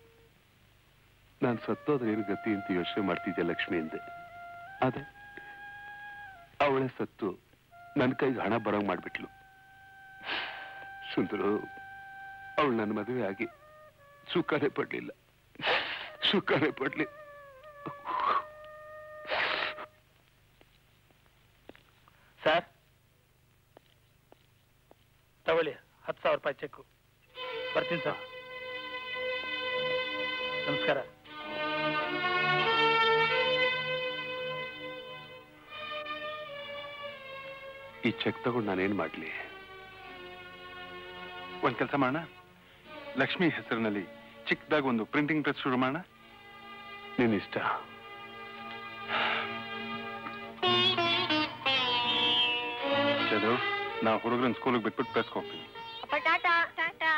ನಾನು ಸತ್ತೋದ್ರೆ ಏನು ಗತಿ ಅಂತ ಯೋಚನೆ ಮಾಡ್ತಿದ್ದೆ ಲಕ್ಷ್ಮಿ ಎಂದೆ ಅದೇ ಅವಳೇ ಸತ್ತು ನನ್ನ ಕೈಗೆ ಹಣ ಬರೋಂಗ್ ಮಾಡ್ಬಿಟ್ಲು ಸುಂದರು ಅವಳು ನನ್ನ ಮದುವೆ ಆಗಿ ಸುಖನೇ ಪಡ್ಲಿಲ್ಲ ಸುಖನೇ ಪಡ್ಲಿ ಸರ್ ತಗೊಳ್ಳಿ ಹತ್ತು ಸಾವಿರ ರೂಪಾಯಿ ಚೆಕ್ ಬರ್ತೀನಿ ಸರ್ ನಮಸ್ಕಾರ ಈ ಚೆಕ್ ತಗೊಂಡು ನಾನೇನ್ ಮಾಡ್ಲಿ ಒಂದ್ ಕೆಲಸ ಮಾಡೋಣ ಲಕ್ಷ್ಮಿ ಹೆಸರಿನಲ್ಲಿ ಚಿಕ್ಕದಾಗಿ ಒಂದು ಪ್ರಿಂಟಿಂಗ್ ಪ್ರೆಸ್ ಶುರು ಮಾಡೋಣ ನಿನ್ ಇಷ್ಟ ಚದು ನಾ ಹುಡುಗರನ್ನ ಸ್ಕೂಲಿಗೆ ಬಿಟ್ಬಿಟ್ಟು ಪ್ರೆಸ್ಗೆ ಹೋಗ್ತೀನಿ ಅಪ್ಪ ಟಾಟಾ ಟಾಟಾ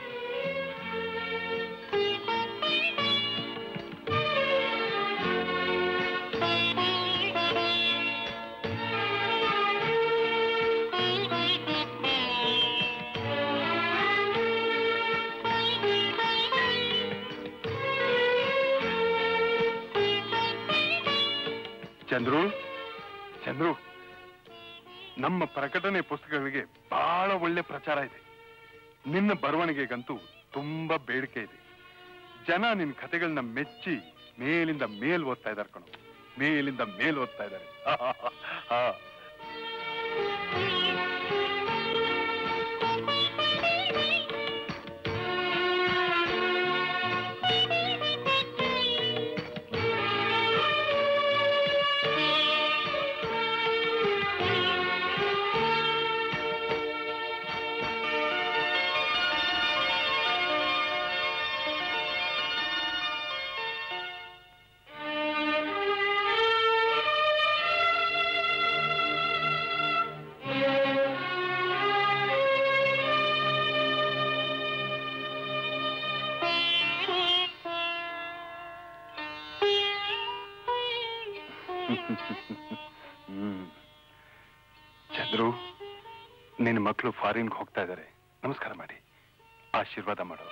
ಚಂದ್ರು ಚಂದ್ರು ನಮ್ಮ ಪ್ರಕಟಣೆ ಪುಸ್ತಕಗಳಿಗೆ ಬಹಳ ಒಳ್ಳೆ ಪ್ರಚಾರ ಇದೆ ನಿನ್ನ ಬರವಣಿಗೆಗಂತೂ ತುಂಬಾ ಬೇಡಿಕೆ ಇದೆ ಜನ ನಿನ್ನ ಕಥೆಗಳನ್ನ ಮೆಚ್ಚಿ ಮೇಲಿಂದ ಮೇಲ್ ಓದ್ತಾ ಇದಾರೆ ಕಣು ಮೇಲಿಂದ ಮೇಲ್ ಓದ್ತಾ ಇದ್ದಾರೆ ಹಾ ಹ್ಮ್ ಚಂದ್ರು ನಿನ್ನ ಮಕ್ಕಳು ಫಾರಿನ್ಗೆ ಹೋಗ್ತಾ ಇದ್ದಾರೆ ನಮಸ್ಕಾರ ಮಾಡಿ ಆಶೀರ್ವಾದ ಮಾಡು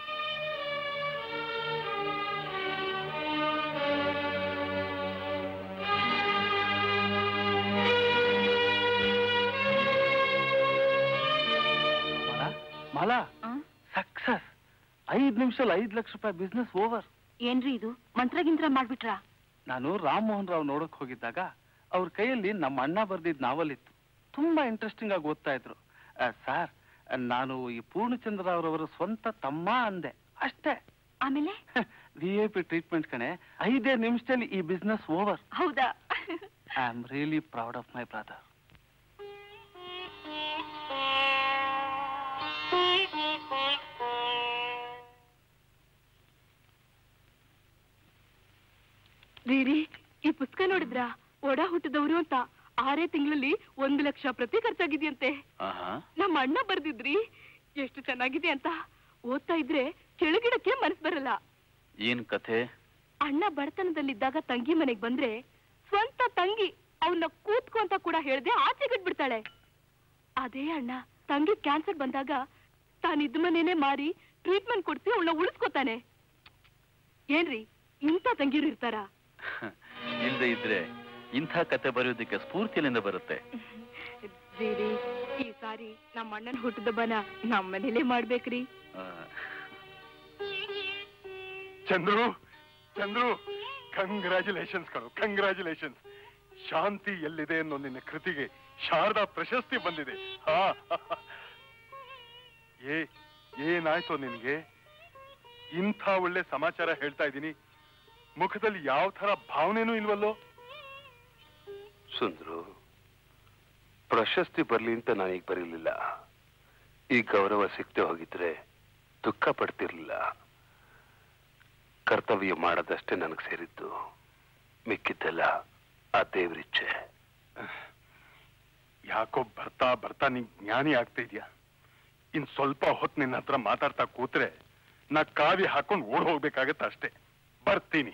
ಮಾಲಾ ಸಕ್ಸಸ್ ಐದ್ ನಿಮಿಷದಲ್ಲಿ ಐದ್ ಲಕ್ಷ ರೂಪಾಯಿ ಬಿಸ್ನೆಸ್ ಓವರ್ ಏನ್ರಿ ಇದು ಮಂತ್ರಗಿಂತ್ರ ಮಾಡ್ಬಿಟ್ರಾ ನಾನು ರಾಮ್ ಮೋಹನ್ ರಾವ್ ನೋಡಕ್ ಹೋಗಿದ್ದಾಗ ಅವ್ರ ಕೈಯಲ್ಲಿ ನಮ್ಮ ಅಣ್ಣ ಬರ್ದಿದ್ ನಾವಲ್ ಇತ್ತು ತುಂಬಾ ಇಂಟ್ರೆಸ್ಟಿಂಗ್ ಆಗಿ ಓದ್ತಾ ಇದ್ರು ಸರ್ ನಾನು ಈ ಪೂರ್ಣಚಂದ್ರ ಅವರವರ ಸ್ವಂತ ತಮ್ಮ ಅಂದೆ ಅಷ್ಟೇ ಆಮೇಲೆ ವಿ ಐ ಪಿ ಟ್ರೀಟ್ಮೆಂಟ್ ಕಣೆ ಐದೇ ನಿಮಿಷದಲ್ಲಿ ಈ ಬಿಸ್ನೆಸ್ ಓವರ್ ಹೌದಾ I am really proud of my brother ರೀರಿ ಈ ಪುಸ್ತಕ ನೋಡಿದ್ರಾ ಒಡ ಹುಟ್ಟಿದವರು ಅಂತ ಆರೇ ತಿಂಗಳಲ್ಲಿ ಒಂದು ಲಕ್ಷ ಪ್ರತಿ ಖರ್ಚಾಗಿದೆಯಂತೆ ನಮ್ಮ ಅಣ್ಣ ಬರ್ದಿದ್ರಿ ಎಷ್ಟು ಚೆನ್ನಾಗಿದೆ ಅಂತ ಓದ್ತಾ ಇದ್ರೆ ಕೆಳಗಿಡಕ್ಕೆ ಮನಸ್ ಬರಲ್ಲ ಏನ್ ಕಥೆ ಅಣ್ಣ ಬಡತನದಲ್ಲಿದ್ದಾಗ ತಂಗಿ ಮನೆಗ್ ಬಂದ್ರೆ ಸ್ವಂತ ತಂಗಿ ಅವನ್ನ ಕೂತ್ಕೊ ಅಂತ ಕೂಡ ಹೇಳ್ದೆ ಆಚೆ ಬಿಡ್ತಾಳೆ ಅದೇ ಅಣ್ಣ ತಂಗಿ ಕ್ಯಾನ್ಸರ್ ಬಂದಾಗ ತಾನಿದ್ದ ಮನೇನೆ ಮಾರಿ ಟ್ರೀಟ್ಮೆಂಟ್ ಕೊಡ್ಸಿ ಅವಳನ್ನ ಉಳಿಸ್ಕೊತಾನೆ ಏನ್ರಿ ಇಂಥ ತಂಗಿರು ಇರ್ತಾರ ಇಲ್ದೆ ಇದ್ರೆ ಇಂಥ ಕತೆ ಬರೆಯೋದಕ್ಕೆ ಸ್ಫೂರ್ತಿಲಿಂದ ಬರುತ್ತೆ ಬೇರೆ ಈ ಸಾರಿ ನಮ್ಮ ಅಣ್ಣನ ಹುಟ್ಟಿದ ಬನ ನಮ್ಮ ಮನೇಲೆ ಮಾಡ್ಬೇಕ್ರಿ ಆ, ಚಂದ್ರು ಚಂದ್ರು ಕಂಗ್ರ್ಯಾಚುಲೇಷನ್ಸ್ ಕಣು ಕಂಗ್ರ್ಯಾಚುಲೇಷನ್ಸ್ ಶಾಂತಿ ಎಲ್ಲಿದೆ ಅನ್ನೋ ನಿನ್ನ ಕೃತಿಗೆ ಶಾರದಾ ಪ್ರಶಸ್ತಿ ಬಂದಿದೆ ಹಾ ಏ ಏನಾಯ್ತು ನಿನ್ಗೆ ಇಂಥ ಒಳ್ಳೆ ಸಮಾಚಾರ ಹೇಳ್ತಾ ಇದ್ದೀನಿ ಮುಖದಲ್ಲಿ ಯಾವ ತರ ಭಾವನೆನೂ ಇಲ್ವಲ್ಲೋ ಸುಂದ್ರು ಪ್ರಶಸ್ತಿ ಬರ್ಲಿ ಅಂತ ನಾನೀಗ ಬರೀಲಿಲ್ಲ ಈ ಗೌರವ ಸಿಗದೆ ಹೋಗಿದ್ರೆ ದುಃಖ ಪಡ್ತಿರ್ಲಿಲ್ಲ ಕರ್ತವ್ಯ ಮಾಡೋದಷ್ಟೇ ನನಗೆ ಸೇರಿದ್ದು ಮಿಕ್ಕಿದ್ದೆಲ್ಲ ಆ ದೇವ್ರಿಚ್ಛೆ ಯಾಕೋ ಬರ್ತಾ ಬರ್ತಾ ನೀನ್ ಜ್ಞಾನಿ ಆಗ್ತಾ ಇದೆಯಾ ಇನ್ ಸ್ವಲ್ಪ ಹೊತ್ತು ನಿನ್ನ ಹತ್ರ ಮಾತಾಡ್ತಾ ಕೂತ್ರೆ ನಾ ಕಾವಿ ಹಾಕೊಂಡು ಓಡ್ ಹೋಗ್ಬೇಕಾಗತ್ತೆ ಅಷ್ಟೇ ಬರ್ತೀನಿ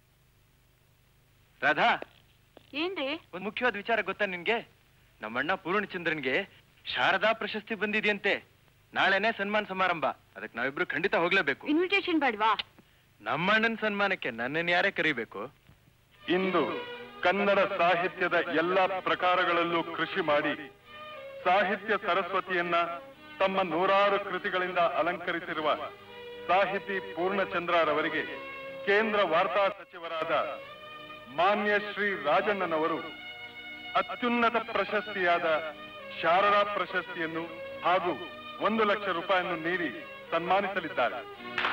ರಾಧಾ ಏನ್ರಿ ಒಂದ್ ಮುಖ್ಯವಾದ ವಿಚಾರ ಗೊತ್ತಾ ನಿನ್ಗೆ ನಮ್ಮಣ್ಣ ಪೂರ್ಣಚಂದ್ರನ್ಗೆ ಶಾರದಾ ಪ್ರಶಸ್ತಿ ಬಂದಿದೆಯಂತೆ ನಾಳೆನೆ ಸನ್ಮಾನ ಸಮಾರಂಭ ಅದಕ್ಕೆ ನಾವಿಬ್ರು ಖಂಡಿತ ಹೋಗ್ಲೇಬೇಕು ಇನ್ವಿಟೇಷನ್ ಬೇಡ್ವಾ ನಮ್ಮಣ್ಣನ ಸನ್ಮಾನಕ್ಕೆ ನನ್ನನ್ನು ಯಾರೇ ಕರಿಬೇಕು ಇಂದು ಕನ್ನಡ ಸಾಹಿತ್ಯದ ಎಲ್ಲಾ ಪ್ರಕಾರಗಳಲ್ಲೂ ಕೃಷಿ ಮಾಡಿ ಸಾಹಿತ್ಯ ಸರಸ್ವತಿಯನ್ನ ತಮ್ಮ ನೂರಾರು ಕೃತಿಗಳಿಂದ ಅಲಂಕರಿಸಿರುವ ಸಾಹಿತಿ ಪೂರ್ಣಚಂದ್ರರವರಿಗೆ ಕೇಂದ್ರ ವಾರ್ತಾ ಸಚಿವರಾದ ಮಾನ್ಯ ಶ್ರೀ ರಾಜಣ್ಣನವರು ಅತ್ಯುನ್ನತ ಪ್ರಶಸ್ತಿಯಾದ ಶಾರದಾ ಪ್ರಶಸ್ತಿಯನ್ನು ಹಾಗೂ ಒಂದು ಲಕ್ಷ ರೂಪಾಯಿಯನ್ನು ನೀಡಿ ಸನ್ಮಾನಿಸಲಿದ್ದಾರೆ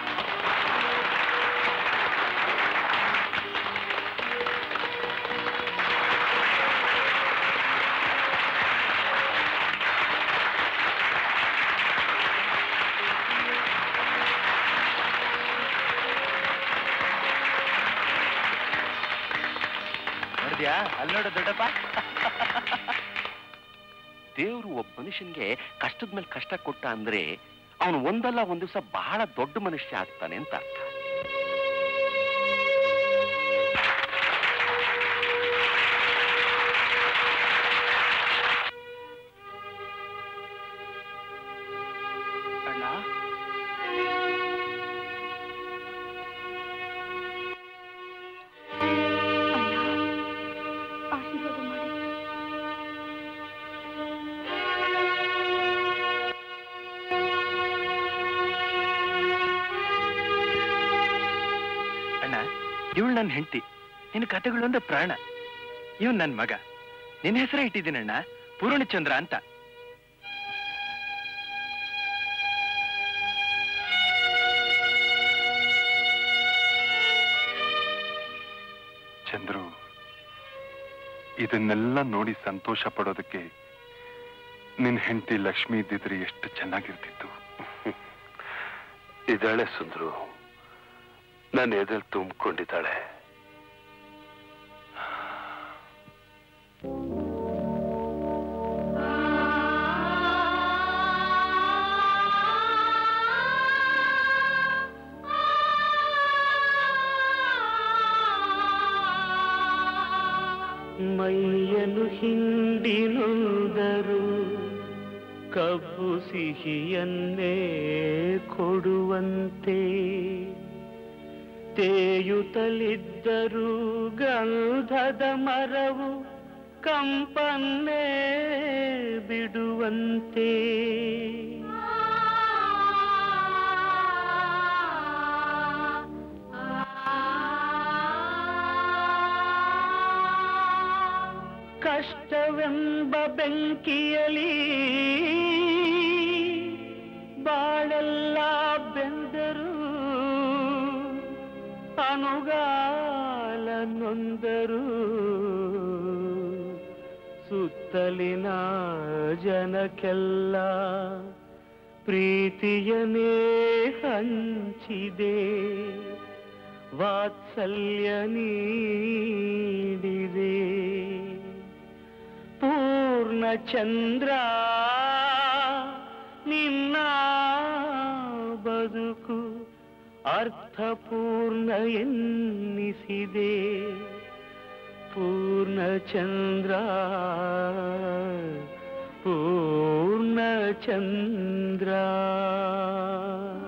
ನೋಡಿದ್ಯಾ ಅಲ್ಲಿ ನೋಡು ದೊಡ್ಡಪ್ಪ ದೇವ್ರು ಒಬ್ಬ ಮನುಷ್ಯನ್ಗೆ ಕಷ್ಟದ ಮೇಲೆ ಕಷ್ಟ ಕೊಟ್ಟ ಅಂದ್ರೆ ಅವನು ಒಂದಲ್ಲ ಒಂದ್ ದಿವಸ ಬಹಳ ದೊಡ್ಡ ಮನುಷ್ಯ ಆಗ್ತಾನೆ ಅಂತ ಅರ್ಥ ಅಣ್ಣ ಆಶೀರ್ವಾದ ಮಾಡಿ ಅಣ್ಣ ಇವಳು ನನ್ನ ಹೆಂಡತಿ ನಿನ್ನ ಕತೆಗಳೊಂದು ಪ್ರಾಣ ಇವನ್ ನನ್ನ ಮಗ ನಿನ್ನ ಹೆಸರೇ ಇಟ್ಟಿದ್ದೀನಣ್ಣ ಪೂರ್ಣಚಂದ್ರ ಅಂತ ಚಂದ್ರು ಇದನ್ನೆಲ್ಲ ನೋಡಿ ಸಂತೋಷ ಪಡೋದಕ್ಕೆ ನಿನ್ ಹೆಂಡತಿ ಲಕ್ಷ್ಮಿ ಇದ್ದಿದ್ರೆ ಎಷ್ಟು ಚೆನ್ನಾಗಿರ್ತಿತ್ತು ಇದ್ದಾಳೆ ಸುಂದ್ರು ನನ್ನ ಎದೆಲ್ ತುಂಬಿಕೊಂಡಿದ್ದಾಳೆ ಮೈಯನು ಹಿಂಡಿನುದರು ಕಬ್ಬು ಸಿಹಿಯನ್ನೇ ಕೊಡುವಂತೆ ತೇಯುತ್ತಲಿದ್ದರು ಗಂಧದ ಮರವು ಕಂಪನ್ನೇ ಬಿಡುವಂತೆ ಕಷ್ಟವೆಂಬ ಬೆಂಕಿಯಲಿ ಬಾಳೆಲ್ಲ ಬೆಂದರು ಅನುಗಾಲ ನೊಂದರು ಸುತ್ತಲಿನ ಜನಕ್ಕೆಲ್ಲ ಪ್ರೀತಿಯನೇ ಹಂಚಿದೆ ವಾತ್ಸಲ್ಯ ನೀಡಿದೆ ಪೂರ್ಣಚಂದ್ರ ನಿನ್ನ ಬದುಕು ಅರ್ಥಪೂರ್ಣ ಎನ್ನಿಸಿದೆ ಪೂರ್ಣಚಂದ್ರ ಪೂರ್ಣಚಂದ್ರ